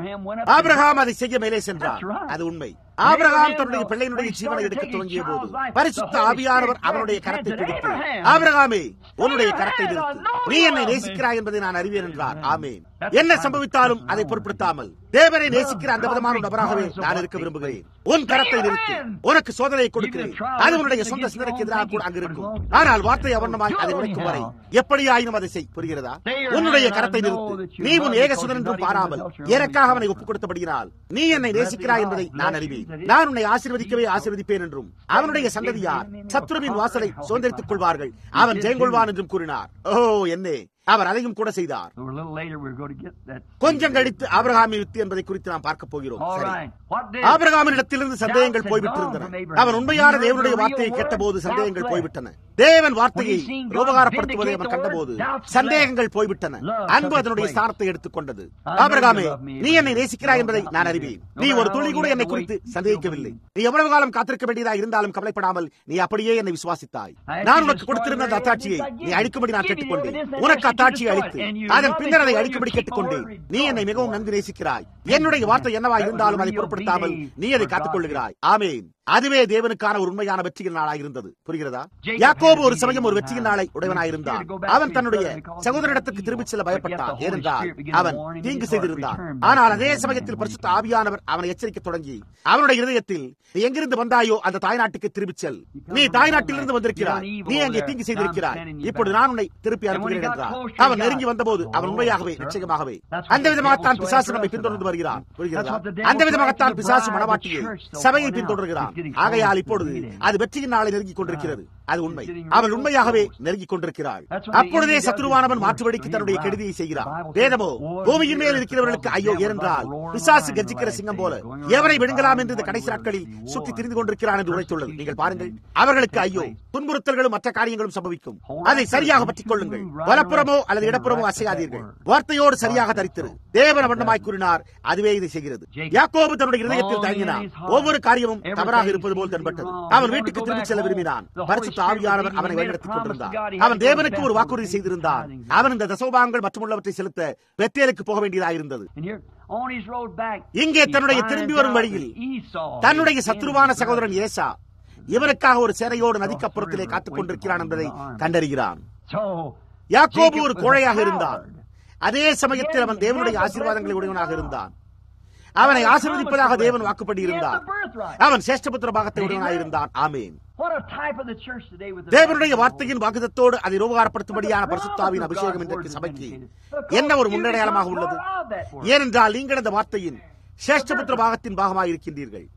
ஆபிரகாம் அதை செய்ய மேலே சென்றார் அது உண்மை ஆபிரகாம் தன்னுடைய பிள்ளையினுடைய ஜீவனை எடுக்க துவங்கிய போது பரிசுத்த ஆவியானவர் அவனுடைய கரத்தை பிடித்து ஆபிரகாமே உன்னுடைய கரத்தை நிறுத்து நீ என்னை நேசிக்கிறாய் என்பதை நான் அறிவேன் என்றார் ஆமேன் என்ன சம்பவித்தாலும் அதை பொருட்படுத்தாமல் தேவனை நேசிக்கிற அந்த விதமான நபராகவே நான் இருக்க விரும்புகிறேன் உன் கரத்தை நிறுத்தி உனக்கு சோதனையை கொடுக்கிறேன் அது உன்னுடைய சொந்த சிந்தனைக்கு எதிராக கூட அங்கு இருக்கும் ஆனால் வார்த்தை அவர்ணமாய் அதை உழைக்கும் வரை எப்படியாயினும் அதை செய் புரிகிறதா உன்னுடைய கரத்தை நிறுத்து நீ உன் ஏக சுதன் என்றும் பாராமல் எனக்காக அவனை ஒப்புக் கொடுத்தபடியினால் நீ என்னை நேசிக்கிறாய் என்பதை நான் அறிவேன் நான் உன்னை ஆசீர்வதிக்கவே ஆசீர்வதிப்பேன் என்றும் அவனுடைய சந்ததியார் சத்ருவின் வாசலை சுதந்திரித்துக் கொள்வார்கள் அவன் ஜெயங்கொள்வான் என்றும் கூறினார் ஓ என்னே அவர் அதையும் கூட செய்தார் கொஞ்சம் கழித்து ஆபிரகாமின் யுக்தி என்பதை குறித்து நாம் பார்க்க போகிறோம் ஆபிரகாமின் இடத்திலிருந்து சந்தேகங்கள் போய்விட்டிருந்தன அவன் உண்மையான தேவனுடைய வார்த்தையை கேட்டபோது சந்தேகங்கள் போய்விட்டன தேவன் வார்த்தையை உபகாரப்படுத்துவதை அவன் கண்டபோது சந்தேகங்கள் போய்விட்டன அன்பு அதனுடைய ஸ்தானத்தை எடுத்துக்கொண்டது ஆபிரகாமே நீ என்னை நேசிக்கிறாய் என்பதை நான் அறிவேன் நீ ஒரு துளி கூட என்னை குறித்து சந்தேகிக்கவில்லை நீ எவ்வளவு காலம் காத்திருக்க வேண்டியதாக இருந்தாலும் கவலைப்படாமல் நீ அப்படியே என்னை விசுவாசித்தாய் நான் உனக்கு கொடுத்திருந்த அந்த அத்தாட்சியை நீ அழிக்கும்படி நான் கேட்டுக்கொண்டேன் உனக்கு அத்தாட்சியை அளித்து அதன் பின்னர் அதை அழிக்கும்படி கேட்டுக்கொண்டேன் நீ என்னை மிகவும் நன்கு நேசிக்கிறாய் என்னுடைய வார்த்தை என்னவா இருந்தாலும் அதை பொருட்படுத்தாமல் நீ அதை காத்துக் கொள்ளுகிறாய் ஆமேன் அதுவே தேவனுக்கான ஒரு உண்மையான வெற்றியின் நாளாக இருந்தது புரிகிறதா யாக்கோபு ஒரு சமயம் ஒரு வெற்றியின் நாளை உடையவனாயிருந்தான் அவன் தன்னுடைய சகோதரிடத்துக்கு திரும்பிச் செல்ல பயப்பட்டான் ஏனென்றால் அவன் தீங்கு செய்திருந்தான் ஆனால் அதே சமயத்தில் பரிசுத்த ஆவியானவர் அவனை எச்சரிக்க தொடங்கி அவனுடைய இதயத்தில் நீ எங்கிருந்து வந்தாயோ அந்த தாய்நாட்டுக்கு திரும்பிச் செல் நீ தாய்நாட்டிலிருந்து வந்திருக்கிறாய் நீ அங்கே தீங்கு செய்திருக்கிறாய் இப்பொழுது நான் உன்னை திருப்பி அனுப்புகிறேன் என்றார் அவன் நெருங்கி வந்தபோது அவன் உண்மையாகவே நிச்சயமாகவே அந்த விதமாகத்தான் பிசாசு நம்மை பின்தொடர்ந்து வருகிறான் புரிகிறதா அந்த விதமாகத்தான் பிசாசு மனவாட்டியை சபையை பின்தொடர்கிறான் ஆகையால் இப்பொழுது அது வெற்றியின் நாளை நெருங்கிக் கொண்டிருக்கிறது அது உண்மை அவள் உண்மையாகவே நெருங்கிக் கொண்டிருக்கிறாள் அப்பொழுதே சத்ருவானவன் மாற்றுவடிக்கு தன்னுடைய கெடுதியை செய்கிறான் வேதமோ பூமியின் மேல் இருக்கிறவர்களுக்கு ஐயோ ஏனென்றால் பிசாசு கர்ஜிக்கிற சிங்கம் போல எவரை விழுங்கலாம் என்று இந்த கடைசி நாட்களில் சுற்றி திரிந்து கொண்டிருக்கிறான் என்று உரைத்துள்ளது நீங்கள் பாருங்கள் அவர்களுக்கு ஐயோ துன்புறுத்தல்களும் மற்ற காரியங்களும் சம்பவிக்கும் அதை சரியாக பற்றிக் கொள்ளுங்கள் வலப்புறமோ அல்லது இடப்புறமோ அசையாதீர்கள் வார்த்தையோடு சரியாக தரித்திரு தேவன வண்ணமாய் கூறினார் அதுவே இதை செய்கிறது யாக்கோபு தன்னுடைய இதயத்தில் தயங்கினான் ஒவ்வொரு காரியமும் தவறாக இருப்பது போல் தென்பட்டது அவன் வீட்டுக்கு திரும்பிச் செல்ல விரும்பினான் பரிசுத்த ஆவியானவர் அவனை வழிநடத்திக் கொண்டிருந்தார் அவன் தேவனுக்கு ஒரு வாக்குறுதி செய்திருந்தான் அவன் இந்த தசோபாகங்கள் மற்றுமுள்ளவற்றை செலுத்த பெத்தேலுக்கு போக வேண்டியதாக இருந்தது இங்கே தன்னுடைய திரும்பி வரும் வழியில் தன்னுடைய சத்ருவான சகோதரன் ஏசா இவனுக்காக ஒரு சேனையோடு நதிக்கப்புறத்திலே காத்துக் கொண்டிருக்கிறான் என்பதை கண்டறிகிறான் யாக்கோபு ஒரு கோழையாக இருந்தான் அதே சமயத்தில் அவன் தேவனுடைய ஆசீர்வாதங்களை உடையவனாக இருந்தான் அவனை ஆசீர்வதிப்பதாக தேவன் வாக்குப்படி இருந்தான் அவன் சேஷ்டபுத்திர பாகத்தை உடையவனாக இருந்தான் ஆமேன் தேவனுடைய வார்த்தையின் வாக்குதத்தோடு அதை உபகாரப்படுத்தும்படியான பரிசுத்தாவின் அபிஷேகம் இன்றைக்கு சபைக்கு என்ன ஒரு முன்னடையாளமாக உள்ளது ஏனென்றால் நீங்கள் இந்த வார்த்தையின் சேஷ்டபுத்திர பாகத்தின் பாகமாக இருக்கின்றீர்கள்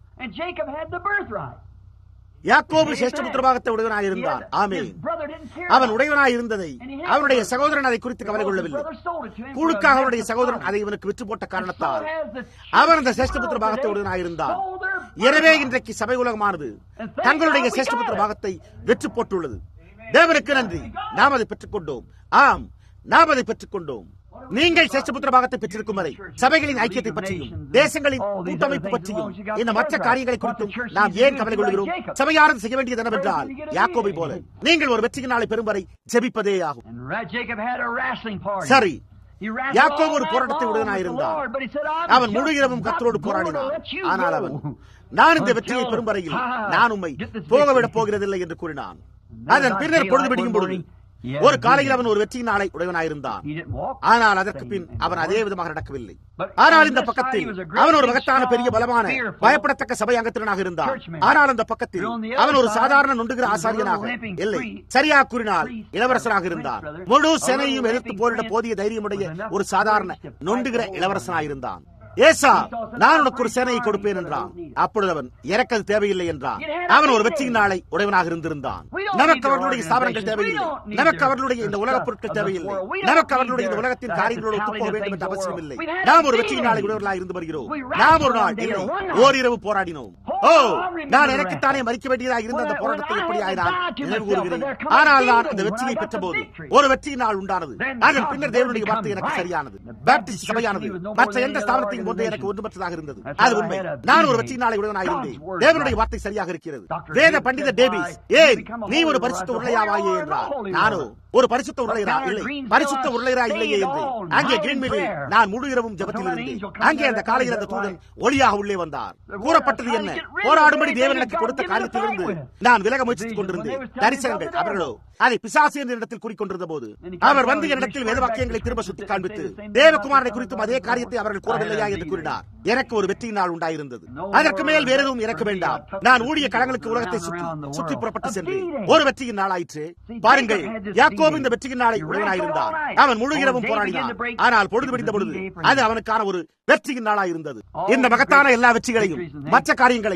யாக்கோபு சேஷ்டபுத்திர பாகத்தை உடையவனாக இருந்தான் ஆமே அவன் உடையவனாக இருந்ததை அவனுடைய சகோதரன் அதை குறித்து கவலை கொள்ளவில்லை குழுக்காக அவனுடைய சகோதரன் அதை இவனுக்கு விற்று போட்ட காரணத்தால் அவன் அந்த சேஷ்டபுத்திர பாகத்தை உடையவனாக இருந்தான் எனவே இன்றைக்கு சபை உலகமானது தங்களுடைய சேஷ்டபுத்திர பாகத்தை வெற்றி போட்டுள்ளது தேவனுக்கு நன்றி நாம் அதை பெற்றுக் கொண்டோம் ஆம் நாம் அதை பெற்றுக் கொண்டோம் நீங்கள் சேஷ்டபுத்திர பாகத்தை பெற்றிருக்கும் வரை சபைகளின் ஐக்கியத்தை பற்றியும் தேசங்களின் கூட்டமைப்பு பற்றியும் இந்த மற்ற காரியங்களை குறித்தும் நாம் ஏன் கவலை கொள்கிறோம் சபையாரம் செய்ய வேண்டியது என்னவென்றால் யாக்கோபை போல நீங்கள் ஒரு வெற்றியின் நாளை பெறும் வரை ஜெபிப்பதே ஆகும் சரி யாக்கோபு ஒரு போராட்டத்தை உடனாயிருந்தான் அவன் முழு இரவும் கத்தரோடு போராடினான் ஆனால் அவன் நான் இந்த வெற்றியை பெறும் வரையில் நான் உண்மை போகவிடப் போகிறதில்லை என்று கூறினான் அதன் பின்னர் பொழுது பிடிக்கும் பொழுது ஒரு காலையில் அவன் ஒரு வெற்றியின் நாளை உடையவனாயிருந்தான் ஆனால் அதற்கு பின் அவன் அதே விதமாக நடக்கவில்லை ஆனால் இந்த பக்கத்தில் அவன் ஒரு மகத்தான பெரிய பலமான பயப்படத்தக்க சபை அங்கத்தினனாக இருந்தான் ஆனால் அந்த பக்கத்தில் அவன் ஒரு சாதாரண நொண்டுகிற ஆசாரியனாக இல்லை சரியா கூறினால் இளவரசனாக இருந்தான் முழு சேனையும் எதிர்த்து போரிட போதிய தைரியமுடைய ஒரு சாதாரண நொண்டுகிற இளவரசனாக இருந்தான் ஏசா நான் உனக்கு ஒரு சேனையை கொடுப்பேன் என்றான் அப்பொழுது அவன் எனக்கு அது தேவையில்லை என்றான் அவன் ஒரு வெற்றியின் நாளை உடையவனாக இருந்திருந்தான் நமக்கு அவர்களுடைய ஸ்தாபனங்கள் தேவையில்லை நமக்கு அவர்களுடைய இந்த உலக பொருட்கள் தேவையில்லை நமக்கு அவர்களுடைய இந்த உலகத்தின் காரியங்களோடு ஒத்துப் போக வேண்டும் என்ற அவசியம் இல்லை நாம் ஒரு வெற்றியின் நாளை உடையவர்களாக இருந்து வருகிறோம் நாம் ஒரு நாள் இல்லை ஓரிரவு போராடினோம் ஓ நான் எனக்குத்தானே மறிக்க வேண்டியதாக இருந்த அந்த போராட்டத்தை எப்படி ஆயினான் நினைவு கூறுகிறேன் ஆனால் நான் அந்த வெற்றியை பெற்ற போது ஒரு வெற்றியின் நாள் உண்டானது அதன் பின்னர் தேவனுடைய வார்த்தை எனக்கு சரியானது பேப்டிஸ்ட் சபையானது மற்ற எந்த ஸ்தாபனத்தையும் போன்று எனக்கு ஒன்றுமற்றதாக இருந்தது அது உண்மை நான் ஒரு வெற்றி நாளை உடனாக இருந்தேன் தேவனுடைய வார்த்தை சரியாக இருக்கிறது வேத பண்டித டேவிஸ் ஏன் நீ ஒரு பரிசுத்த உருளையாவாயே என்றார் நானோ ஒரு பரிசுத்த உருளையரா இல்லை பரிசுத்த உருளையரா இல்லையே என்று அங்கே கிரீன்மில்லில் நான் முழு இரவும் ஜபத்தில் இருந்தேன் அங்கே அந்த காலையில் அந்த தூதன் ஒளியாக உள்ளே வந்தார் கூறப்பட்டது என்ன போராடும்படி தேவன் எனக்கு கொடுத்த காரியத்திலிருந்து நான் விலக முயற்சித்துக் கொண்டிருந்தேன் தரிசனங்கள் அவர்களோ அதை பிசாசு என்ற இடத்தில் கூறிக்கொண்டிருந்த போது அவர் வந்து என்னிடத்தில் வேத வாக்கியங்களை திரும்ப சுட்டி காண்பித்து தேவகுமாரனை குறித்தும் அதே காரியத்தை அவர்கள் கூறவில்லையா என்று கூறினார் எனக்கு ஒரு வெற்றி நாள் உண்டாயிருந்தது அதற்கு மேல் வேற எதுவும் இறக்க வேண்டாம் நான் ஊழிய களங்களுக்கு உலகத்தை சுற்றி சுற்றி புறப்பட்டு சென்றேன் ஒரு வெற்றியின் நாள் ஆயிற்று பாருங்கள் யாக்கோபு இந்த வெற்றியின் நாளை உடையவனாயிருந்தான் அவன் முழு இரவும் போராடினான் ஆனால் பொழுது பிடித்த பொழுது அது அவனுக்கான ஒரு வெற்றியின் நாளாக இருந்தது இந்த மகத்தான எல்லா வெற்றிகளையும் மற்ற காரியங்களையும்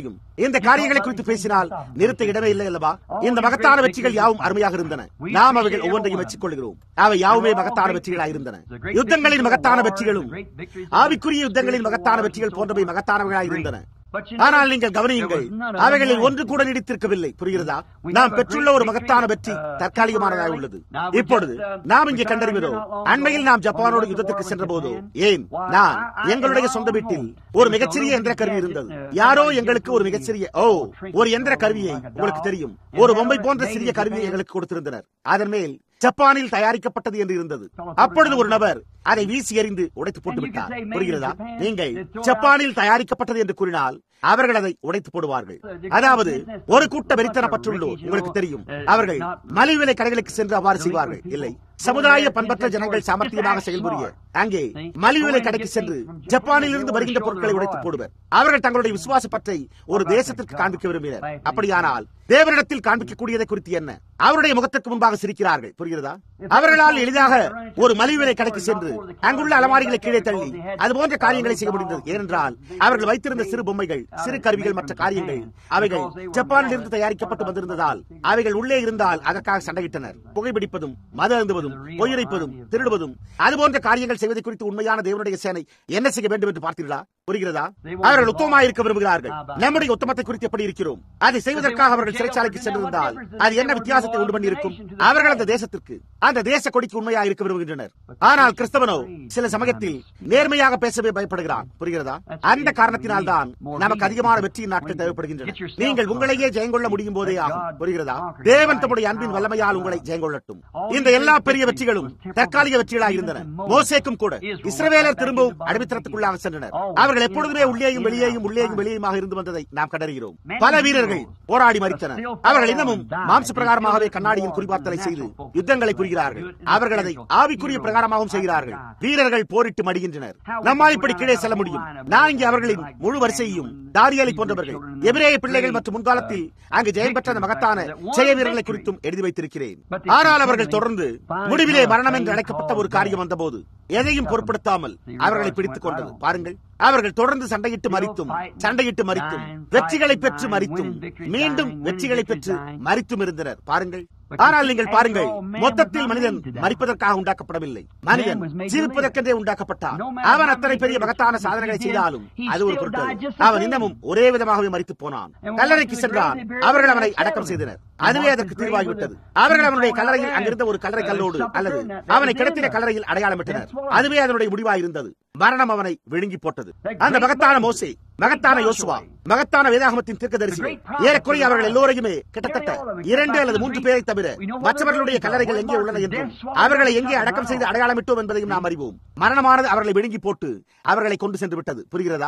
முடியும் இந்த காரியங்களை குறித்து பேசினால் நிறுத்த இடமே இல்லை அல்லவா இந்த மகத்தான வெற்றிகள் யாவும் அருமையாக இருந்தன நாம் அவைகள் ஒவ்வொன்றையும் வச்சுக் கொள்கிறோம் அவை யாவுமே மகத்தான வெற்றிகளாக இருந்தன யுத்தங்களின் மகத்தான வெற்றிகளும் ஆவிக்குரிய யுத்தங்களின் மகத்தான வெற்றிகள் போன்றவை மகத்தானவைகளாக இருந்தன ஆனால் நீங்கள் கவனியுங்கள் அவைகளில் ஒன்று கூட நீடித்திருக்கவில்லை புரிகிறதா நாம் பெற்றுள்ள ஒரு மகத்தான வெற்றி தற்காலிகமானதாக உள்ளது இப்பொழுது நாம் இங்கே கண்டறிகிறோம் அண்மையில் நாம் ஜப்பானோடு யுத்தத்திற்கு சென்ற போதோ ஏன் நான் எங்களுடைய சொந்த வீட்டில் ஒரு மிகச்சிறிய எந்திர கருவி இருந்தது யாரோ எங்களுக்கு ஒரு மிகச்சிறிய ஓ ஒரு எந்திர கருவியை உங்களுக்கு தெரியும் ஒரு பொம்மை போன்ற சிறிய கருவியை எங்களுக்கு கொடுத்திருந்தனர் அதன் மேல் ஜப்பானில் தயாரிக்கப்பட்டது என்று இருந்தது அப்பொழுது ஒரு நபர் அதை வீசி எறிந்து உடைத்து போட்டு விட்டார் புரிகிறதா நீங்கள் ஜப்பானில் தயாரிக்கப்பட்டது என்று கூறினால் அவர்கள் அதை உடைத்து போடுவார்கள் அதாவது ஒரு கூட்ட வெறித்தனப்பட்டுள்ளோர் உங்களுக்கு தெரியும் அவர்கள் மலிவு விலை கடைகளுக்கு சென்று அவ்வாறு செய்வார்கள் இல்லை சமுதாய பண்பற்ற ஜனங்கள் சாமர்த்தியமாக செயல்புரிய அங்கே மலிவு விலை கடைக்கு சென்று ஜப்பானில் இருந்து வருகின்ற பொருட்களை உடைத்து போடுவர் அவர்கள் தங்களுடைய விசுவாச பற்றை ஒரு தேசத்திற்கு காண்பிக்க விரும்பினர் அப்படியானால் தேவனிடத்தில் காண்பிக்கக்கூடியதை குறித்து என்ன அவருடைய முகத்திற்கு முன்பாக சிரிக்கிறார்கள் புரிகிறதா அவர்களால் எளிதாக ஒரு மலிவு விலை கடைக்கு சென்று அங்குள்ள அலமாரிகளை கீழே தள்ளி அது போன்ற காரியங்களை செய்ய முடிந்தது ஏனென்றால் அவர்கள் வைத்திருந்த சிறு பொம்மைகள் சிறு கருவிகள் மற்ற காரியங்கள் அவைகள் ஜப்பானில் இருந்து தயாரிக்கப்பட்டு வந்திருந்ததால் அவைகள் உள்ளே இருந்தால் அதற்காக சண்டையிட்டனர் புகைப்பிடிப்பதும் மது அருந்துவதும் பொய்யுரைப்பதும் திருடுவதும் அது போன்ற காரியங்கள் செய்வதை குறித்து உண்மையான தேவனுடைய சேனை என்ன செய்ய வேண்டும் என்று பார்த்தீர்களா புரிகிறதா அவர்கள் உத்தமமாக இருக்க விரும்புகிறார்கள் நம்முடைய உத்தமத்தை குறித்து எப்படி இருக்கிறோம் அதை செய்வதற்காக அவர்கள் சிறைச்சாலைக்கு சென்றிருந்தால் அது என்ன வித்தியாசத்தை உண்டு பண்ணியிருக்கும் அவர்கள் அந்த தேசத்திற்கு அந்த தேச கொடிக்கு உண்மையாக இருக்க விரும்புகின்றனர் ஆனால் கிறிஸ்தவனோ சில சமயத்தில் நேர்மையாக பேசவே பயப்படுகிறான் புரிகிறதா அந்த காரணத்தினால் தான் நமக்கு அதிகமான வெற்றியின் நாட்கள் தேவைப்படுகின்றன நீங்கள் உங்களையே ஜெயங்கொள்ள முடியும் போதே ஆகும் புரிகிறதா தேவன் தம்முடைய அன்பின் வல்லமையால் உங்களை ஜெயங்கொள்ளட்டும் இந்த எல்லா பெரிய வெற்றிகளும் தற்காலிக வெற்றிகளாக இருந்தன மோசேக்கும் கூட இஸ்ரவேலர் திரும்பவும் அடிமைத்தனத்துக்குள்ளாக சென்றனர் அவர்கள் எப்பொழுதுமே உள்ளேயும் வெளியேயும் உள்ளேயும் வெளியேயுமாக இருந்து வந்ததை நாம் கண்டறிகிறோம் பல வீரர்கள் போராடி மறித்தனர் அவர்கள் இன்னமும் மாம்ச பிரகாரமாகவே கண்ணாடியின் குறிபார்த்தலை செய்து யுத்தங்களை புரிகிறார்கள் அவர்கள் அதை ஆவிக்குரிய பிரகாரமாகவும் செய்கிறார்கள் வீரர்கள் போரிட்டு மடிகின்றனர் நம்மால் இப்படி கீழே செல்ல முடியும் நான் இங்கே அவர்களின் முழு வரிசையும் தாரியாலை போன்றவர்கள் எபிரேய பிள்ளைகள் மற்றும் முன்காலத்தில் அங்கு ஜெயம் பெற்ற அந்த மகத்தான ஜெய வீரர்களை குறித்தும் எழுதி வைத்திருக்கிறேன் ஆனால் அவர்கள் தொடர்ந்து முடிவிலே மரணம் என்று அழைக்கப்பட்ட ஒரு காரியம் வந்தபோது எதையும் பொருட்படுத்தாமல் அவர்களை பிடித்துக் கொண்டது பாருங்கள் அவர்கள் தொடர்ந்து சண்டையிட்டு மறித்தும் சண்டையிட்டு மறித்தும் வெற்றிகளை பெற்று மறித்தும் மீண்டும் வெற்றிகளை பெற்று மறித்தும் இருந்தனர் பாருங்கள் ஆனால் நீங்கள் பாருங்கள் மொத்தத்தில் மனிதன் மறிப்பதற்காக உண்டாக்கப்படவில்லை மனிதன் ஜீவிப்பதற்கென்றே உண்டாக்கப்பட்டான் அவன் அத்தனை பெரிய மகத்தான சாதனைகளை செய்தாலும் அது ஒரு பொருட்டு அவன் இன்னமும் ஒரே விதமாகவே மறித்து போனான் கல்லறைக்கு சென்றான் அவர்கள் அவனை அடக்கம் செய்தனர் அதுவே அதற்கு தீர்வாகிவிட்டது அவர்கள் அவனுடைய கல்லறையில் அங்கிருந்த ஒரு கல்லறை கல்லோடு அல்லது அவனை கிடத்தின கல்லறையில் அடையாளமிட்டனர் அதுவே அதனுடைய முடிவாக இருந்தது மரணம் அவனை விழுங்கி போட்டது அந்த மகத்தான மோசே மகத்தான யோசுவா மகத்தான வேதாகமத்தின் தீர்க்கதரிசிகள் ஏறக்குறைய அவர்கள் எல்லோரையுமே கிட்டத்தட்ட இரண்டு அல்லது மூன்று பேரை தவிர மற்றவர்களுடைய கல்லறைகள் எங்கே உள்ளன என்றும் அவர்களை எங்கே அடக்கம் செய்து அடையாளமிட்டோம் என்பதையும் நாம் அறிவோம் மரணமானது அவர்களை விழுங்கி போட்டு அவர்களை கொண்டு சென்று விட்டது புரிகிறதா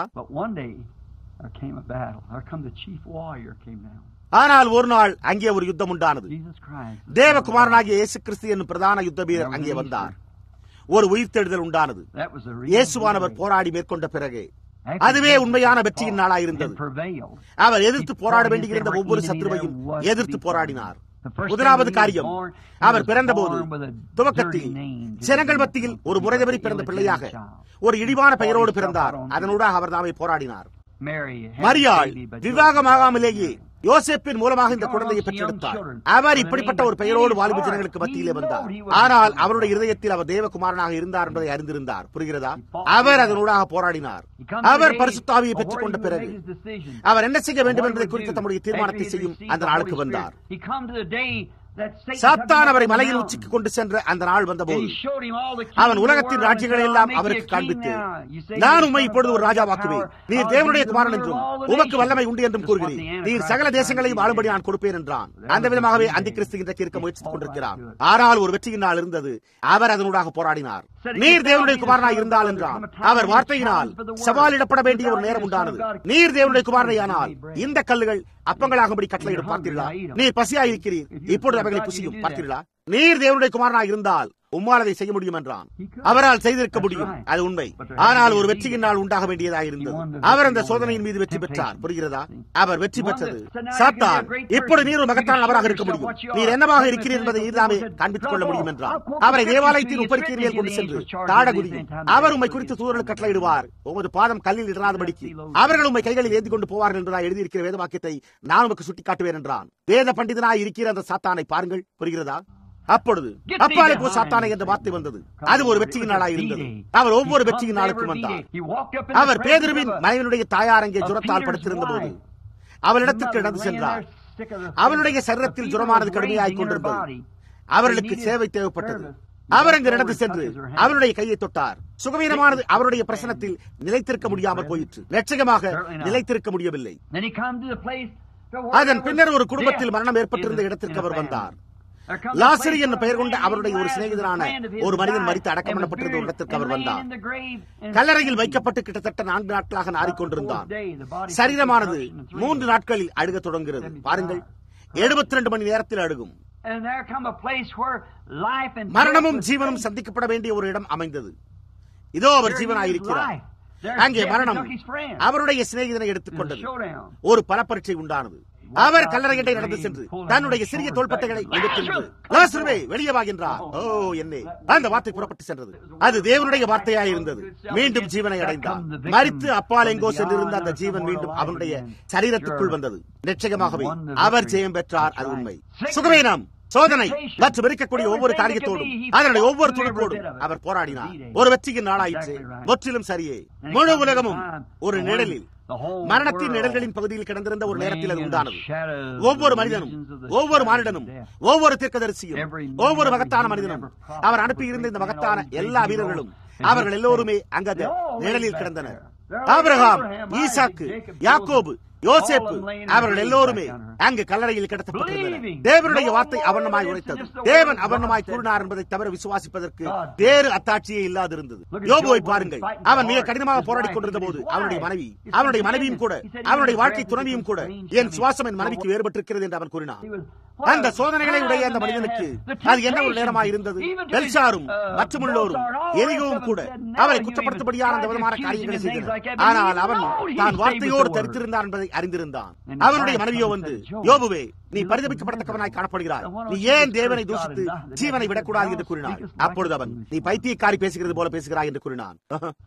ஆனால் ஒரு நாள் அங்கே ஒரு யுத்தம் உண்டானது தேவகுமாரனாகிய இயேசு கிறிஸ்து என்னும் பிரதான யுத்த வீரர் அங்கே வந்தார் ஒரு உயிர்த்தெழுதல் உண்டானது இயேசுவானவர் போராடி மேற்கொண்ட பிறகு அதுவே உண்மையான வெற்றியின் நாளாயிருந்தது அவர் எதிர்த்து போராட வேண்டியிருந்த ஒவ்வொரு சத்ருவையும் எதிர்த்து போராடினார் முதலாவது காரியம் அவர் பிறந்தபோது துவக்கத்தில் ஜனங்கள் மத்தியில் ஒரு முறைதவறி பிறந்த பிள்ளையாக ஒரு இழிவான பெயரோடு பிறந்தார் அதனூடாக அவர் தாமே போராடினார் மரியாள் விவாகமாகாமலேயே யோசேப்பின் மூலமாக இந்த குழந்தையை பெற்றெடுத்தார் அவர் இப்படிப்பட்ட ஒரு பெயரோடு வாலிப ஜனங்களுக்கு மத்தியிலே வந்தார் ஆனால் அவருடைய இருதயத்தில் அவர் தேவகுமாரனாக இருந்தார் என்பதை அறிந்திருந்தார் புரிகிறதா அவர் அதனூடாக போராடினார் அவர் பரிசுத்தாவியை பெற்றுக் கொண்ட பிறகு அவர் என்ன செய்ய வேண்டும் என்பதை குறித்து தம்முடைய தீர்மானத்தை செய்யும் அந்த நாளுக்கு வந்தார் சாத்தான் அவரை மலையின் உச்சிக்கு கொண்டு சென்ற அந்த நாள் வந்தபோது அவன் உலகத்தின் ராஜ்யங்களை எல்லாம் அவருக்கு காண்பித்து நான் உண்மை இப்பொழுது ஒரு ராஜாவாக்குவேன் நீர் தேவனுடைய குமாரன் என்றும் உமக்கு வல்லமை உண்டு என்றும் கூறுகிறேன் நீர் சகல தேசங்களையும் ஆளும்படி நான் கொடுப்பேன் என்றான் அந்த விதமாகவே அந்த கிறிஸ்து இன்றைக்கு இருக்க முயற்சித்துக் கொண்டிருக்கிறார் ஆனால் ஒரு வெற்றியின் நாள் இருந்தது அவர் அதனூடாக போராடினார் நீர் தேவனுடைய குமாரனாய் இருந்தால் என்றான் அவர் வார்த்தையினால் சவாலிடப்பட வேண்டிய ஒரு நேரம் உண்டானது நீர் தேவனுடைய குமாரனையானால் இந்த கல்லுகள் அப்பங்களாகும்படி கட்டளையிடும் பார்த்தீர்களா நீர் பசியா இருக்கிறீர் இப்பொழுது அவைகளை புசியும் பார்த்தீர்களா நீர் தேவனுடைய குமாரனாக இருந்தால் உம்மால் அதை செய்ய முடியும் என்றான் அவரால் செய்திருக்க முடியும் அது உண்மை ஆனால் ஒரு வெற்றியின் நாள் உண்டாக வேண்டியதாக இருந்தது அவர் அந்த சோதனையின் மீது வெற்றி பெற்றார் புரிகிறதா அவர் வெற்றி பெற்றது சாத்தான் இப்பொழுது நீர் ஒரு மகத்தான நபராக இருக்க முடியும் நீர் என்னவாக இருக்கிறீர் என்பதை நீர்தாமே காண்பித்துக் கொள்ள முடியும் என்றார் அவரை தேவாலயத்தின் உப்பரிக்கையின் மேல் கொண்டு சென்று தாட குதியும் அவர் உண்மை குறித்து சூழல் கட்டளையிடுவார் உமது பாதம் கல்லில் இடராதபடிக்கு அவர்கள் உண்மை கைகளில் ஏந்தி கொண்டு போவார்கள் என்பதாக எழுதியிருக்கிற வேத வாக்கியத்தை நான் உமக்கு சுட்டிக்காட்டுவேன் என்றான் வேத பண்டிதனாய் இருக்கிற அந்த சாத்தானை பாருங்கள் புரிகிறதா அப்பொழுது அப்பாலே போ சாத்தானை என்ற வார்த்தை வந்தது அது ஒரு வெற்றியின் நாளாக இருந்தது அவர் ஒவ்வொரு வெற்றியின் நாளுக்கும் வந்தார் அவர் பேதருவின் மனைவனுடைய தாயார் அங்கே ஜுரத்தால் படுத்திருந்த போது அவளிடத்திற்கு நடந்து சென்றார் அவளுடைய சரீரத்தில் ஜுரமானது கடுமையாய் கொண்டிருந்தது அவர்களுக்கு சேவை தேவைப்பட்டது அவர் அங்கு நடந்து சென்று அவருடைய கையை தொட்டார் சுகவீனமானது அவருடைய பிரசனத்தில் நிலைத்திருக்க முடியாமல் போயிற்று லட்சகமாக நிலைத்திருக்க முடியவில்லை அதன் பின்னர் ஒரு குடும்பத்தில் மரணம் ஏற்பட்டிருந்த இடத்திற்கு அவர் வந்தார் லாசரி என்ற பெயர் கொண்ட அவருடைய ஒரு சிநேகிதரான ஒரு மனிதன் மறித்து அடக்கம் பண்ணப்பட்டிருந்த ஒரு இடத்திற்கு அவர் வந்தார் கல்லறையில் வைக்கப்பட்டு கிட்டத்தட்ட நான்கு நாட்களாக நாறிக்கொண்டிருந்தான் சரீரமானது மூன்று நாட்களில் அழுக தொடங்குகிறது பாருங்கள் எழுபத்தி ரெண்டு மணி நேரத்தில் அழுகும் மரணமும் ஜீவனும் சந்திக்கப்பட வேண்டிய ஒரு இடம் அமைந்தது இதோ அவர் ஜீவனாயிருக்கிறார் அங்கே மரணம் அவருடைய சிநேகிதனை எடுத்துக்கொண்டது ஒரு பலப்பரீட்சை உண்டானது அவர் கல்லறையிட்டை நடந்து சென்று தன்னுடைய சிறிய தோள்பட்டைகளை எடுத்து வெளியே வாகின்றார் ஓ என்னே அந்த வார்த்தை புறப்பட்டு சென்றது அது தேவனுடைய வார்த்தையாய் இருந்தது மீண்டும் ஜீவனை அடைந்தார் மறித்து அப்பால் எங்கோ சென்றிருந்த அந்த ஜீவன் மீண்டும் அவனுடைய சரீரத்துக்குள் வந்தது நிச்சயமாகவே அவர் ஜெயம் பெற்றார் அது உண்மை சுகவேனம் சோதனை மற்றும் இருக்கக்கூடிய ஒவ்வொரு காரியத்தோடும் அதனுடைய ஒவ்வொரு துணுக்கோடும் அவர் போராடினார் ஒரு வெற்றியின் நாளாயிற்று முற்றிலும் சரியே முழு உலகமும் ஒரு நிழலில் மரணத்தின் நிழல்களின் பகுதியில் கிடந்திருந்த ஒரு நேரத்தில் அது உண்டானது ஒவ்வொரு மனிதனும் ஒவ்வொரு மானிடனும் ஒவ்வொரு தீர்க்கதரிசியும் ஒவ்வொரு மகத்தான மனிதனும் அவர் அனுப்பியிருந்த இந்த மகத்தான எல்லா வீரர்களும் அவர்கள் எல்லோருமே அங்க நிழலில் கிடந்தனர் ஆபிரகாம் ஈசாக்கு யாக்கோபு யோசேப்பு அவர்கள் எல்லோருமே அங்கு கல்லறையில் கிடத்தப்பட்டிருந்தனர் தேவனுடைய வார்த்தை அவர்ணமாய் உரைத்தது தேவன் அவர்ணமாய் கூறினார் என்பதை தவிர விசுவாசிப்பதற்கு வேறு அத்தாட்சியே இல்லாதிருந்தது யோபுவை பாருங்கள் அவன் மிக கடினமாக போராடி கொண்டிருந்த போது அவனுடைய மனைவி அவனுடைய மனைவியும் கூட அவனுடைய வாழ்க்கை துணைவியும் கூட என் சுவாசம் என் மனைவிக்கு வேறுபட்டிருக்கிறது என்று அவன் கூறினான் அந்த சோதனைகளை உடைய அந்த மனிதனுக்கு அது என்ன ஒரு நேரமாக இருந்தது பெல்சாரும் மற்றும் உள்ளோரும் எரிகவும் கூட அவரை குற்றப்படுத்தபடியான அந்த விதமான காரியங்களை செய்தனர் ஆனால் அவன் தான் வார்த்தையோடு தரித்திருந்தான் என்பதை அறிந்திருந்தான் அவனுடைய மனைவியோ வந்து யோபுவே நீ பரிதபிக்கப்படத்தக்கவனாய் காணப்படுகிறாய் நீ ஏன் தேவனை தூஷித்து ஜீவனை விடக்கூடாது என்று கூறினார் அப்பொழுது அவன் நீ பைத்தியக்காரி பேசுகிறது போல பேசுகிறாய் என்று கூறினான்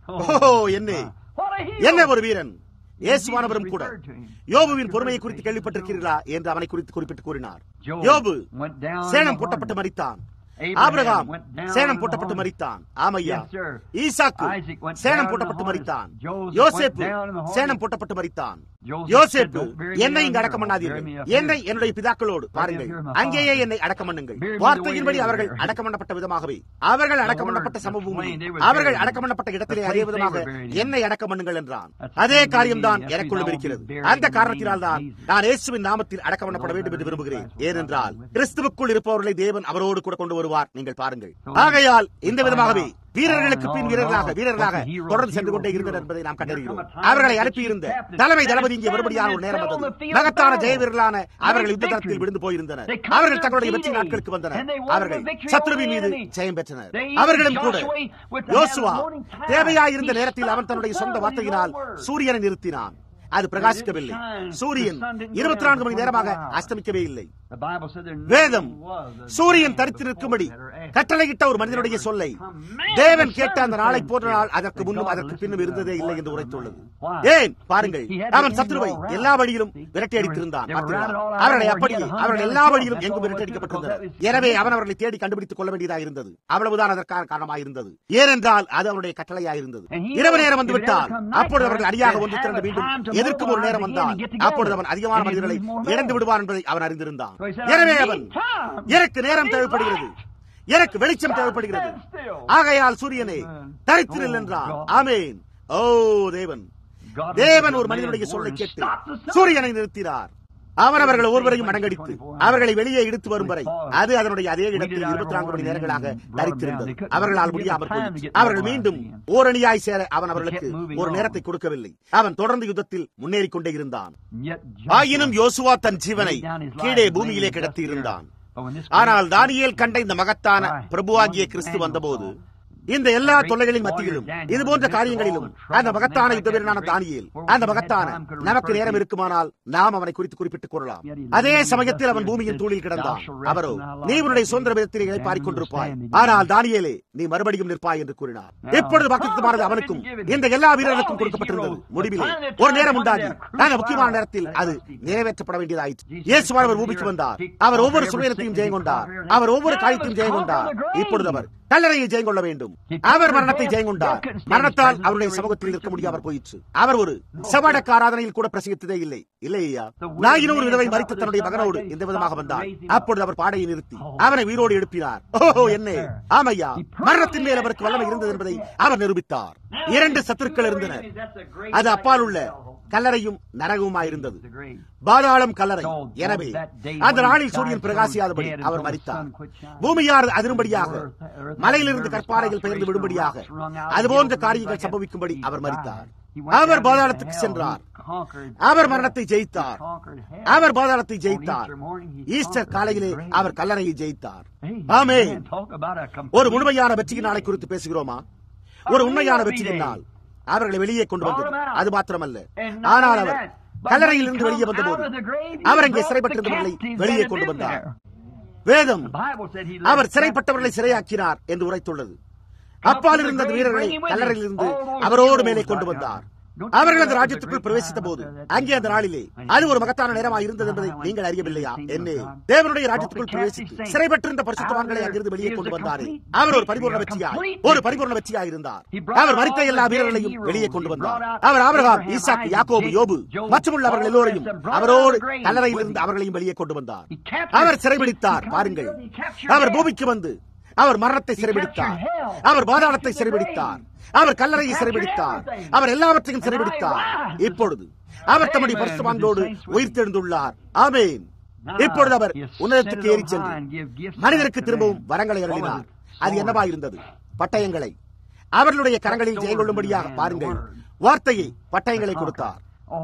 ஓ என்ன என்ன ஒரு வீரன் இயேசுவானவரும் கூட யோபுவின் பொறுமையை குறித்து கேள்விப்பட்டிருக்கிறீர்களா என்று அவனை குறித்து குறிப்பிட்டு கூறினார் யோபு சேனம் போட்டப்பட்டு மறித்தான் ஆபிரகாம் சேனம் போட்டப்பட்டு மறித்தான் ஆமையா ஈசாக்கு சேனம் போட்டப்பட்டு மறித்தான் யோசேப்பு சேனம் போட்டப்பட்டு மறித்தான் யோசேப்பு என்னை இங்கு அடக்கம் பண்ணாதீர்கள் என்னை என்னுடைய பிதாக்களோடு பாருங்கள் அங்கேயே என்னை அடக்கம் பண்ணுங்கள் வார்த்தையின்படி அவர்கள் அடக்கம் பண்ணப்பட்ட விதமாகவே அவர்கள் அடக்கம் பண்ணப்பட்ட சமபூமி அவர்கள் அடக்கம் பண்ணப்பட்ட இடத்திலே அதே விதமாக என்னை அடக்கம் பண்ணுங்கள் என்றான் அதே காரியம்தான் எனக்குள்ளும் இருக்கிறது அந்த காரணத்தினால் தான் நான் இயேசுவின் நாமத்தில் அடக்கம் பண்ணப்பட வேண்டும் என்று விரும்புகிறேன் ஏனென்றால் கிறிஸ்துவுக்குள் இருப்பவர்களை தேவன் அவரோடு கூட கொண்டு வருவார் நீங்கள் பாருங்கள் ஆகையால் இந்த விதமாகவே வீரர்களுக்கு பின் வீரர்களாக வீரர்களாக தொடர்ந்து சென்று கொண்டே இருந்தனர் என்பதை நாம் கண்டறிகிறோம் அவர்களை அனுப்பியிருந்த தலைமை தளபதி இங்கே மறுபடியான ஒரு நேரம் வந்தது மகத்தான ஜெய வீரர்களான அவர்கள் யுத்த தளத்தில் விழுந்து போயிருந்தனர் அவர்கள் தங்களுடைய வெற்றி நாட்களுக்கு வந்தனர் அவர்கள் சத்ருவின் மீது ஜெயம் பெற்றனர் அவர்களும் கூட யோசுவா தேவையாயிருந்த நேரத்தில் அவன் தன்னுடைய சொந்த வார்த்தையினால் சூரியனை நிறுத்தினான் அது பிரகாசிக்கவில்லை சூரியன் இருபத்தி நான்கு மணி நேரமாக அஸ்தமிக்கவே இல்லை வேதம் சூரியன் தரித்து நிற்கும்படி கட்டளையிட்ட ஒரு மனிதனுடைய சொல்லை தேவன் கேட்ட அந்த நாளை போன்ற நாள் அதற்கு முன்னும் அதற்கு பின்னும் இருந்ததே இல்லை என்று உரைத்துள்ளது ஏன் பாருங்கள் அவன் சத்ருவை எல்லா வழியிலும் விரட்டி அடித்திருந்தான் அவர்களை அப்படியே அவர்கள் எல்லா வழியிலும் எங்கும் விரட்டி அடிக்கப்பட்டிருந்தனர் எனவே அவன் அவர்களை தேடி கண்டுபிடித்துக் கொள்ள வேண்டியதாக இருந்தது அவ்வளவுதான் அதற்கான காரணமாக இருந்தது ஏனென்றால் அது அவனுடைய கட்டளையாக இருந்தது இரவு நேரம் வந்துவிட்டால் அப்பொழுது அவர்கள் அடியாக ஒன்று திரண்டு மீண்டும் எதிர்க்கும் ஒரு நேரம் வந்தால் அப்பொழுது அவன் அதிகமான மனிதர்களை இழந்து விடுவான் என்பதை அவன் அறிந்திருந்தான் எனவே அவன் எனக்கு நேரம் தேவைப்படுகிறது எனக்கு வெளிச்சம் தேவைப்படுகிறது ஆகையால் சூரியனே தரித்திரில் என்றான் ஆமேன் ஓ தேவன் தேவன் ஒரு மனிதனுடைய சொல்லை கேட்டு சூரியனை நிறுத்தினார் அவர் அவர்கள் ஒவ்வொருவரையும் அடங்கடித்து அவர்களை வெளியே இழுத்து வரும் வரை அது அதனுடைய அதே இடத்தில் இருபத்தி நான்கு மணி நேரங்களாக தரித்திருந்தது அவர்களால் முடியாமல் போயிடுச்சு அவர்கள் மீண்டும் ஓரணியாய் சேர அவன் அவர்களுக்கு ஒரு நேரத்தை கொடுக்கவில்லை அவன் தொடர்ந்து யுத்தத்தில் முன்னேறிக் கொண்டே இருந்தான் ஆயினும் யோசுவா தன் ஜீவனை கீழே பூமியிலே கிடத்தி இருந்தான் ஆனால் தானியேல் கண்ட இந்த மகத்தான பிரபுவாகிய கிறிஸ்து வந்தபோது இந்த எல்லா தொல்லைகளின் மத்தியிலும் இது போன்ற காரியங்களிலும் அந்த மகத்தான யுத்த வீரனான தானியேல் அந்த மகத்தான நமக்கு நேரம் இருக்குமானால் நாம் அவனை குறித்து குறிப்பிட்டுக் கூறலாம் அதே சமயத்தில் அவன் பூமியின் தூளில் கிடந்தான் அவரோ நீ உன்னுடைய சுதந்திர விதத்திலே இழைப்பாரிக் கொண்டிருப்பாய் ஆனால் தானியேலே நீ மறுபடியும் நிற்பாய் என்று கூறினார் இப்பொழுது வாக்குத்தமானது அவனுக்கும் இந்த எல்லா வீரர்களுக்கும் கொடுக்கப்பட்டிருந்தது முடிவிலே ஒரு நேரம் உண்டாகி அந்த முக்கியமான நேரத்தில் அது நிறைவேற்றப்பட வேண்டியதாயிற்று இயேசுவானவர் பூமிக்கு வந்தார் அவர் ஒவ்வொரு சுயத்தையும் ஜெயம் கொண்டார் அவர் ஒவ்வொரு காரியத்தையும் ஜெயம் கொண்டார் இப்பொழுது அவர் கல்லறையை ஜெயம் கொள்ள வேண்டும் அவர் மரணத்தை ஜெயம் கொண்டார் மரணத்தால் அவருடைய சமூகத்தில் நிற்க முடியாமல் போயிற்று அவர் ஒரு சவடக்க ஆராதனையில் கூட பிரசங்கித்ததே இல்லை இல்லையா நாயினும் ஒரு விதவை மறித்து தன்னுடைய மகனோடு இந்த விதமாக வந்தார் அப்பொழுது அவர் பாடையை நிறுத்தி அவனை உயிரோடு எழுப்பினார் ஓஹோ என்ன ஆமையா மரணத்தின் மேல் அவருக்கு வல்லமை இருந்தது என்பதை அவர் நிரூபித்தார் இரண்டு சத்துருக்கள் இருந்தனர் அது அப்பால் உள்ள கல்லறையும் நரகவுமாயிருந்தது பாதாளம் கல்லறை எனவே அந்த நாளில் சூரியன் பிரகாசியாதபடி அவர் மறித்தார் பூமியார் அதிரும்படியாக மலையிலிருந்து கற்பாறைகள் பெயர்ந்து விடும்படியாக அதுபோன்ற காரியங்கள் சம்பவிக்கும்படி அவர் மறித்தார் அவர் பாதாளத்துக்கு சென்றார் அவர் மரணத்தை ஜெயித்தார் அவர் பாதாளத்தை ஜெயித்தார் ஈஸ்டர் காலையிலே அவர் கல்லறையை ஜெயித்தார் ஆமே ஒரு முழுமையான வெற்றியின் நாளை குறித்து பேசுகிறோமா ஒரு உண்மையான வெற்றியின் நாள் அவர்களை வெளியே கொண்டு வந்தது அது மாத்திரமல்ல ஆனால் அவர் கல்லறையில் இருந்து வெளியே வந்தபோது அவர் அங்கே சிறைப்பட்டிருந்தவர்களை வெளியே கொண்டு வந்தார் வேதம் அவர் சிறைப்பட்டவர்களை சிறையாக்கினார் என்று உரைத்துள்ளது அப்பால் இருந்த அந்த வீரர்களை கல்லறையில் இருந்து அவரோடு மேலே கொண்டு வந்தார் அவர்கள் அந்த ராஜ்யத்துக்குள் பிரவேசித்த போது அங்கே அந்த நாளிலே அது ஒரு மகத்தான நேரமாக இருந்தது என்பதை நீங்கள் அறியவில்லையா என்ன தேவனுடைய ராஜ்யத்துக்குள் பிரவேசித்து சிறைப்பட்டிருந்த பரிசுத்தவான்களை அங்கிருந்து வெளியே கொண்டு வந்தாரே அவர் ஒரு பரிபூர்ண வெற்றியாய் ஒரு பரிபூர்ண வெற்றியாய் இருந்தார் அவர் மறித்த எல்லா வீரர்களையும் வெளியே கொண்டு வந்தார் அவர் ஆபிரகாம் ஈசாக் யாக்கோபு யோபு மற்றும் உள்ள அவர்கள் எல்லோரையும் அவரோடு கல்லறையில் இருந்து அவர்களையும் வெளியே கொண்டு வந்தார் அவர் சிறைபிடித்தார் பாருங்கள் அவர் பூமிக்கு வந்து அவர் மரணத்தை சிறைபிடித்தார் அவர் பாதாளத்தை சிறைபிடித்தார் அவர் கல்லறையை சிறைபிடித்தார் அவர் எல்லாவற்றையும் சிறைபிடித்தார் இப்பொழுது அவர் தம்முடைய பரிசுமான்களோடு உயிர்த்தெழுந்துள்ளார் ஆமேன் இப்பொழுது அவர் உன்னதத்துக்கு ஏறி சென்று மனிதருக்கு திரும்பவும் வரங்களை அருளினார் அது என்னவா இருந்தது பட்டயங்களை அவர்களுடைய கரங்களில் ஜெயம் கொள்ளும்படியாக பாருங்கள் வார்த்தையை பட்டயங்களை கொடுத்தார்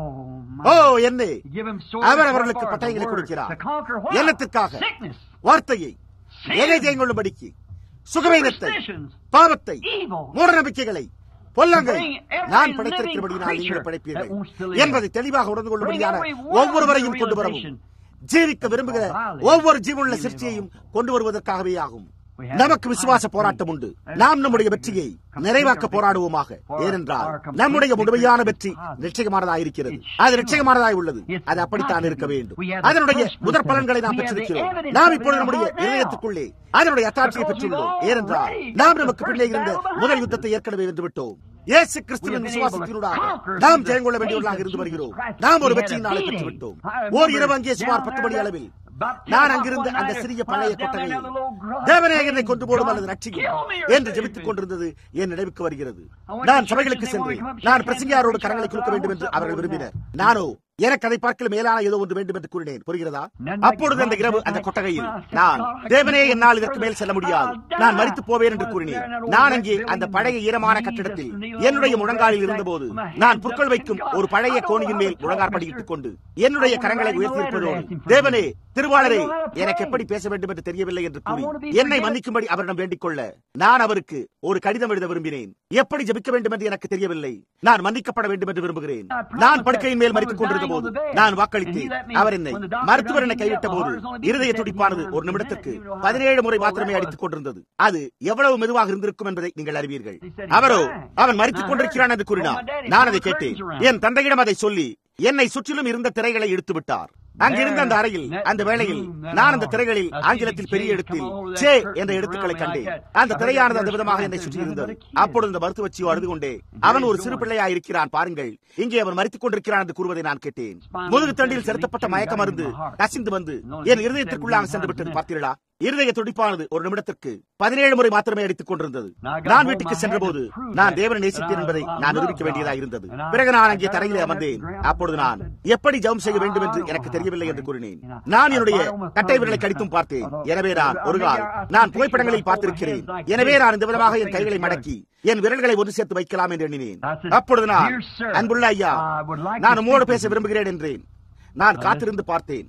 ஓ என்ன அவர் அவர்களுக்கு பட்டயங்களை கொடுக்கிறார் என்னத்திற்காக வார்த்தையை எதை ஜெயம் கொள்ளும்படிக்கு சுகவீனத்தை பாவத்தை மூட நம்பிக்கைகளை பொல்லங்களை நான் படைத்திருக்கிறபடினால் நீங்கள் படைப்பீர்கள் என்பதை தெளிவாக உணர்ந்து கொள்ளும்படியான ஒவ்வொருவரையும் கொண்டு வரவும் ஜீவிக்க விரும்புகிற ஒவ்வொரு ஜீவனுள்ள சிருஷ்டியையும் கொண்டு வருவதற்காகவே ஆகும் நமக்கு விசுவாச போராட்டம் உண்டு நாம் நம்முடைய வெற்றியை நிறைவாக்க போராடுவோமாக ஏனென்றால் நம்முடைய முழுமையான வெற்றி நிச்சயமானதாக இருக்கிறது அது நிச்சயமானதாய் உள்ளது அது அப்படித்தான் இருக்க வேண்டும் அதனுடைய முதற் பலன்களை நாம் பெற்றிருக்கிறோம் நாம் இப்பொழுது நம்முடைய இதயத்துக்குள்ளே அதனுடைய அத்தாட்சியை பெற்றுள்ளோம் ஏனென்றால் நாம் நமக்கு பிள்ளை இருந்த முதல் யுத்தத்தை ஏற்கனவே வென்றுவிட்டோம் இயேசு கிறிஸ்துவின் விசுவாசத்தினூடாக நாம் ஜெயம் கொள்ள வேண்டியவர்களாக இருந்து வருகிறோம் நாம் ஒரு வெற்றியின் நாளை பெற்றுவிட்டோம் ஓர் இரவு அங்கே சுமார் பத்து மணி அளவில் நான் அங்கிருந்து அந்த சிறிய பழைய கொட்டகையில் தேவனே என்னை கொண்டு போடும் அல்லது ரட்சிக்கும் என்று ஜெபித்துக் கொண்டிருந்தது என் நினைவுக்கு வருகிறது நான் சபைகளுக்கு சென்று நான் பிரசங்கியாரோடு கரங்களை கொடுக்க வேண்டும் என்று அவர்கள் விரும்பினர் நானோ எனக்கு அதை பார்க்கல மேலான ஏதோ ஒன்று வேண்டும் என்று கூறினேன் புரிகிறதா அப்பொழுது அந்த இரவு அந்த கொட்டகையில் நான் தேவனே என்னால் இதற்கு மேல் செல்ல முடியாது நான் மறித்து போவேன் என்று கூறினேன் நான் அங்கே அந்த பழைய ஈரமான கட்டிடத்தில் என்னுடைய முழங்காலில் இருந்தபோது நான் புற்கள் வைக்கும் ஒரு பழைய கோணியின் மேல் முழங்காற்படியிட்டுக் கொண்டு என்னுடைய கரங்களை உயர்த்தியிருப்பதோடு தேவனே திருவாளரே எனக்கு எப்படி பேச வேண்டும் என்று தெரியவில்லை என்று கூறி என்னை மன்னிக்கும்படி அவரிடம் வேண்டிக் கொள்ள நான் அவருக்கு ஒரு கடிதம் எழுத விரும்பினேன் எப்படி ஜபிக்க வேண்டும் என்று எனக்கு தெரியவில்லை நான் மன்னிக்கப்பட வேண்டும் என்று விரும்புகிறேன் நான் படுக்கையின் மேல் மறித்துக் கொண்டிருந்த போது நான் வாக்களித்தேன் அவர் என்னை மருத்துவர் என்னை கைவிட்ட போது இருதய துடிப்பானது ஒரு நிமிடத்திற்கு பதினேழு முறை மாத்திரமே அடித்துக் கொண்டிருந்தது அது எவ்வளவு மெதுவாக இருந்திருக்கும் என்பதை நீங்கள் அறிவீர்கள் அவரோ அவன் மறித்துக் கொண்டிருக்கிறான் என்று கூறினார் நான் அதை கேட்டேன் என் தந்தையிடம் அதை சொல்லி என்னை சுற்றிலும் இருந்த திரைகளை இழுத்து விட்டார் அங்கிருந்த அந்த அறையில் அந்த வேளையில் நான் அந்த திரைகளில் ஆங்கிலத்தில் பெரிய இடத்தில் சே என்ற எழுத்துக்களை கண்டேன் அந்த திரையானது அந்த விதமாக என்னை சுற்றி இருந்தது அப்பொழுது இந்த மருத்துவச்சியோ அழுது கொண்டே அவன் ஒரு சிறு பிள்ளையா இருக்கிறான் பாருங்கள் இங்கே அவன் மறித்துக் கொண்டிருக்கிறான் என்று கூறுவதை நான் கேட்டேன் முதுகு தண்டில் செலுத்தப்பட்ட மயக்க மருந்து கசிந்து வந்து என் இருதயத்திற்குள்ளாக சென்று விட்டது பார்த்தீர்களா இருதய துடிப்பானது ஒரு நிமிடத்திற்கு பதினேழு முறை மாத்திரமே அடித்துக் கொண்டிருந்தது நான் வீட்டுக்கு சென்றபோது நான் தேவனை நேசித்தேன் என்பதை நான் நிரூபிக்க வேண்டியதாக இருந்தது பிறகு நான் அங்கே தரையிலே அமர்ந்தேன் அப்பொழுது நான் எப்படி ஜெபம் செய்ய வேண்டும் என்று எனக்கு தெரியவில்லை என்று கூறினேன் நான் என்னுடைய கட்டை விரலை கடித்தும் பார்த்தேன் எனவே நான் ஒரு கால் நான் புகைப்படங்களில் பார்த்திருக்கிறேன் எனவே நான் இந்த விதமாக என் கைகளை மடக்கி என் விரல்களை ஒன்று சேர்த்து வைக்கலாம் என்று எண்ணினேன் அப்பொழுது நான் அன்புள்ள ஐயா நான் உம்மோடு பேச விரும்புகிறேன் என்றேன் நான் காத்திருந்து பார்த்தேன்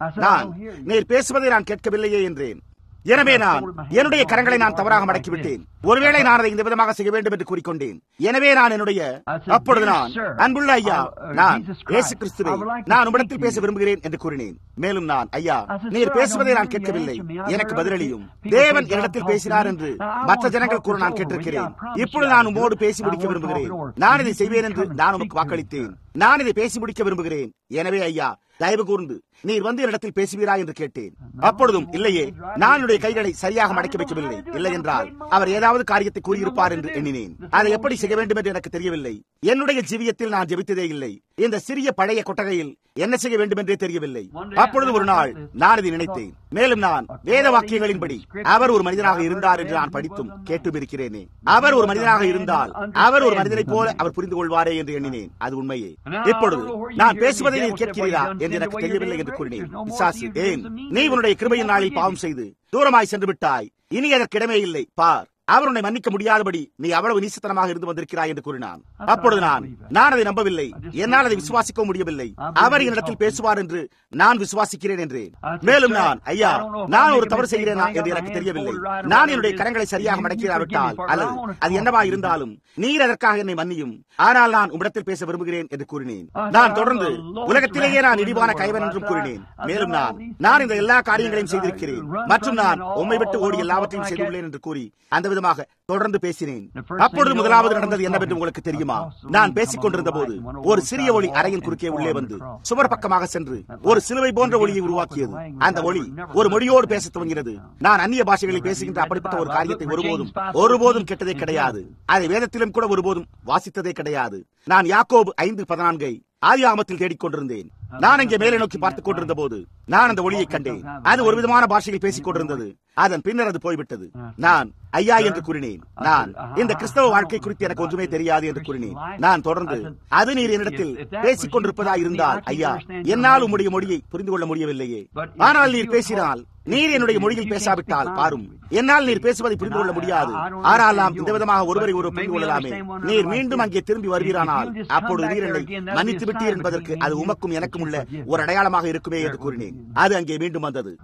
நான் நீர் பேசுவதை நான் கேட்கவில்லையே என்றேன் எனவே நான் என்னுடைய கரங்களை நான் தவறாக மடக்கிவிட்டேன் ஒருவேளை நான் அதை இந்த விதமாக செய்ய வேண்டும் என்று கூறிக்கொண்டேன் எனவே நான் என்னுடைய அப்பொழுது நான் அன்புள்ள ஐயா நான் இயேசு கிறிஸ்துவை நான் உம்மிடத்தில் பேச விரும்புகிறேன் என்று கூறினேன் மேலும் நான் ஐயா நீர் பேசுவதை நான் கேட்கவில்லை எனக்கு பதிலளியும் தேவன் என்னிடத்தில் பேசினார் என்று மற்ற ஜனங்கள் கூற நான் கேட்டிருக்கிறேன் இப்பொழுது நான் உம்மோடு பேசி முடிக்க விரும்புகிறேன் நான் இதை செய்வேன் என்று நான் உமக்கு வாக்களித்தேன் நான் இதை பேசி முடிக்க விரும்புகிறேன் எனவே ஐயா தயவு கூர்ந்து நீர் வந்து என்னிடத்தில் பேசுவீரா என்று கேட்டேன் அப்பொழுதும் இல்லையே நான் என்னுடைய கைகளை சரியாக மடக்கி வைக்கவில்லை இல்லை என்றால் அவர் ஏதாவது காரியத்தை கூறியிருப்பார் என்று எண்ணினேன் அதை எப்படி செய்ய வேண்டும் என்று எனக்கு தெரியவில்லை என்னுடைய ஜீவியத்தில் நான் ஜெபித்ததே இல்லை இந்த சிறிய பழைய கொட்டகையில் என்ன செய்ய வேண்டும் என்றே தெரியவில்லை அப்பொழுது ஒரு நாள் நான் இதை நினைத்தேன் மேலும் நான் வேத வாக்கியங்களின்படி அவர் ஒரு மனிதனாக இருந்தார் என்று நான் படித்தும் கேட்டும் இருக்கிறேனே அவர் ஒரு மனிதனாக இருந்தால் அவர் ஒரு மனிதனைப் போல அவர் புரிந்து கொள்வாரே என்று எண்ணினேன் அது உண்மையே இப்பொழுது நான் பேசுவதை நீர் கேட்கிறீரா என்று எனக்கு தெரியவில்லை என்று கூறினேன் பிசாசு ஏன் நீ உன்னுடைய கிருபையின் நாளில் பாவம் செய்து தூரமாய் சென்று விட்டாய் இனி அதற்கிடமே இல்லை பார் அவர் உன்னை மன்னிக்க முடியாதபடி நீ அவ்வளவு நீசத்தனமாக இருந்து வந்திருக்கிறாய் என்று கூறினான் அப்பொழுது நான் நான் அதை நம்பவில்லை என்னால் அதை விசுவாசிக்க முடியவில்லை அவர் என்னிடத்தில் பேசுவார் என்று நான் விசுவாசிக்கிறேன் என்றேன் மேலும் நான் ஐயா நான் ஒரு தவறு செய்கிறேனா என்று எனக்கு தெரியவில்லை நான் என்னுடைய கரங்களை சரியாக மடக்கிறாவிட்டால் அல்லது அது என்னவா இருந்தாலும் நீர் அதற்காக என்னை மன்னியும் ஆனால் நான் உம்மிடத்தில் பேச விரும்புகிறேன் என்று கூறினேன் நான் தொடர்ந்து உலகத்திலேயே நான் இடிவான கைவன் என்றும் கூறினேன் மேலும் நான் நான் இந்த எல்லா காரியங்களையும் செய்திருக்கிறேன் மற்றும் நான் உண்மை விட்டு ஓடி எல்லாவற்றையும் செய்துள்ளேன் என்று கூறி அந்த விதமாக தொடர்ந்து பேசினேன் அப்பொழுது முதலாவது நடந்தது என்னவென்று உங்களுக்கு தெரியுமா நான் பேசிக் கொண்டிருந்த போது ஒரு சிறிய ஒளி அறையின் குறுக்கே உள்ளே வந்து சுவர் பக்கமாக சென்று ஒரு சிலுவை போன்ற ஒளியை உருவாக்கியது அந்த ஒளி ஒரு மொழியோடு பேச துவங்கினது நான் அந்நிய பாஷைகளில் பேசுகின்ற அப்படிப்பட்ட ஒரு காரியத்தை ஒருபோதும் ஒருபோதும் கெட்டதே கிடையாது அதை வேதத்திலும் கூட ஒருபோதும் வாசித்ததே கிடையாது நான் யாக்கோபு ஐந்து பதினான்கை ஆதி ஆமத்தில் தேடிக் கொண்டிருந்தேன் நான் இங்கே மேலே நோக்கி பார்த்துக் கொண்டிருந்த போது நான் அந்த ஒளியை கண்டேன் அது ஒரு விதமான பாஷையில் பேசிக் கொண்டிருந்தது அதன் பின்னர் அது போய்விட்டது நான் ஐயா என்று கூறினேன் நான் இந்த கிறிஸ்தவ வாழ்க்கை குறித்து எனக்கு ஒன்றுமே தெரியாது என்று கூறினேன் நான் தொடர்ந்து அது நீர் என்னிடத்தில் பேசிக் கொண்டிருப்பதா இருந்தால் ஐயா என்னால் உம்முடைய மொழியை புரிந்து கொள்ள முடியவில்லையே ஆனால் நீர் பேசினால் நீர் என்னுடைய மொழியில் பேசாவிட்டால் பாரும் என்னால் நீர் பேசுவதை புரிந்து கொள்ள முடியாது ஆனால் நாம் இந்த விதமாக ஒருவரை ஒரு புரிந்து கொள்ளலாமே நீர் மீண்டும் அங்கே திரும்பி வருவீரானால் அப்பொழுது நீர் என்னை மன்னித்து விட்டீர் என்பதற்கு அது உமக்கும் எனக்கும் உள்ள ஒரு அடையாளமாக இருக்குமே என்று கூறினேன் அது அங்கே மீண்டும் வந்தது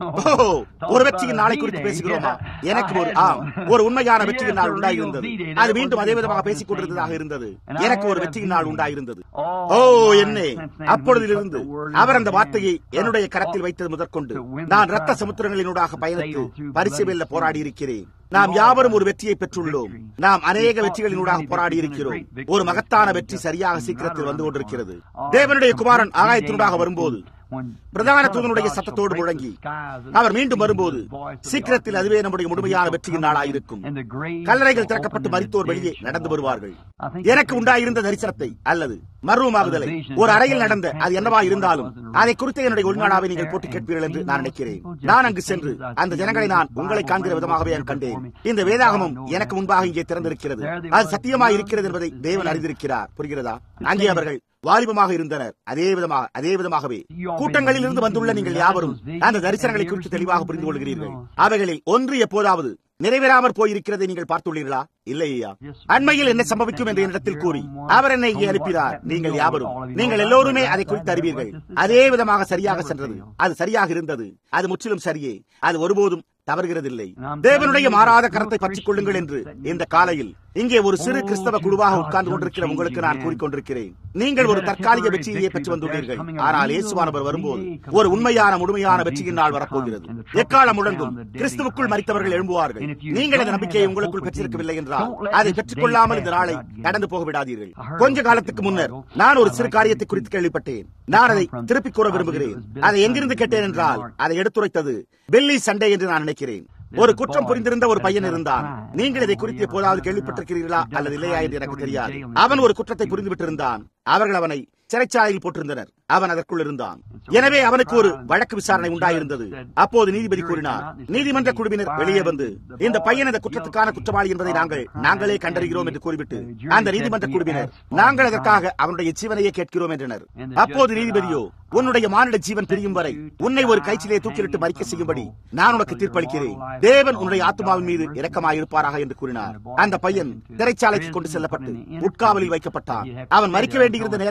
ஒரு வெற்றியின் நாளை குறித்து பேசுகிறோமா எனக்கு ஒரு ஆம் ஒரு உண்மையான வெற்றியின் நாள் உண்டாயிருந்தது அது மீண்டும் அதே விதமாக பேசிக் கொண்டிருந்ததாக இருந்தது எனக்கு ஒரு வெற்றியின் நாள் உண்டாயிருந்தது ஓ என்னே அப்பொழுதிலிருந்து அவர் அந்த வார்த்தையை என்னுடைய கரத்தில் வைத்தது முதற்கொண்டு நான் ரத்த சமுத்திரங்களினூடாக பயணித்து பரிசு வெல்ல போராடி இருக்கிறேன் நாம் யாவரும் ஒரு வெற்றியை பெற்றுள்ளோம் நாம் அநேக வெற்றிகளினூடாக போராடி இருக்கிறோம் ஒரு மகத்தான வெற்றி சரியாக சீக்கிரத்தில் வந்து கொண்டிருக்கிறது தேவனுடைய குமாரன் ஆகாயத்தினூடாக வரும்போது பிரதான தூதனுடைய சத்தத்தோடு முழங்கி அவர் மீண்டும் வரும்போது சீக்கிரத்தில் அதுவே நம்முடைய முழுமையான வெற்றியின் நாளாயிருக்கும் கல்லறைகள் திறக்கப்பட்டு மறித்தோர் வெளியே நடந்து வருவார்கள் எனக்கு உண்டாயிருந்த தரிசனத்தை அல்லது மர்வமாகுதலை ஒரு அறையில் நடந்த அது என்னவா இருந்தாலும் அதை குறித்து என்னுடைய உள்நாடாவை நீங்கள் போட்டு கேட்பீர்கள் என்று நான் நினைக்கிறேன் நான் அங்கு சென்று அந்த ஜனங்களை நான் உங்களை காண்கிற விதமாகவே நான் கண்டேன் இந்த வேதாகமும் எனக்கு முன்பாக இங்கே திறந்திருக்கிறது அது சத்தியமாக இருக்கிறது என்பதை தேவன் அறிந்திருக்கிறார் புரிகிறதா அங்கே அவர்கள் வாலிபமாக இருந்தனர் அதே விதமாக அதே விதமாகவே கூட்டங்களில் இருந்து வந்துள்ள நீங்கள் யாவரும் அந்த தரிசனங்களை குறித்து தெளிவாக புரிந்து கொள்கிறீர்கள் அவைகளில் ஒன்று எப்போதாவது நிறைவேறாமற் போயிருக்கிறதை நீங்கள் பார்த்துள்ளீர்களா இல்லையா அண்மையில் என்ன சம்பவிக்கும் என்று என்னிடத்தில் கூறி அவர் என்னை இங்கே அனுப்பினார் நீங்கள் யாவரும் நீங்கள் எல்லோருமே அதை குறித்து அறிவீர்கள் அதே விதமாக சரியாக சென்றது அது சரியாக இருந்தது அது முற்றிலும் சரியே அது ஒருபோதும் தவறுகிறதில்லை தேவனுடைய மாறாத கரத்தை பற்றிக் கொள்ளுங்கள் என்று இந்த காலையில் இங்கே ஒரு சிறு கிறிஸ்தவ குழுவாக உட்கார்ந்து கொண்டிருக்கிற உங்களுக்கு நான் கூறிக்கொண்டிருக்கிறேன் நீங்கள் ஒரு தற்காலிக வெற்றியையே பெற்று வந்துள்ளீர்கள் ஆனால் இயேசுவானவர் வரும்போது ஒரு உண்மையான முழுமையான வெற்றியின் நாள் வரப்போகிறது எக்காலம் முழங்கும் கிறிஸ்துவுக்குள் மறித்தவர்கள் எழும்புவார்கள் நீங்கள் இந்த நம்பிக்கையை உங்களுக்குள் பெற்றிருக்கவில்லை என்றால் அதை பெற்றுக் கொள்ளாமல் இந்த நாளை கடந்து போக விடாதீர்கள் கொஞ்ச காலத்துக்கு முன்னர் நான் ஒரு சிறு காரியத்தை குறித்து கேள்விப்பட்டேன் நான் அதை திருப்பிக் கூற விரும்புகிறேன் அதை எங்கிருந்து கேட்டேன் என்றால் அதை எடுத்துரைத்தது வெள்ளி சண்டே என்று நான் நினைக்கிறேன் ஒரு குற்றம் புரிந்திருந்த ஒரு பையன் இருந்தான் நீங்கள் இதை குறித்து எப்போதாவது கேள்விப்பட்டிருக்கிறீர்களா அல்லது இல்லையா என்று எனக்கு தெரியாது அவன் ஒரு குற்றத்தை புரிந்துவிட்டிருந்தான் அவர்கள் அவனை சிறைச்சாலையில் போட்டிருந்தனர் அவன் அதற்குள் இருந்தான் எனவே அவனுக்கு ஒரு வழக்கு விசாரணை உண்டாயிருந்தது அப்போது நீதிபதி கூறினார் நீதிமன்ற குழுவினர் வெளியே வந்து இந்த பையன் இந்த குற்றத்துக்கான குற்றவாளி என்பதை நாங்கள் நாங்களே கண்டறிகிறோம் என்று கூறிவிட்டு அந்த நீதிமன்ற குழுவினர் நாங்கள் அதற்காக அவனுடைய ஜீவனையே கேட்கிறோம் என்றனர் அப்போது நீதிபதியோ உன்னுடைய மானிட ஜீவன் பிரியும் வரை உன்னை ஒரு கைச்சிலே தூக்கிலிட்டு மறிக்க செய்யும்படி நான் உனக்கு தீர்ப்பளிக்கிறேன் தேவன் உன்னுடைய ஆத்மாவின் மீது இரக்கமாயிருப்பாராக என்று கூறினார் அந்த பையன் சிறைச்சாலைக்கு கொண்டு செல்லப்பட்டு உட்காவலில் வைக்கப்பட்டான் அவன் மறிக்க வேண்டியிருந்த நேரம் வரை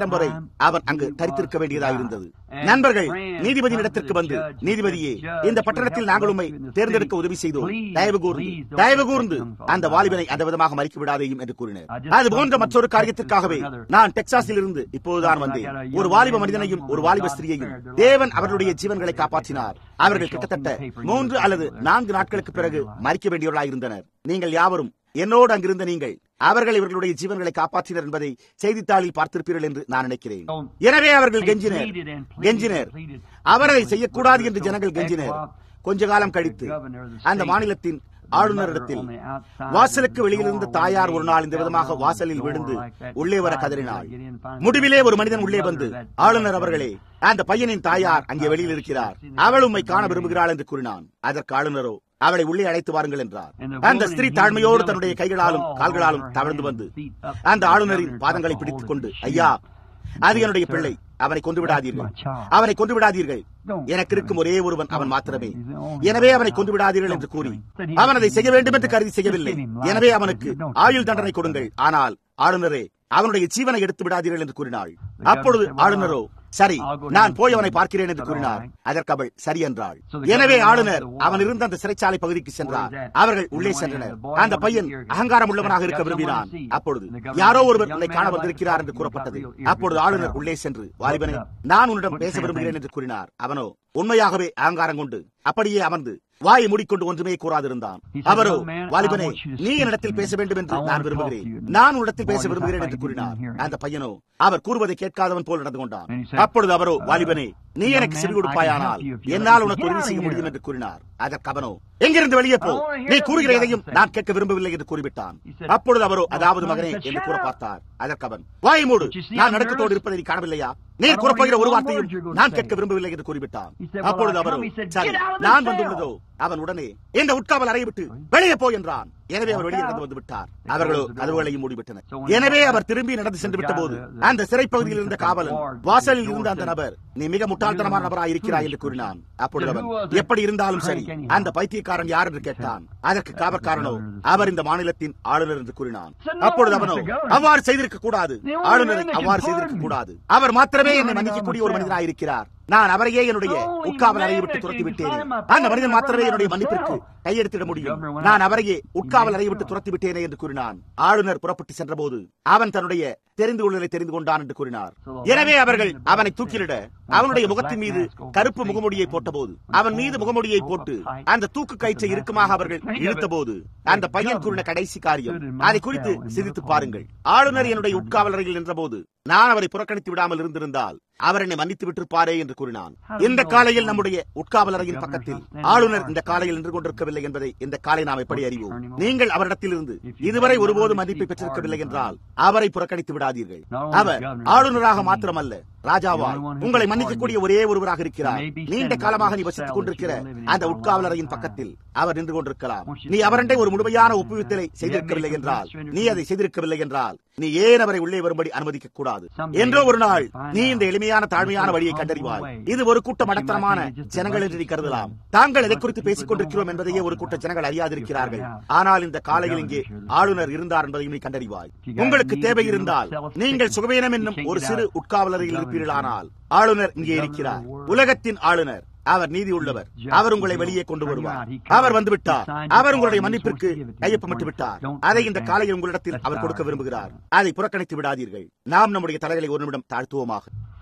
அவன் அங்கு தரித்திருக்க வேண்டியதாக இருந்தது நண்பர்கள் நீதிபதியின் இடத்திற்கு வந்து நீதிபதியே இந்த பட்டணத்தில் நாங்கள் உண்மை தேர்ந்தெடுக்க உதவி செய்தோம் தயவு கூர்ந்து தயவு கூர்ந்து அந்த வாலிபனை அந்த விதமாக மறிக்க விடாதையும் என்று கூறினர் அது போன்ற மற்றொரு காரியத்திற்காகவே நான் டெக்சாஸில் இருந்து இப்போதுதான் வந்தேன் ஒரு வாலிப மனிதனையும் ஒரு வாலிப ஸ்திரீயையும் தேவன் அவர்களுடைய ஜீவன்களை காப்பாற்றினார் அவர்கள் கிட்டத்தட்ட மூன்று அல்லது நான்கு நாட்களுக்கு பிறகு மறிக்க வேண்டியவர்களாக இருந்தனர் நீங்கள் யாவரும் என்னோடு அங்கிருந்த நீங்கள் அவர்கள் இவர்களுடைய ஜீவன்களை காப்பாற்றினர் என்பதை செய்தித்தாளில் பார்த்திருப்பீர்கள் என்று நான் நினைக்கிறேன் எனவே அவர்கள் கெஞ்சினர் கெஞ்சினர் அவரை செய்யக்கூடாது என்று ஜனங்கள் கெஞ்சினர் கொஞ்ச காலம் கழித்து அந்த மாநிலத்தின் ஆளுநரிடத்தில் வாசலுக்கு வெளியில் இருந்த தாயார் ஒரு நாள் இந்த விதமாக வாசலில் விழுந்து உள்ளே வர கதறினாள் முடிவிலே ஒரு மனிதன் உள்ளே வந்து ஆளுநர் அவர்களே அந்த பையனின் தாயார் அங்கே வெளியில் இருக்கிறார் அவள் உண்மை காண விரும்புகிறாள் என்று கூறினான் அதற்கு ஆளுநரோ அவளை உள்ளே அழைத்து வாருங்கள் என்றார் அந்த ஸ்திரீ தாழ்மையோடு தன்னுடைய கைகளாலும் கால்களாலும் தவழ்ந்து வந்து அந்த ஆளுநரின் பாதங்களை பிடித்துக் கொண்டு ஐயா அது என்னுடைய பிள்ளை அவனை கொண்டு விடாதீர்கள் அவனை கொண்டு விடாதீர்கள் எனக்கு இருக்கும் ஒரே ஒருவன் அவன் மாத்திரமே எனவே அவனை கொண்டு விடாதீர்கள் என்று கூறி அவன் அதை செய்ய வேண்டும் என்று கருதி செய்யவில்லை எனவே அவனுக்கு ஆயுள் தண்டனை கொடுங்கள் ஆனால் ஆளுநரே அவனுடைய ஜீவனை எடுத்து விடாதீர்கள் என்று கூறினாள் அப்பொழுது ஆளுநரோ சரி நான் போய் அவனை பார்க்கிறேன் என்று கூறினார் அதற்கு அவள் சரி என்றாள் எனவே ஆளுநர் அவன் இருந்த அந்த சிறைச்சாலை பகுதிக்கு சென்றார் அவர்கள் உள்ளே சென்றனர் அந்த பையன் அகங்காரம் உள்ளவனாக இருக்க விரும்பினான் அப்பொழுது யாரோ ஒருவர் உன்னை காண வந்திருக்கிறார் என்று கூறப்பட்டது அப்பொழுது ஆளுநர் உள்ளே சென்று வாலிபனே நான் உன்னிடம் பேச விரும்புகிறேன் என்று கூறினார் அவனோ உண்மையாகவே அகங்காரம் கொண்டு அப்படியே அமர்ந்து வாயை மூடிக்கொண்டு ஒன்றுமே கூறாதிருந்தான் அவரோ வாலிபனே நீ என்னிடத்தில் பேச வேண்டும் என்று நான் விரும்புகிறேன் நான் உன்னிடத்தில் பேச விரும்புகிறேன் என்று கூறினார் அந்த பையனோ அவர் கூறுவதை கேட்காதவன் போல் நடந்து கொண்டான் அப்பொழுது அவரோ வாலிபனே நீ எனக்கு செவி கொடுப்பாயானால் என்னால் உனக்கு உதவி செய்ய முடியும் என்று கூறினார் அதற்கு அவனோ எங்கிருந்து வெளியே போ நீ கூறுகிற எதையும் நான் கேட்க விரும்பவில்லை என்று கூறிவிட்டான் அப்பொழுது அவரோ அதாவது மகனே என்று கூற பார்த்தார் அதற்கு அவன் வாய் மூடு நான் நடுக்கத்தோடு இருப்பதை நீ காணவில்லையா நீர் கூறப்போகிற ஒரு வார்த்தையும் நான் கேட்க விரும்பவில்லை என்று கூறிவிட்டான் அப்பொழுது அவரோ சரி நான் வந்துள்ளதோ அவன் உடனே இந்த உட்காவல் அறையை விட்டு வெளியே போ என்றான் எனவே அவர் வெளியே நடந்து வந்து விட்டார் அவர்களோ கதவுகளையும் மூடிவிட்டனர் எனவே அவர் திரும்பி நடந்து சென்று விட்ட போது அந்த சிறைப்பகுதியில் இருந்த காவலன் வாசலில் இருந்த அந்த நபர் நீ மிக முட்டாள்தனமான நபராக இருக்கிறாய் என்று கூறினான் அப்பொழுது அவன் எப்படி இருந்தாலும் சரி அந்த பைத்தியக்காரன் யார் என்று கேட்டான் அதற்கு காவற்காரனோ அவர் இந்த மாநிலத்தின் ஆளுநர் என்று கூறினான் அப்பொழுது அவனோ அவ்வாறு செய்திருக்க கூடாது ஆளுநரை அவ்வாறு செய்திருக்க கூடாது அவர் மாத்திரமே என்னை மன்னிக்கக்கூடிய ஒரு மனிதனாக இருக்கிறார் நான் அவரையே என்னுடைய உட்காவல் அறையை விட்டு துரத்தி விட்டேன் அந்த மனிதன் மாத்திரமே என்னுடைய மன்னிப்பிற்கு கையெடுத்திட முடியும் நான் அவரையே உட்காவல் அறையை விட்டு துரத்தி விட்டேனே என்று கூறினான் ஆளுநர் புறப்பட்டு சென்றபோது அவன் தன்னுடைய தெரிந்து கொள்ளலை தெரிந்து கொண்டான் என்று கூறினார் எனவே அவர்கள் அவனை தூக்கிலிட அவனுடைய முகத்தின் மீது கருப்பு முகமூடியை போட்டபோது அவன் மீது முகமூடியை போட்டு அந்த தூக்கு கயிற்றை இறுக்கமாக அவர்கள் இழுத்த போது அந்த பையன் கூறின கடைசி காரியம் அதை குறித்து சிந்தித்து பாருங்கள் ஆளுநர் என்னுடைய உட்காவலரையில் நின்றபோது நான் அவரை புறக்கணித்து விடாமல் இருந்திருந்தால் அவர் என்னை மன்னித்து விட்டிருப்பாரே என்று கூறினான் இந்த காலையில் நம்முடைய உட்காவலரையின் பக்கத்தில் ஆளுநர் இந்த காலையில் நின்று கொண்டிருக்கவில்லை என்பதை இந்த காலை நாம் எப்படி அறிவோம் நீங்கள் அவரிடத்தில் இருந்து இதுவரை ஒருபோது மன்னிப்பை பெற்றிருக்கவில்லை என்றால் அவரை புறக்கணித்து விடாதீர்கள் அவர் ஆளுநராக மாத்திரமல்ல ராஜாவாய் உங்களை மன்னிக்கக்கூடிய ஒரே ஒருவராக இருக்கிறார் நீண்ட காலமாக நீ வசித்துக் கொண்டிருக்கிற அந்த உட்காவலரையின் பக்கத்தில் அவர் நின்று கொண்டிருக்கலாம் நீ அவரண்டை ஒரு முழுமையான ஒப்புவித்தலை செய்திருக்கவில்லை என்றால் நீ அதை செய்திருக்கவில்லை என்றால் நீ ஏன் அவரை உள்ளே வரும்படி அனுமதிக்க கூடாது என்றோ ஒரு நாள் நீ இந்த எளிமையான தாழ்மையான வழியை கண்டறிவாய் இது ஒரு கூட்ட மடத்தனமான ஜனங்கள் என்று நீ கருதலாம் தாங்கள் எதை குறித்து பேசிக் கொண்டிருக்கிறோம் என்பதையே ஒரு கூட்ட ஜனங்கள் அறியாதிருக்கிறார்கள் ஆனால் இந்த காலையில் இங்கே ஆளுநர் இருந்தார் என்பதையும் நீ கண்டறிவாய் உங்களுக்கு தேவை இருந்தால் நீங்கள் சுகவீனம் என்னும் ஒரு சிறு உட்காவலரையில் இருப்பீர்களானால் ஆளுநர் இங்கே இருக்கிறார் உலகத்தின் ஆளுநர் அவர் நீதி உள்ளவர் அவர் உங்களை வெளியே கொண்டு வருவார் அவர் வந்துவிட்டார் அவர் உங்களுடைய மன்னிப்பிற்கு கையொப்பமிட்டு விட்டார் அதை இந்த காலையில் உங்களிடத்தில் அவர் கொடுக்க விரும்புகிறார் அதை புறக்கணித்து விடாதீர்கள் நாம் நம்முடைய தலைகளை ஒரு நிமிடம் தாழ்த்துவோமாக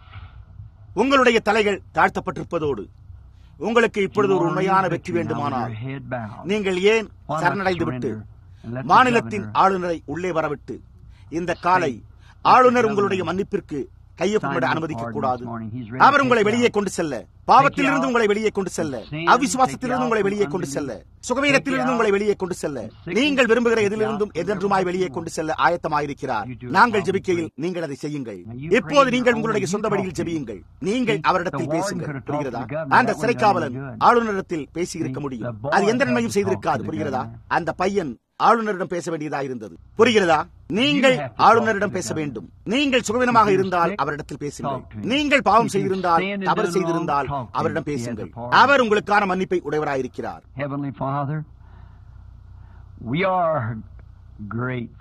உங்களுடைய தலைகள் தாழ்த்தப்பட்டிருப்பதோடு உங்களுக்கு இப்பொழுது ஒரு உண்மையான வெற்றி வேண்டுமானால் நீங்கள் ஏன் சரணடைந்து விட்டு மாநிலத்தின் ஆளுநரை உள்ளே வரவிட்டு இந்த காலை ஆளுநர் உங்களுடைய மன்னிப்பிற்கு கையொப்பமிட அனுமதிக்க கூடாது அவர் உங்களை வெளியே கொண்டு செல்ல பாவத்திலிருந்து உங்களை வெளியே கொண்டு செல்ல அவிசுவாசத்திலிருந்து உங்களை வெளியே கொண்டு செல்ல சுகவீனத்திலிருந்து உங்களை வெளியே கொண்டு செல்ல நீங்கள் விரும்புகிற எதிலிருந்தும் எதென்றுமாய் வெளியே கொண்டு செல்ல ஆயத்தமாயிருக்கிறார் நாங்கள் ஜெபிக்கையில் நீங்கள் அதை செய்யுங்கள் இப்போது நீங்கள் உங்களுடைய சொந்த வழியில் ஜெபியுங்கள் நீங்கள் அவரிடத்தில் பேசுங்கள் புரிகிறதா அந்த சிறைக்காவலன் ஆளுநரிடத்தில் பேசி இருக்க முடியும் அது எந்த நன்மையும் செய்திருக்காது புரிகிறதா அந்த பையன் ஆளுநரிடம் பேச வேண்டியதாக இருந்தது புரிகிறதா நீங்கள் ஆளுநரிடம் பேச வேண்டும் நீங்கள் சுகவீனமாக இருந்தால் அவரிடத்தில் பேசுங்கள் நீங்கள் பாவம் செய்திருந்தால் தவறு செய்திருந்தால் அவரிடம் பேசுங்கள் அவர் உங்களுக்கான மன்னிப்பை உடையவராயிருக்கிறார் Heavenly Father, we are grateful.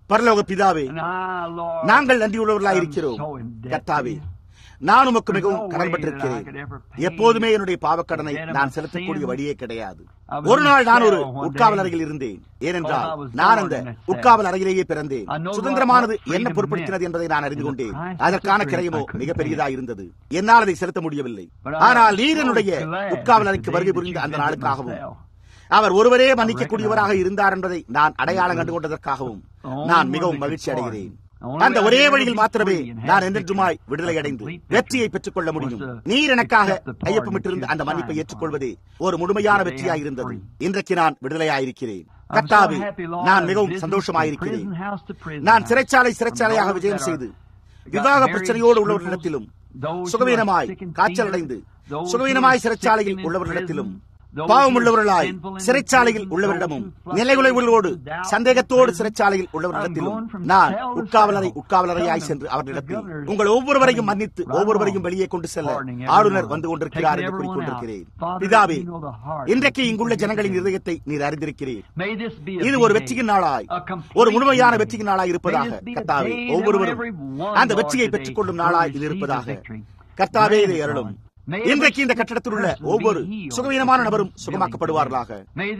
பரலோக பிதாவே And I, Lord, நாங்கள் நன்றியுள்ளவர்களாக am இருக்கிறோம் so in debt கர்த்தாவே to you. நான் உமக்கு மிகவும் There's no way கடன்பட்டிருக்கிறேன் that I could ever pay எப்போதுமே என்னுடைய பாவக்கடனை the debt of நான் my செலுத்தக்கூடிய sin. வழியே கிடையாது I was ஒரு in நாள் நான் ஒரு jail one உட்காவல் day. அறையில் இருந்தேன் ஏனென்றால் Oh, I was நான் born அந்த in that cell. உட்காவல் அறையிலேயே பிறந்தேன் I know சுதந்திரமானது what freedom என்ன பொருட்படுத்தினது meant. என்பதை நான் அறிந்து And the கொண்டேன் price அதற்கான of கிரயமோ freedom I couldn't மிக pay. பெரியதாக இருந்தது என்னால் அதை செலுத்த முடியவில்லை But I ஆனால் was நீர் so என்னுடைய glad உட்காவல் that அறைக்கு the வருகை day that புரிந்த you அந்த visited நாளுக்காகவும் myself. அவர் ஒருவரே மன்னிக்கக்கூடியவராக இருந்தார் என்பதை நான் அடையாளம் கண்டு கொண்டதற்காகவும் நான் மிகவும் மகிழ்ச்சி அடைகிறேன் அந்த ஒரே வழியில் மாத்திரமே நான் என்றென்றுமாய் விடுதலை அடைந்து வெற்றியை பெற்றுக் கொள்ள முடியும் நீர் எனக்காக கையொப்பமிட்டிருந்த அந்த மன்னிப்பை ஏற்றுக்கொள்வதே ஒரு முழுமையான வெற்றியாய் இருந்தது இன்றைக்கு நான் விடுதலையாயிருக்கிறேன் கர்த்தாவே நான் மிகவும் சந்தோஷமாயிருக்கிறேன் நான் சிறைச்சாலை சிறைச்சாலையாக விஜயம் செய்து விவாக பிரச்சனையோடு உள்ளவர்களிடத்திலும் சுகவீனமாய் காய்ச்சல் அடைந்து சுகவீனமாய் சிறைச்சாலையில் உள்ளவர்களிடத்திலும் பாவம் உள்ளவர்களாய் சிறைச்சாலையில் உள்ளவரிடமும் நிலைகுலைவுகளோடு சந்தேகத்தோடு சிறைச்சாலையில் உள்ளவரிடத்திலும் நான் உட்காவலரை உட்காவலரையாய் சென்று அவர்களிடத்தில் உங்கள் ஒவ்வொருவரையும் மன்னித்து ஒவ்வொருவரையும் வெளியே கொண்டு செல்ல ஆளுநர் வந்து கொண்டிருக்கிறார் என்று கூறிக்கொண்டிருக்கிறேன் பிதாவே இன்றைக்கு இங்குள்ள ஜனங்களின் இதயத்தை நீர் அறிந்திருக்கிறீர் இது ஒரு வெற்றியின் நாளாய் ஒரு முழுமையான வெற்றியின் நாளாய் இருப்பதாக கர்த்தாவே ஒவ்வொருவரும் அந்த வெற்றியை பெற்றுக் கொள்ளும் நாளாய் இது இருப்பதாக கர்த்தாவே இதை அருளும் இன்றைக்கு இந்த கட்டடத்தில் உள்ள ஒவ்வொரு சுகவீனமான நபரும் சுகமாக்கப்படுவார்களாக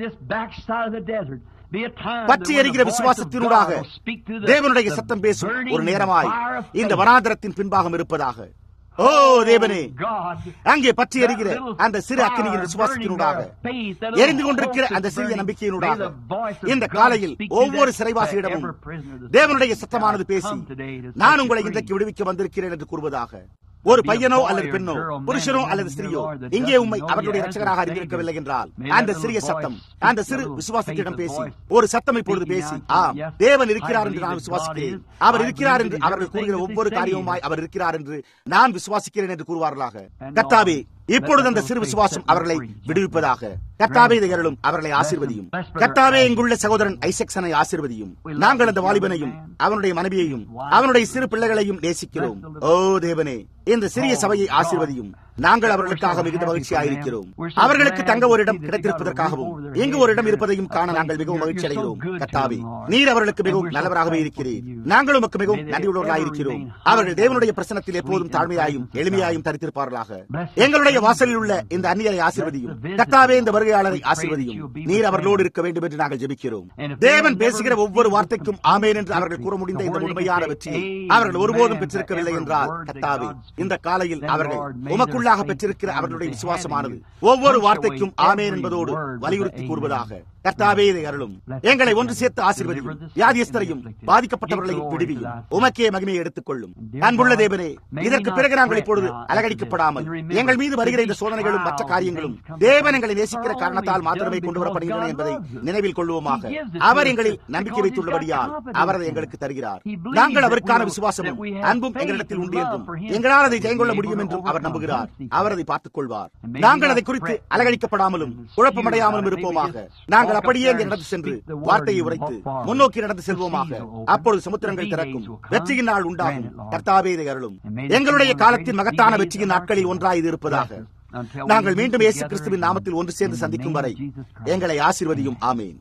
பற்றி எறிகிற விசுவாசத்தினூடாக தேவனுடைய சத்தம் பேசும் ஒரு நேரமாய் இந்த வனாந்தரத்தின் பின்பாகம் இருப்பதாக ஓ தேவனே அங்கே பற்றி எறிகிற அந்த சிறு அக்கினியின் விசுவாசத்தினூடாக எரிந்து கொண்டிருக்கிற அந்த சிறிய நம்பிக்கையினூடாக இந்த காலையில் ஒவ்வொரு சிறைவாசியிடமும் தேவனுடைய சத்தமானது பேசி நான் உங்களை இன்றைக்கு விடுவிக்க வந்திருக்கிறேன் என்று கூறுவதாக ஒரு பையனோ அல்லது பெண்ணோ புருஷனோ அல்லது ஸ்திரியோ இங்கே உண்மை அவர்களுடைய ரட்சகராக அறிந்திருக்கவில்லை என்றால் அந்த சிறிய சத்தம் அந்த சிறு விசுவாசத்திடம் பேசி ஒரு சத்தம் இப்பொழுது பேசி ஆம் தேவன் இருக்கிறார் என்று நான் விசுவாசிக்கிறேன் அவர் இருக்கிறார் என்று அவர்கள் கூறுகிற ஒவ்வொரு காரியமுமாய் அவர் இருக்கிறார் என்று நான் விசுவாசிக்கிறேன் என்று கூறுவார்களாக கத்தாவே இப்பொழுது அந்த சிறு விசுவாசம் அவர்களை விடுவிப்பதாக கத்தாவே இதைகளும் அவர்களை ஆசிர்வதியும் கத்தாவே இங்குள்ள சகோதரன் ஐசக்சனை ஆசிர்வதியும் நாங்கள் அந்த வாலிபனையும் அவனுடைய மனைவியையும் அவனுடைய சிறு பிள்ளைகளையும் நேசிக்கிறோம் ஓ தேவனே இந்த சிறிய சபையை ஆசிர்வதியும் நாங்கள் அவர்களுக்காக மிகுந்த மகிழ்ச்சியாயிருக்கிறோம் அவர்களுக்கு தங்க ஒரு இடம் கிடைத்திருப்பதற்காகவும் இங்கு ஒரு இடம் இருப்பதையும் காண நாங்கள் மிகவும் மகிழ்ச்சி அடைகிறோம் கத்தாவே நீர் அவர்களுக்கு மிகவும் நல்லவராகவே இருக்கிறீர் நாங்கள் உமக்கு மிகவும் நன்றியுள்ளவர்களாயிருக்கிறோம் அவர்கள் தேவனுடைய பிரசனத்தில் எப்போதும் தாழ்மையாயும் எளிமையாயும் தரித்திருப்பார்களாக எங்களுடைய வாசலில் உள்ள இந்த அந்நியரை ஆசிர்வதியும் கத்தாவே இந்த வருகையாளரை ஆசிர்வதியும் நீர் அவர்களோடு இருக்க வேண்டும் என்று நாங்கள் ஜெபிக்கிறோம் தேவன் பேசுகிற ஒவ்வொரு வார்த்தைக்கும் ஆமேன் என்று அவர்கள் கூற முடிந்த இந்த உண்மையான வெற்றியை அவர்கள் ஒருபோதும் பெற்றிருக்கவில்லை என்றால் கத்தாவே இந்த காலையில் அவர்கள் உமக்குள்ளாக பெற்றிருக்கிற அவர்களுடைய விசுவாசமானது ஒவ்வொரு வார்த்தைக்கும் ஆமேன் என்பதோடு வலியுறுத்தி கூறுவதாக கர்த்தாவே இதை அருளும் எங்களை ஒன்று சேர்த்து ஆசீர்வதியும் வியாதியஸ்தரையும் பாதிக்கப்பட்டவர்களையும் விடுவியும் உமக்கே மகிமையை எடுத்துக் கொள்ளும் அன்புள்ள தேவனே இதற்கு பிறகு நாங்கள் இப்பொழுது அலகடிக்கப்படாமல் எங்கள் மீது வருகிற இந்த சோதனைகளும் மற்ற காரியங்களும் தேவன் எங்களை நேசிக்கிற காரணத்தால் மாத்திரமே கொண்டு வரப்படுகின்றன என்பதை நினைவில் கொள்வோமாக அவர் எங்களில் நம்பிக்கை வைத்துள்ளபடியால் அவர் அதை எங்களுக்கு தருகிறார் நாங்கள் அவருக்கான விசுவாசமும் அன்பும் எங்களிடத்தில் உண்டு என்றும் எங்களால் அதை ஜெயங்கொள்ள முடியும் என்றும் அவர் நம்புகிறார் அவர் அதை பார்த்துக் கொள்வார் நாங்கள் அதை குறித்து அலகழிக்கப்படாமலும் குழப்பமடையாமலும் இருப்போமாக நாங்கள் அப்படியே இங்கே நடந்து சென்று வார்த்தையை உரைத்து முன்னோக்கி நடந்து செல்வோமாக அப்பொழுது சமுத்திரங்கள் திறக்கும் வெற்றியின் நாள் உண்டாகும் கர்த்தாவே இதை அருளும் எங்களுடைய காலத்தின் மகத்தான வெற்றியின் நாட்களில் ஒன்றாய் இது இருப்பதாக நாங்கள் மீண்டும் இயேசு கிறிஸ்துவின் நாமத்தில் ஒன்று சேர்ந்து சந்திக்கும் வரை எங்களை ஆசீர்வதியும் ஆமேன்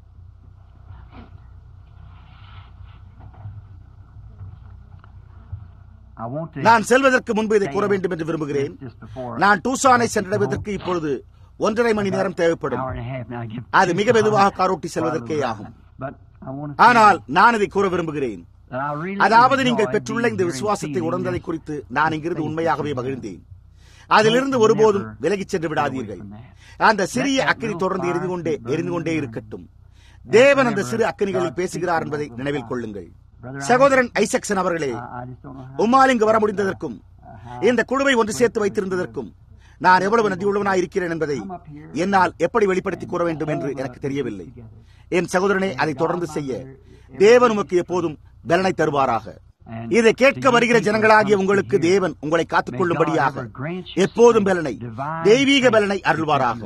நான் செல்வதற்கு முன்பு இதை கூற வேண்டும் என்று விரும்புகிறேன் நான் டூசானை சென்றடைவதற்கு இப்பொழுது ஒன்றரை மணி நேரம் தேவைப்படும் அது மிக மெதுவாக காரோட்டி செல்வதற்கே ஆகும் ஆனால் நான் இதை கூற விரும்புகிறேன் அதாவது நீங்கள் பெற்றுள்ள இந்த விசுவாசத்தை உணர்ந்ததை குறித்து நான் இங்கிருந்து உண்மையாகவே மகிழ்ந்தேன் அதிலிருந்து ஒருபோதும் விலகிச் சென்று விடாதீர்கள் அந்த சிறிய அக்கினி தொடர்ந்து எரிந்து கொண்டே எரிந்து கொண்டே இருக்கட்டும் தேவன் அந்த சிறு அக்கினிகளில் பேசுகிறார் என்பதை நினைவில் கொள்ளுங்கள் சகோதரன் ஐசக்சன் அவர்களே உம்மால் இங்கு வர முடிந்ததற்கும் இந்த குழுவை ஒன்று சேர்த்து வைத்திருந்ததற்கும் நான் எவ்வளவு நன்றியுள்ளவனாய் இருக்கிறேன் என்பதை என்னால் எப்படி வெளிப்படுத்தி கூற வேண்டும் என்று எனக்கு தெரியவில்லை என் சகோதரனே அதை தொடர்ந்து செய்ய தேவன் உமக்கு எப்போதும் பலனை தருவாராக இதை கேட்க வருகிற ஜனங்களாகிய உங்களுக்கு தேவன் உங்களை காத்துக் கொள்ளும்படியாக எப்போதும் பலனை தெய்வீக பலனை அருள்வாராக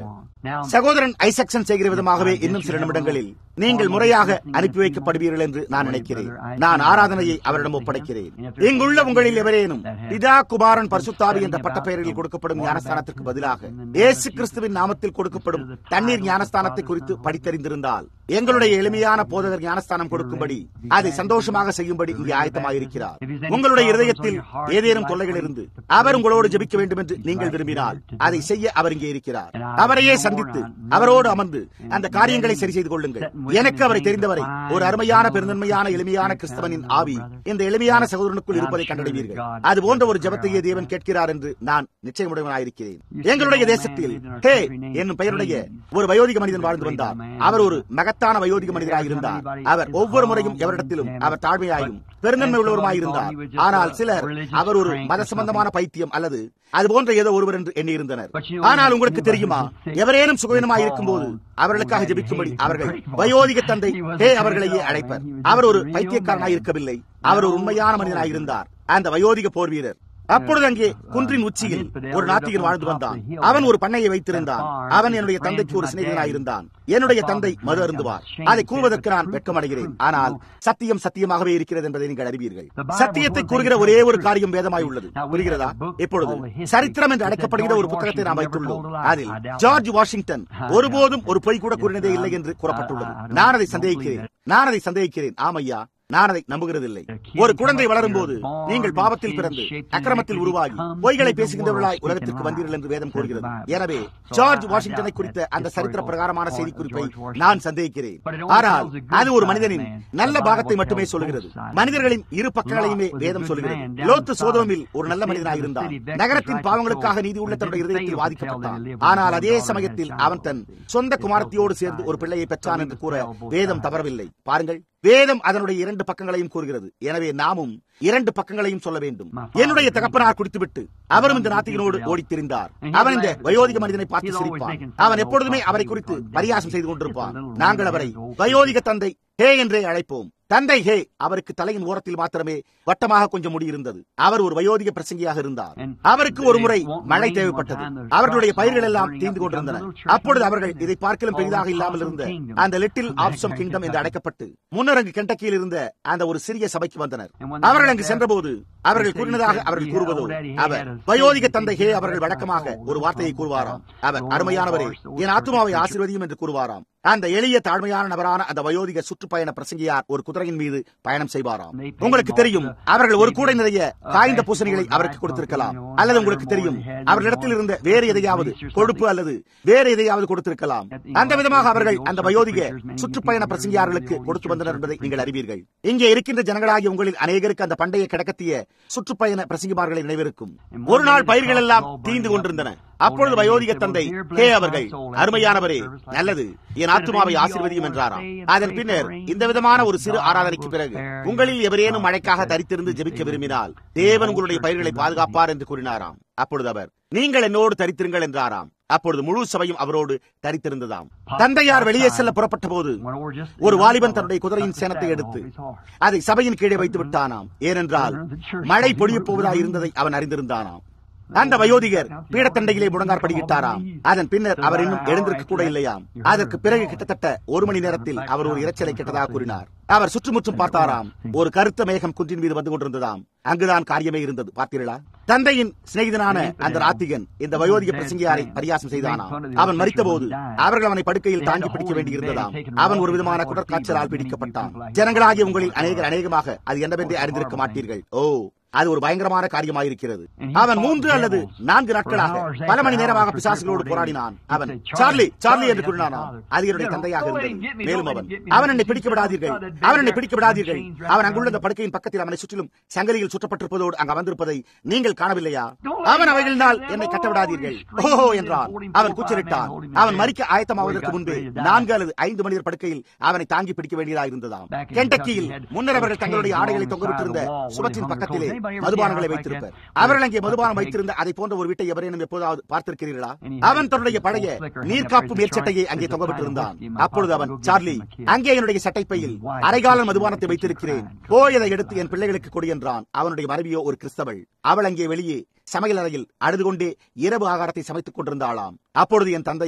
சகோதரன் ஐசக்சன் செய்கிற விதமாகவே இன்னும் சில நிமிடங்களில் நீங்கள் முறையாக அனுப்பி வைக்கப்படுவீர்கள் என்று நான் நினைக்கிறேன் நான் ஆராதனையை அவரிடம் ஒப்படைக்கிறேன் இங்குள்ள உங்களில் எவரேனும் பிதா குமாரன் பரிசுத்தாவி என்ற பட்டப்பெயரில் கொடுக்கப்படும் ஞானஸ்தானத்திற்கு பதிலாக இயேசு கிறிஸ்துவின் நாமத்தில் கொடுக்கப்படும் தண்ணீர் ஞானஸ்தானத்தை குறித்து படித்தறிந்திருந்தால் எங்களுடைய எளிமையான போதகர் ஞானஸ்தானம் கொடுக்கும்படி அதை சந்தோஷமாக செய்யும்படி இங்கே ஆயத்தமாயிருக்கிறார் உங்களுடைய இருதயத்தில் ஏதேனும் தொல்லைகள் இருந்து அவர் உங்களோடு ஜெபிக்க வேண்டும் என்று நீங்கள் விரும்பினால் அதை செய்ய அவர் இங்கே இருக்கிறார் அவரையே சந்தித்து அவரோடு அமர்ந்து அந்த காரியங்களை சரி செய்து கொள்ளுங்கள் எனக்கு அவரை தெரிந்தவரை ஒரு அருமையான பெருந்தன்மையான எளிமையான கிறிஸ்தவனின் ஆவி இந்த எளிமையான சகோதரனுக்குள் இருப்பதை கண்டடைவீர்கள் அது போன்ற ஒரு ஜபத்தையே தேவன் கேட்கிறார் என்று நான் நிச்சயமுடையவனாயிருக்கிறேன் எங்களுடைய தேசத்தில் ஹே என்னும் பெயருடைய ஒரு வயோதிக மனிதன் வாழ்ந்து வந்தார் அவர் ஒரு மகத்தான வயோதிக மனிதராக இருந்தார் அவர் ஒவ்வொரு முறையும் எவரிடத்திலும் அவர் தாழ்மையாயும் பெருந்தன்மை உள்ளவருமாயிருந்தார் ஆனால் சிலர் அவர் ஒரு மத சம்பந்தமான பைத்தியம் அல்லது அது போன்ற ஏதோ ஒருவர் என்று எண்ணியிருந்தனர் ஆனால் உங்களுக்கு தெரியுமா எவரேனும் சுகவீனமாக இருக்கும் போது அவர்களுக்காக ஜெபிக்கும்படி அவர்கள் வயோதிக தந்தை ஹே அவர்களையே அழைப்பர் அவர் ஒரு பைத்தியக்காரனாக இருக்கவில்லை அவர் ஒரு உண்மையான மனிதனாக இருந்தார் அந்த வயோதிக போர் வீரர் அப்பொழுது அங்கே குன்றின் உச்சியில் ஒரு நாத்திகன் வாழ்ந்து வந்தான் அவன் ஒரு பண்ணையை வைத்திருந்தான் அவன் என்னுடைய தந்தைக்கு ஒரு சிநேகிதனாக இருந்தான் என்னுடைய தந்தை மது அருந்துவார் அதை கூறுவதற்கு நான் வெட்கமடைகிறேன் ஆனால் சத்தியம் சத்தியமாகவே இருக்கிறது என்பதை நீங்கள் அறிவீர்கள் சத்தியத்தை கூறுகிற ஒரே ஒரு காரியம் வேதமாய் உள்ளது புரிகிறதா இப்பொழுது சரித்திரம் என்று அழைக்கப்படுகிற ஒரு புத்தகத்தை நாம் வைத்துள்ளோம் அதில் ஜார்ஜ் வாஷிங்டன் ஒருபோதும் ஒரு பொய் கூட கூறினதே இல்லை என்று கூறப்பட்டுள்ளது நான் அதை சந்தேகிக்கிறேன் நான் அதை சந்தேகிக்கிறேன் ஆமையா நான் அதை நம்புகிறதில்லை ஒரு குழந்தை வளரும் போது நீங்கள் பாவத்தில் பிறந்து அக்கிரமத்தில் உருவாகி பொய்களை பேசுகின்றவர்களாய் உலகத்திற்கு வந்தீர்கள் என்று வேதம் கூறுகிறது எனவே ஜார்ஜ் வாஷிங்டனை குறித்த அந்த சரித்திர பிரகாரமான செய்தி குறிப்பை நான் சந்தேகிக்கிறேன் ஆனால் அது ஒரு மனிதனின் நல்ல பாகத்தை மட்டுமே சொல்லுகிறது மனிதர்களின் இரு பக்கங்களையுமே வேதம் சொல்லுகிறது லோத்து சோதோமில் ஒரு நல்ல மனிதனாக இருந்தான் நகரத்தின் பாவங்களுக்காக நீதி உள்ள தன்னுடைய இதயத்தில் வாதிக்கப்பட்டான் ஆனால் அதே சமயத்தில் அவன் தன் சொந்த குமாரத்தியோடு சேர்ந்து ஒரு பிள்ளையை பெற்றான் என்று கூற வேதம் தவறவில்லை பாருங்கள் வேதம் அதனுடைய இரண்டு பக்கங்களையும் கூறுகிறது எனவே நாமும் இரண்டு பக்கங்களையும் சொல்ல வேண்டும் என்னுடைய தகப்பனார் குடித்துவிட்டு அவரும் இந்த நாத்திகனோடு ஓடித் திரிந்தார் அவன் இந்த வயோதிக மனிதனை பார்த்து சிரிப்பான் அவன் எப்பொழுதுமே அவரை குறித்து பரியாசம் செய்து கொண்டிருப்பான் நாங்கள் அவரை வயோதிக தந்தை ஹே என்றே அழைப்போம் தந்தை ஹே அவருக்கு தலையின் ஓரத்தில் மாத்திரமே வட்டமாக கொஞ்சம் முடி இருந்தது அவர் ஒரு வயோதிக பிரசங்கியாக இருந்தார் அவருக்கு ஒரு முறை மழை தேவைப்பட்டது அவர்களுடைய பயிர்கள் எல்லாம் தீர்ந்து கொண்டிருந்தன அப்பொழுது அவர்கள் இதை பார்க்கலும் பெரிதாக இல்லாமல் இருந்த அந்த லிட்டில் ஆப்சம் கிங்டம் என்று அழைக்கப்பட்டு முன்னர் அங்கு கெண்டக்கியில் இருந்த அந்த ஒரு சிறிய சபைக்கு வந்தனர் அவர்கள் அங்கு சென்றபோது அவர்கள் கூறினதாக அவர்கள் கூறுவதோ அவர் வயோதிக தந்தை ஹே அவர்கள் வழக்கமாக ஒரு வார்த்தையை கூறுவாராம் அவர் அருமையானவரே என் ஆத்மாவை ஆசீர்வதியும் என்று கூறுவாராம் அந்த எளிய தாழ்மையான நபரான அந்த வயோதிக சுற்றுப்பயண பிரசங்கியார் ஒரு குதிரையின் மீது பயணம் செய்வாராம் உங்களுக்கு தெரியும் அவர்கள் ஒரு கூடை நிறைய காய்ந்த பூசணிகளை அவருக்கு கொடுத்திருக்கலாம் அல்லது உங்களுக்கு தெரியும் அவர்களிடத்தில் இருந்த வேறு எதையாவது கொழுப்பு அல்லது வேறு எதையாவது கொடுத்திருக்கலாம் அந்த விதமாக அவர்கள் அந்த வயோதிக சுற்றுப்பயண பிரசங்கியார்களுக்கு கொடுத்து வந்தனர் என்பதை நீங்கள் அறிவீர்கள் இங்கே இருக்கின்ற ஜனங்களாகிய உங்களில் அநேகருக்கு அந்த பண்டைய கிடக்கத்திய சுற்றுப்பயண பிரசங்கிமார்களை நினைவிருக்கும் ஒரு நாள் பயிர்கள் எல்லாம் தீந்து கொண்டிருந்தன அப்பொழுது வயோதிக தந்தை ஹே அவர்கள் அருமையானவரே நல்லது என் ஆத்துமாவை ஆசீர்வதியும் என்றாராம் அதன் பின்னர் இந்த விதமான ஒரு சிறு ஆராதனைக்கு பிறகு உங்களில் எவரேனும் மழைக்காக தரித்திருந்து ஜெபிக்க விரும்பினால் தேவன் உங்களுடைய பயிர்களை பாதுகாப்பார் என்று கூறினாராம் அப்பொழுது அவர் நீங்கள் என்னோடு தரித்திருங்கள் என்றாராம் அப்பொழுது முழு சபையும் அவரோடு தரித்திருந்ததாம் தந்தையார் வெளியே செல்ல புறப்பட்ட போது ஒரு வாலிபன் தன்னுடைய குதிரையின் சேனத்தை எடுத்து அதை சபையின் கீழே வைத்து விட்டானாம் ஏனென்றால் மழை பொழியப் போவதாக இருந்ததை அவன் அறிந்திருந்தானாம் அந்த வயோதிகர் பீடத்தண்டையிலே முழங்கார் படிக்கிட்டாராம் அதன் பின்னர் அவர் இன்னும் எழுந்திருக்க கூட இல்லையாம் அதற்கு பிறகு கிட்டத்தட்ட ஒரு மணி நேரத்தில் அவர் ஒரு இரைச்சலை கிட்டதாக கூறினார் அவர் சுற்றுமுற்றும் பார்த்தாராம் ஒரு கருத்த மேகம் குன்றின் மீது வந்து கொண்டிருந்ததாம் அங்குதான் காரியமே இருந்தது பார்த்தீர்களா தந்தையின் சிநேகிதனான அந்த ராத்திகன் இந்த வயோதிக பிரசங்கியாரை பரியாசம் செய்தானாம் அவன் மறித்தபோது அவர்கள் அவனை படுக்கையில் தாங்கி பிடிக்க வேண்டியிருந்ததாம் அவன் ஒரு விதமான குடற்காய்ச்சலால் பிடிக்கப்பட்டான் ஜனங்களாகிய உங்களில் அநேகர் அநேகமாக அது என்னவென்றே அறிந்திருக்க மாட்டீர்கள் ஓ அது ஒரு பயங்கரமான காரியமாயிருக்கிறது அவன் மூன்று அல்லது நான்கு நாட்களாக பல மணி நேரமாக பிசாசுகளோடு போராடினான் அவன் சார்லி சார்லி என்று கூறினானாம் அது என்னுடைய தந்தையாக இருந்தது மேலும் அவன் அவன் என்னை பிடிக்க விடாதீர்கள் அவன் என்னை பிடிக்க விடாதீர்கள் அவன் அங்குள்ள அந்த படுக்கையின் பக்கத்தில் அவனை சுற்றிலும் சங்கதியில் சுற்றப்பட்டிருப்பதோடு அங்கு வந்திருப்பதை நீங்கள் காணவில்லையா அவன் அவைகளினால் என்னை கட்ட விடாதீர்கள் ஓஹோ என்றான் அவன் கூச்சலிட்டான் அவன் மறிக்க ஆயத்தமாவதற்கு முன்பே நான்கு அல்லது ஐந்து மனிதர் படுக்கையில் அவனை தாங்கி பிடிக்க வேண்டியதாக இருந்ததாம் கெண்டக்கியில் முன்னர் அவர்கள் தங்களுடைய ஆடைகளை தொங்கவிட்டிருந்த சுவற்றின் பக்கத்திலே மதுபானங்களை வைத்திருப்பர் அவர்கள் அங்கே மதுபானம் வைத்திருந்த அதை போன்ற ஒரு வீட்டை எவரேனும் எப்போதாவது பார்த்திருக்கிறீர்களா அவன் தன்னுடைய பழைய நீர்காப்பு மேற்சட்டையை அங்கே தொங்கவிட்டிருந்தான் அப்பொழுது அவன் சார்லி அங்கே என்னுடைய சட்டைப்பையில் அரைகால மதுபானத்தை வைத்திருக்கிறேன் போய் அதை எடுத்து என் பிள்ளைகளுக்கு கொடு என்றான் அவனுடைய மனைவியோ ஒரு கிறிஸ்தவள் அவள் அங்கே வெளியே சமையல் அறையில் அழுது கொண்டே இரவு ஆகாரத்தை சமைத்துக் கொண்டிருந்தாளாம் அப்பொழுது என் தந்தையோ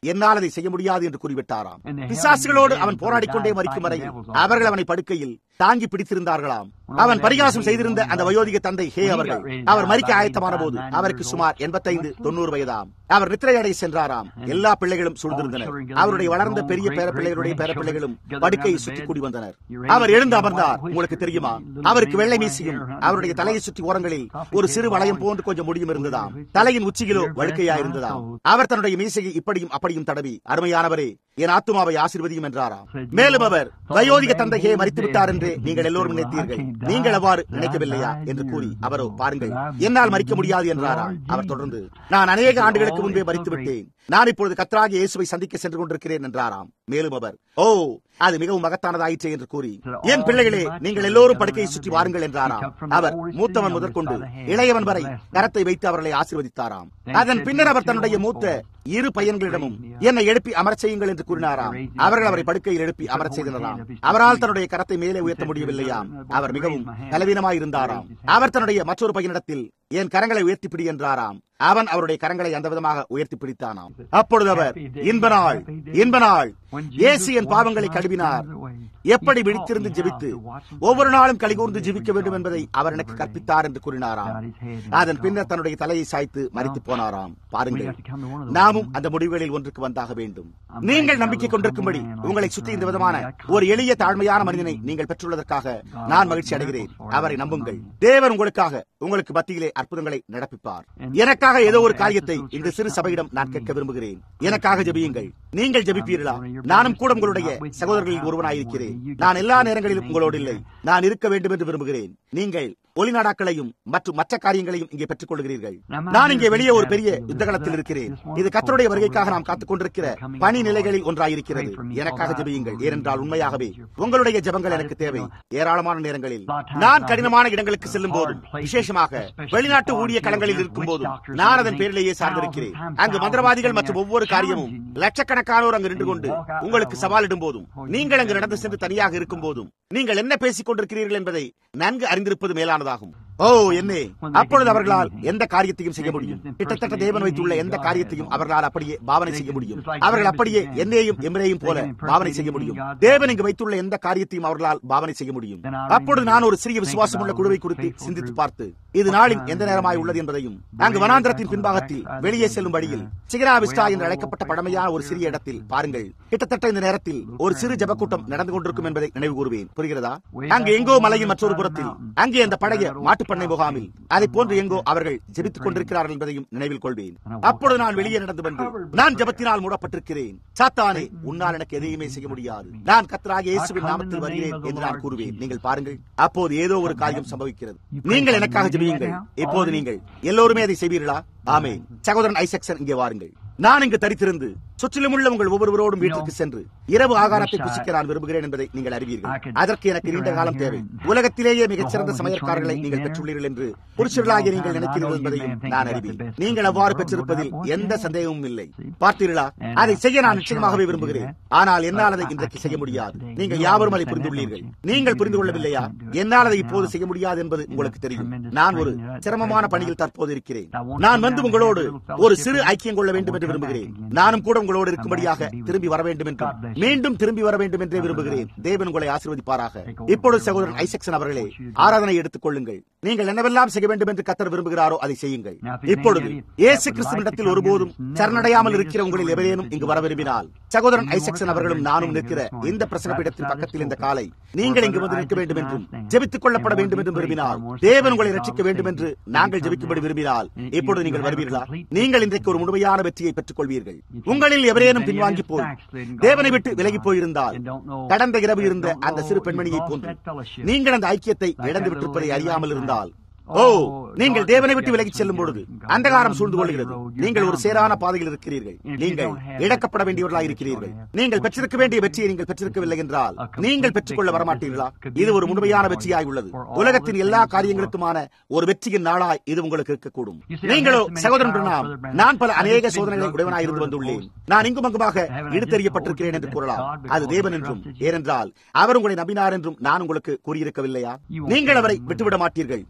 என்னால் அதை செய்ய முடியாது என்று கூறிவிட்டாராம் பிசாசுகளோடு அவன் போராடிக் கொண்டே மறிக்கும் வரையில் அவர்கள் அவனை படுக்கையில் தாங்கி பிடித்திருந்தார்களாம் அவன் பரிகாசம் செய்திருந்த அந்த வயோதிக தந்தை ஹே அவர்கள் அவர் மறிக்க ஆயத்தமான போது அவருக்கு சுமார் எண்பத்தைந்து தொண்ணூறு வயதாம் அவர் நித்திரையடை சென்றாராம் எல்லா பிள்ளைகளும் சூழ்ந்திருந்தனர் அவருடைய வளர்ந்த பெரிய பேரப்பிள்ளைகளுடைய பேரப்பிள்ளைகளும் படுக்கையை சுற்றி கூடி வந்தனர் அவர் எழுந்து அமர்ந்தார் உங்களுக்கு தெரியுமா அவருக்கு வெள்ளை மீசியும் அவருடைய தலையை சுற்றி ஓரங்களில் ஒரு சிறு வளையம் போன்று கொஞ்சம் முடியும் இருந்ததாம் தலையின் உச்சியிலோ வழுக்கையா இருந்ததாம் அவர் தன்னுடைய மீசையை இப்படியும் அப்படியும் தடவி அருமையானவரே என் ஆத்துமாவை ஆசீர்வதியும் என்றாராம் மேலும் அவர் வயோதிக தந்தையே மறித்து விட்டார் என்று நீங்கள் எல்லோரும் நினைத்தீர்கள் நீங்கள் அவ்வாறு நினைக்கவில்லையா என்று கூறி அவரோ பாருங்கள் என்னால் மறிக்க முடியாது என்றாராம் அவர் தொடர்ந்து நான் அநேக ஆண்டுகளுக்கு முன்பே மறித்து விட்டேன் நான் இப்பொழுது கத்ராகி இயேசுவை சந்திக்க சென்று கொண்டிருக்கிறேன் என்றாராம் மேலும் அவர் ஓ அது மிகவும் மகத்தானதாயிற்று என்று கூறி என் பிள்ளைகளே நீங்கள் எல்லோரும் படுக்கையை சுற்றி வாருங்கள் என்றாராம் அவர் மூத்தவன் முதற்கொண்டு இளையவன் வரை கரத்தை வைத்து அவர்களை ஆசீர்வதித்தாராம் அதன் பின்னர் அவர் தன்னுடைய மூத்த இரு பையன்களிடமும் என்னை எழுப்பி அமரச் செய்யுங்கள் என்று கூறினாராம் அவர்கள் அவரை படுக்கையில் எழுப்பி அமரச் செய்தனராம் அவரால் தன்னுடைய கரத்தை மேலே உயர்த்த முடியவில்லையாம் அவர் மிகவும் பலவீனமாய் இருந்தாராம் அவர் தன்னுடைய மற்றொரு பையனிடத்தில் என் கரங்களை உயர்த்தி பிடி என்றாராம் அவன் அவருடைய கரங்களை அந்த விதமாக உயர்த்தி பிடித்தானாம் அப்பொழுது அவர் இன்ப நாள் இன்ப நாள் இயேசு என் பாவங்களை கழுவினார் எப்படி விழித்திருந்து ஜெபித்து ஒவ்வொரு நாளும் கலிகூர்ந்து ஜெபிக்க வேண்டும் என்பதை அவர் எனக்கு கற்பித்தார் என்று கூறினாராம் அதன் பின்னர் தன்னுடைய தலையை சாய்த்து மறித்து போனாராம் பாருங்கள் நாமும் அந்த முடிவுகளில் ஒன்றுக்கு வந்தாக வேண்டும் நீங்கள் நம்பிக்கை கொண்டிருக்கும்படி உங்களை சுற்றி இந்த விதமான ஒரு எளிய தாழ்மையான மனிதனை நீங்கள் பெற்றுள்ளதற்காக நான் மகிழ்ச்சி அடைகிறேன் அவரை நம்புங்கள் தேவன் உங்களுக்காக உங்களுக்கு மத்தியிலே அற்புதங்களை நடப்பிப்பார் எனக்காக ஏதோ ஒரு காரியத்தை இந்த சிறு சபையிடம் நான் கேட்க விரும்புகிறேன் எனக்காக ஜெபியுங்கள் நீங்கள் ஜெபிப்பீர்களா நானும் கூட உங்களுடைய சகோதரர்களில் ஒருவனாயிருக்கிறேன் நான் எல்லா நேரங்களிலும் உங்களோடு இல்லை நான் இருக்க வேண்டும் என்று விரும்புகிறேன் நீங்கள் ஒளிநாடாக்களையும் மற்றும் மற்ற காரியங்களையும் இங்கே பெற்றுக் கொள்கிறீர்கள் நான் இங்கே வெளியே ஒரு பெரிய யுத்தகலத்தில் இருக்கிறேன் இது கத்தருடைய வருகைக்காக நாம் காத்துக் கொண்டிருக்கிற பணி நிலைகளில் ஒன்றாயிருக்கிறது எனக்காக ஜெபியுங்கள் ஏனென்றால் உண்மையாகவே உங்களுடைய ஜெபங்கள் எனக்கு தேவை ஏராளமான நேரங்களில் நான் கடினமான இடங்களுக்கு செல்லும் போதும் விசேஷமாக வெளிநாட்டு ஊழிய களங்களில் இருக்கும் போதும் நான் அதன் பேரிலேயே சார்ந்திருக்கிறேன் அங்கு மந்திரவாதிகள் மற்றும் ஒவ்வொரு காரியமும் லட்சக்கணக்கானோர் அங்கு நின்று கொண்டு உங்களுக்கு சவாலிடும் போதும் நீங்கள் அங்கு நடந்து சென்று தனியாக இருக்கும் போதும் நீங்கள் என்ன பேசிக் கொண்டிருக்கிறீர்கள் என்பதை நன்கு அறிந்திருப்பது மேலானதாகும் ஓ என்னே அப்பொழுது அவர்களால் எந்த காரியத்தையும் செய்ய முடியும் கிட்டத்தட்ட தேவன் வைத்துள்ள எந்த காரியத்தையும் அவர்களால் அப்படியே பாவனை செய்ய முடியும் அவர்கள் அப்படியே என்னையும் எம்ரேயும் போல பாவனை செய்ய முடியும் தேவன் இங்கு வைத்துள்ள எந்த காரியத்தையும் அவர்களால் பாவனை செய்ய முடியும் அப்பொழுது நான் ஒரு சிறிய விசுவாசம் உள்ள குழுவை குறித்து சிந்தித்து பார்த்து இது நாளின் எந்த நேரமாய் உள்ளது என்பதையும் அங்கு வனாந்திரத்தின் பின்பாகத்தில் வெளியே செல்லும் வழியில் சிகரா விஸ்டா என்று அழைக்கப்பட்ட பழமையான ஒரு சிறிய இடத்தில் பாருங்கள் கிட்டத்தட்ட இந்த நேரத்தில் ஒரு சிறு ஜபக்கூட்டம் நடந்து கொண்டிருக்கும் என்பதை நினைவு கூறுவேன் புரிகிறதா அங்கு எங்கோ மலையின் மற்றொரு புறத்தில் அங்கே அந்த பழைய மாட்டுப்பண்ணை முகாமில் அதை போன்று எங்கோ அவர்கள் ஜெபித்துக் கொண்டிருக்கிறார்கள் என்பதையும் நினைவில் கொள்வேன் அப்பொழுது நான் வெளியே நடந்து வந்து நான் ஜபத்தினால் மூடப்பட்டிருக்கிறேன் சாத்தானே உன்னால் எனக்கு எதையுமே செய்ய முடியாது நான் கத்தராக இயேசுவின் நாமத்தில் வருகிறேன் என்று நான் கூறுவேன் நீங்கள் பாருங்கள் அப்போது ஏதோ ஒரு காரியம் சம்பவிக்கிறது நீங்கள் எனக்காக ஜெபியுங்கள் இப்போது நீங்கள் எல்லோருமே அதை செய்வீர்களா ஆமே சகோதரன் ஐசக்சன் இங்கே வாருங்கள் நான் இங்கு தரித்திருந்து சுற்றிலும் உள்ள உங்கள் ஒவ்வொருவரோடும் வீட்டிற்கு சென்று இரவு ஆகாரத்தை புசிக்க நான் விரும்புகிறேன் என்பதை நீங்கள் அறிவீர்கள் அதற்கு எனக்கு நீண்ட காலம் தேவை உலகத்திலேயே மிகச்சிறந்த சமையற்காரர்களை நீங்கள் பெற்றுள்ளீர்கள் என்று புருஷர்களாகிய நீங்கள் நினைக்கிறீர்கள் என்பதையும் நான் அறிவேன் நீங்கள் அவ்வாறு பெற்றிருப்பதில் எந்த சந்தேகமும் இல்லை பார்த்தீர்களா அதை செய்ய நான் நிச்சயமாகவே விரும்புகிறேன் ஆனால் என்னால் அதை இன்றைக்கு செய்ய முடியாது நீங்கள் யாவரும் அதை புரிந்துள்ளீர்கள் நீங்கள் புரிந்து கொள்ளவில்லையா என்னால் அதை இப்போது செய்ய முடியாது என்பது உங்களுக்கு தெரியும் நான் ஒரு சிரமமான பணியில் தற்போது இருக்கிறேன் நான் வந்து உங்களோடு ஒரு சிறு ஐக்கியம் கொள்ள வேண்டும் என்று விரும்புகிறேன் நானும் கூட உங்களோடு இருக்கும்படியாக திரும்பி வர வேண்டும் என்றும் மீண்டும் திரும்பி வர வேண்டும் என்றே விரும்புகிறேன் தேவன் உங்களை ஆசீர்வதிப்பாராக இப்பொழுது சகோதரன் ஐசக்சன் அவர்களே ஆராதனை எடுத்துக் கொள்ளுங்கள் நீங்கள் என்னவெல்லாம் செய்ய வேண்டும் என்று கத்தர் விரும்புகிறாரோ அதை செய்யுங்கள் இப்பொழுது இயேசு கிறிஸ்துவிடத்தில் ஒருபோதும் சரணடையாமல் இருக்கிற உங்களில் எவரேனும் இங்கு வர விரும்பினால் சகோதரன் ஐசக்சன் அவர்களும் நானும் நிற்கிற இந்த பிரசன பீடத்தின் பக்கத்தில் இந்த காலை நீங்கள் இங்கு வந்து நிற்க வேண்டும் என்றும் ஜெபித்துக் கொள்ளப்பட வேண்டும் என்றும் விரும்பினால் தேவன் உங்களை ரட்சிக்க வேண்டும் என்று நாங்கள் ஜெபிக்கும்படி விரும்பினால் இப்பொழுது நீங்கள் வருவீர்களா நீங்கள் இன்றைக்கு ஒரு முழுமையான வெற்றியை பெற்றுக் கொள்வீர்கள் உங்களில் எவரேனும் பின்வாங்கி போய் தேவனை விட்டு விலகி போயிருந்தால் கடந்த இரவு இருந்த அந்த சிறு பெண்மணியை போன்று நீங்கள் அந்த ஐக்கியத்தை இழந்து விட்டிருப்பதை அறியாமல் இருந்தால் ஓ நீங்கள் தேவனை விட்டு விலகிச் செல்லும் பொழுது அந்தகாரம் சூழ்ந்து கொள்கிறது நீங்கள் ஒரு சேரான பாதையில் இருக்கிறீர்கள் நீங்கள் இழக்கப்பட வேண்டியவர்களாக இருக்கிறீர்கள் நீங்கள் பெற்றிருக்க வேண்டிய வெற்றியை நீங்கள் பெற்றிருக்கவில்லை என்றால் நீங்கள் பெற்றுக்கொள்ள வரமாட்டீர்களா இது ஒரு முழுமையான வெற்றியாய் உள்ளது உலகத்தின் எல்லா காரியங்களுக்குமான ஒரு வெற்றியின் நாளாய் இது உங்களுக்கு இருக்கக்கூடும் நீங்களோ சகோதரன் பிரணாம் நான் பல அநேக சோதனைகளை உடையவனாய் இருந்து வந்துள்ளேன் நான் இங்கும் அங்குமாக இடுத்தறியப்பட்டிருக்கிறேன் என்று கூறலாம் அது தேவன் என்றும் ஏனென்றால் அவர் உங்களை நம்பினார் என்றும் நான் உங்களுக்கு கூறியிருக்கவில்லையா நீங்கள் அவரை விட்டுவிட மாட்டீர்கள் நீங்கள்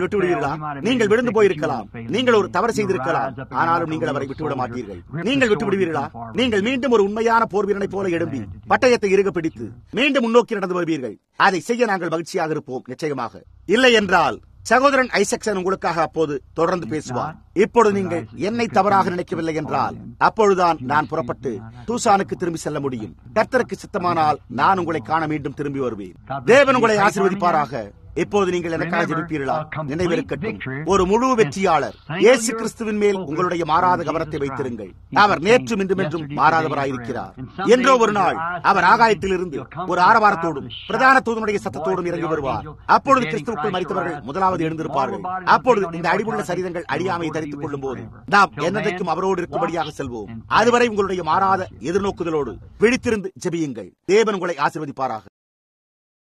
நீங்கள் விட்டு விடுவீர்களா நீங்கள் விழுந்து போயிருக்கலாம் நீங்கள் ஒரு தவறு செய்திருக்கலாம் ஆனாலும் நீங்கள் அவரை விட்டுவிட மாட்டீர்கள் நீங்கள் விட்டு விடுவீர்களா நீங்கள் மீண்டும் ஒரு உண்மையான போர் வீரனை போல எழும்பி பட்டயத்தை இறுக பிடித்து மீண்டும் முன்னோக்கி நடந்து வருவீர்கள் அதை செய்ய நாங்கள் மகிழ்ச்சியாக இருப்போம் நிச்சயமாக இல்லை என்றால் சகோதரன் ஐசக்சன் உங்களுக்காக அப்போது தொடர்ந்து பேசுவார் இப்பொழுது நீங்கள் என்னை தவறாக நினைக்கவில்லை என்றால் அப்பொழுதுதான் நான் புறப்பட்டு டூசானுக்கு திரும்பி செல்ல முடியும் கர்த்தருக்கு சித்தமானால் நான் உங்களை காண மீண்டும் திரும்பி வருவேன் தேவன் உங்களை ஆசீர்வதிப்பாராக இப்போது நீங்கள் எனக்காக ஜெபிப்பீர்களா நினைவிருக்கட்டும் ஒரு முழு வெற்றியாளர் இயேசு கிறிஸ்துவின் மேல் உங்களுடைய மாறாத கவனத்தை வைத்திருங்கள் அவர் நேற்றும் இன்றும் என்றும் மாறாதவராயிருக்கிறார் என்றோ ஒரு நாள் அவர் ஆகாயத்தில் இருந்து ஒரு ஆரவாரத்தோடும் பிரதான தூதனுடைய சத்தத்தோடும் இறங்கி வருவார் அப்பொழுது கிறிஸ்துவுக்குள் மறித்தவர்கள் முதலாவது எழுந்திருப்பார்கள் அப்பொழுது இந்த அடிவுள்ள சரீரங்கள் அழியாமை தரித்துக் கொள்ளும் போது நாம் என்னதைக்கும் அவரோடு இருக்கும்படியாக செல்வோம் அதுவரை உங்களுடைய மாறாத எதிர்நோக்குதலோடு விழித்திருந்து ஜெபியுங்கள் தேவன் உங்களை ஆசீர்வதிப்பாராக